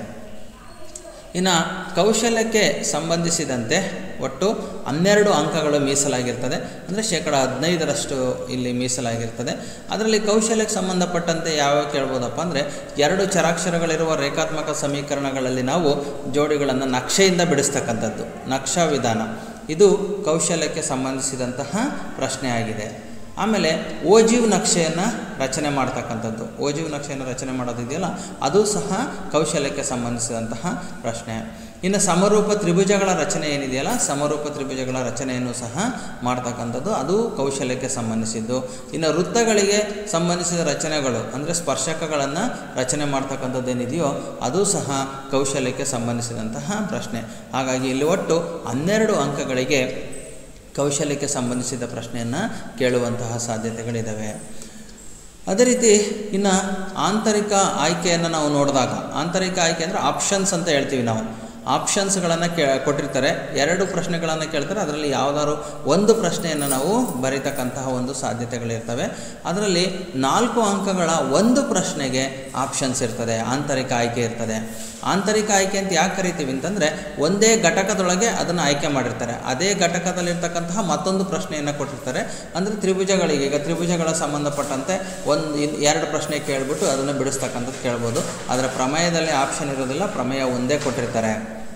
ಇನ್ನು ಕೌಶಲ್ಯಕ್ಕೆ ಸಂಬಂಧಿಸಿದಂತೆ ಒಟ್ಟು ಹನ್ನೆರಡು ಅಂಕಗಳು ಮೀಸಲಾಗಿರ್ತದೆ ಅಂದರೆ ಶೇಕಡ ಹದಿನೈದರಷ್ಟು ಇಲ್ಲಿ ಮೀಸಲಾಗಿರ್ತದೆ ಅದರಲ್ಲಿ ಕೌಶಲ್ಯಕ್ಕೆ ಸಂಬಂಧಪಟ್ಟಂತೆ ಯಾವ್ಯಾವ ಕೇಳ್ಬೋದಪ್ಪ ಅಂದರೆ ಎರಡು ಚರಾಕ್ಷರಗಳಿರುವ ರೇಖಾತ್ಮಕ ಸಮೀಕರಣಗಳಲ್ಲಿ ನಾವು ಜೋಡಿಗಳನ್ನು ನಕ್ಷೆಯಿಂದ ಬಿಡಿಸ್ತಕ್ಕಂಥದ್ದು ನಕ್ಷಾ ವಿಧಾನ ಇದು ಕೌಶಲ್ಯಕ್ಕೆ ಸಂಬಂಧಿಸಿದಂತಹ ಪ್ರಶ್ನೆ ಆಗಿದೆ ಆಮೇಲೆ ಓಜೀವ್ ನಕ್ಷೆಯನ್ನು ರಚನೆ ಮಾಡ್ತಕ್ಕಂಥದ್ದು ಓಜೀವ್ ನಕ್ಷೆಯನ್ನು ರಚನೆ ಮಾಡೋದಿದೆಯಲ್ಲ ಅದು ಸಹ ಕೌಶಲ್ಯಕ್ಕೆ ಸಂಬಂಧಿಸಿದಂತಹ ಪ್ರಶ್ನೆ ಇನ್ನು ಸಮರೂಪ ತ್ರಿಭುಜಗಳ ರಚನೆ ಏನಿದೆಯಲ್ಲ ಸಮರೂಪ ತ್ರಿಭುಜಗಳ ರಚನೆಯನ್ನು ಸಹ ಮಾಡ್ತಕ್ಕಂಥದ್ದು ಅದು ಕೌಶಲ್ಯಕ್ಕೆ ಸಂಬಂಧಿಸಿದ್ದು ಇನ್ನು ವೃತ್ತಗಳಿಗೆ ಸಂಬಂಧಿಸಿದ ರಚನೆಗಳು ಅಂದರೆ ಸ್ಪರ್ಶಕಗಳನ್ನು ರಚನೆ ಮಾಡ್ತಕ್ಕಂಥದ್ದು ಏನಿದೆಯೋ ಅದು ಸಹ ಕೌಶಲ್ಯಕ್ಕೆ ಸಂಬಂಧಿಸಿದಂತಹ ಪ್ರಶ್ನೆ ಹಾಗಾಗಿ ಇಲ್ಲಿ ಒಟ್ಟು ಹನ್ನೆರಡು ಅಂಕಗಳಿಗೆ ಕೌಶಲ್ಯಕ್ಕೆ ಸಂಬಂಧಿಸಿದ ಪ್ರಶ್ನೆಯನ್ನು ಕೇಳುವಂತಹ ಸಾಧ್ಯತೆಗಳಿದ್ದಾವೆ ಅದೇ ರೀತಿ ಇನ್ನು ಆಂತರಿಕ ಆಯ್ಕೆಯನ್ನು ನಾವು ನೋಡಿದಾಗ ಆಂತರಿಕ ಆಯ್ಕೆ ಅಂದರೆ ಆಪ್ಷನ್ಸ್ ಅಂತ ಹೇಳ್ತೀವಿ ನಾವು ಆಪ್ಷನ್ಸ್ಗಳನ್ನು ಕೇ ಕೊಟ್ಟಿರ್ತಾರೆ ಎರಡು ಪ್ರಶ್ನೆಗಳನ್ನು ಕೇಳ್ತಾರೆ ಅದರಲ್ಲಿ ಯಾವುದಾದ್ರು ಒಂದು ಪ್ರಶ್ನೆಯನ್ನು ನಾವು ಬರೀತಕ್ಕಂತಹ ಒಂದು ಸಾಧ್ಯತೆಗಳಿರ್ತವೆ ಅದರಲ್ಲಿ ನಾಲ್ಕು ಅಂಕಗಳ ಒಂದು ಪ್ರಶ್ನೆಗೆ ಆಪ್ಷನ್ಸ್ ಇರ್ತದೆ ಆಂತರಿಕ ಆಯ್ಕೆ ಇರ್ತದೆ ಆಂತರಿಕ ಆಯ್ಕೆ ಅಂತ ಯಾಕೆ ಕರಿತೀವಿ ಅಂತಂದರೆ ಒಂದೇ ಘಟಕದೊಳಗೆ ಅದನ್ನು ಆಯ್ಕೆ ಮಾಡಿರ್ತಾರೆ ಅದೇ ಘಟಕದಲ್ಲಿರ್ತಕ್ಕಂತಹ ಮತ್ತೊಂದು ಪ್ರಶ್ನೆಯನ್ನು ಕೊಟ್ಟಿರ್ತಾರೆ ಅಂದರೆ ತ್ರಿಭುಜಗಳಿಗೆ ಈಗ ತ್ರಿಭುಜಗಳ ಸಂಬಂಧಪಟ್ಟಂತೆ ಒಂದು ಎರಡು ಪ್ರಶ್ನೆ ಕೇಳಿಬಿಟ್ಟು ಅದನ್ನು ಬಿಡಿಸ್ತಕ್ಕಂಥದ್ದು ಕೇಳ್ಬೋದು ಆದರೆ ಪ್ರಮೇಯದಲ್ಲಿ ಆಪ್ಷನ್ ಇರೋದಿಲ್ಲ ಪ್ರಮೇಯ ಒಂದೇ ಕೊಟ್ಟಿರ್ತಾರೆ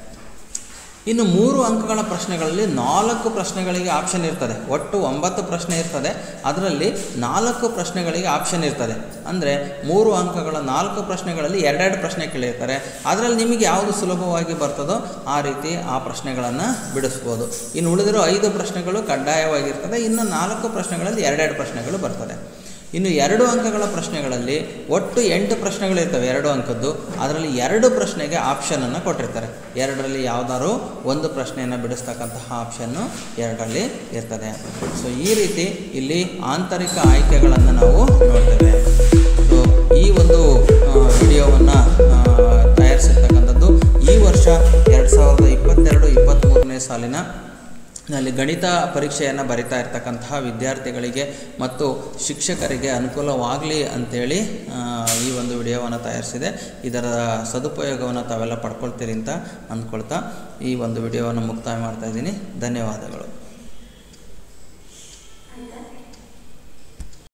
ಇನ್ನು ಮೂರು ಅಂಕಗಳ ಪ್ರಶ್ನೆಗಳಲ್ಲಿ ನಾಲ್ಕು ಪ್ರಶ್ನೆಗಳಿಗೆ ಆಪ್ಷನ್ ಇರ್ತದೆ ಒಟ್ಟು ಒಂಬತ್ತು ಪ್ರಶ್ನೆ ಇರ್ತದೆ ಅದರಲ್ಲಿ ನಾಲ್ಕು ಪ್ರಶ್ನೆಗಳಿಗೆ ಆಪ್ಷನ್ ಇರ್ತದೆ ಅಂದರೆ ಮೂರು ಅಂಕಗಳ ನಾಲ್ಕು ಪ್ರಶ್ನೆಗಳಲ್ಲಿ ಎರಡೆರಡು ಪ್ರಶ್ನೆ ಕೇಳಿರ್ತಾರೆ ಅದರಲ್ಲಿ ನಿಮಗೆ ಯಾವುದು ಸುಲಭವಾಗಿ ಬರ್ತದೋ ಆ ರೀತಿ ಆ ಪ್ರಶ್ನೆಗಳನ್ನು ಬಿಡಿಸ್ಬೋದು ಇನ್ನು ಉಳಿದಿರೋ ಐದು ಪ್ರಶ್ನೆಗಳು ಕಡ್ಡಾಯವಾಗಿರ್ತದೆ ಇನ್ನು ನಾಲ್ಕು ಪ್ರಶ್ನೆಗಳಲ್ಲಿ ಎರಡೆರಡು ಪ್ರಶ್ನೆಗಳು ಬರ್ತದೆ ಇನ್ನು ಎರಡು ಅಂಕಗಳ ಪ್ರಶ್ನೆಗಳಲ್ಲಿ ಒಟ್ಟು ಎಂಟು ಪ್ರಶ್ನೆಗಳಿರ್ತವೆ ಎರಡು ಅಂಕದ್ದು ಅದರಲ್ಲಿ ಎರಡು ಪ್ರಶ್ನೆಗೆ ಆಪ್ಷನನ್ನು ಕೊಟ್ಟಿರ್ತಾರೆ ಎರಡರಲ್ಲಿ ಯಾವುದಾದ್ರು ಒಂದು ಪ್ರಶ್ನೆಯನ್ನು ಬಿಡಿಸ್ತಕ್ಕಂತಹ ಆಪ್ಷನ್ನು ಎರಡರಲ್ಲಿ ಇರ್ತದೆ ಸೊ ಈ ರೀತಿ ಇಲ್ಲಿ ಆಂತರಿಕ ಆಯ್ಕೆಗಳನ್ನು ನಾವು ನೋಡ್ತೇವೆ ಸೊ ಈ ಒಂದು ವಿಡಿಯೋವನ್ನು ತಯಾರಿಸಿರ್ತಕ್ಕಂಥದ್ದು ಈ ವರ್ಷ ಎರಡು ಸಾವಿರದ ಇಪ್ಪತ್ತೆರಡು ಇಪ್ಪತ್ತ್ಮೂರನೇ ಸಾಲಿನ ನಲ್ಲಿ ಗಣಿತ ಪರೀಕ್ಷೆಯನ್ನು ಬರಿತಾ ಇರ್ತಕ್ಕಂತಹ ವಿದ್ಯಾರ್ಥಿಗಳಿಗೆ ಮತ್ತು ಶಿಕ್ಷಕರಿಗೆ ಅನುಕೂಲವಾಗಲಿ ಅಂಥೇಳಿ ಈ ಒಂದು ವಿಡಿಯೋವನ್ನು ತಯಾರಿಸಿದೆ ಇದರ ಸದುಪಯೋಗವನ್ನು ತಾವೆಲ್ಲ ಪಡ್ಕೊಳ್ತೀರಿ ಅಂತ ಅಂದ್ಕೊಳ್ತಾ ಈ ಒಂದು ವಿಡಿಯೋವನ್ನು ಮುಕ್ತಾಯ ಮಾಡ್ತಾ ಇದ್ದೀನಿ ಧನ್ಯವಾದಗಳು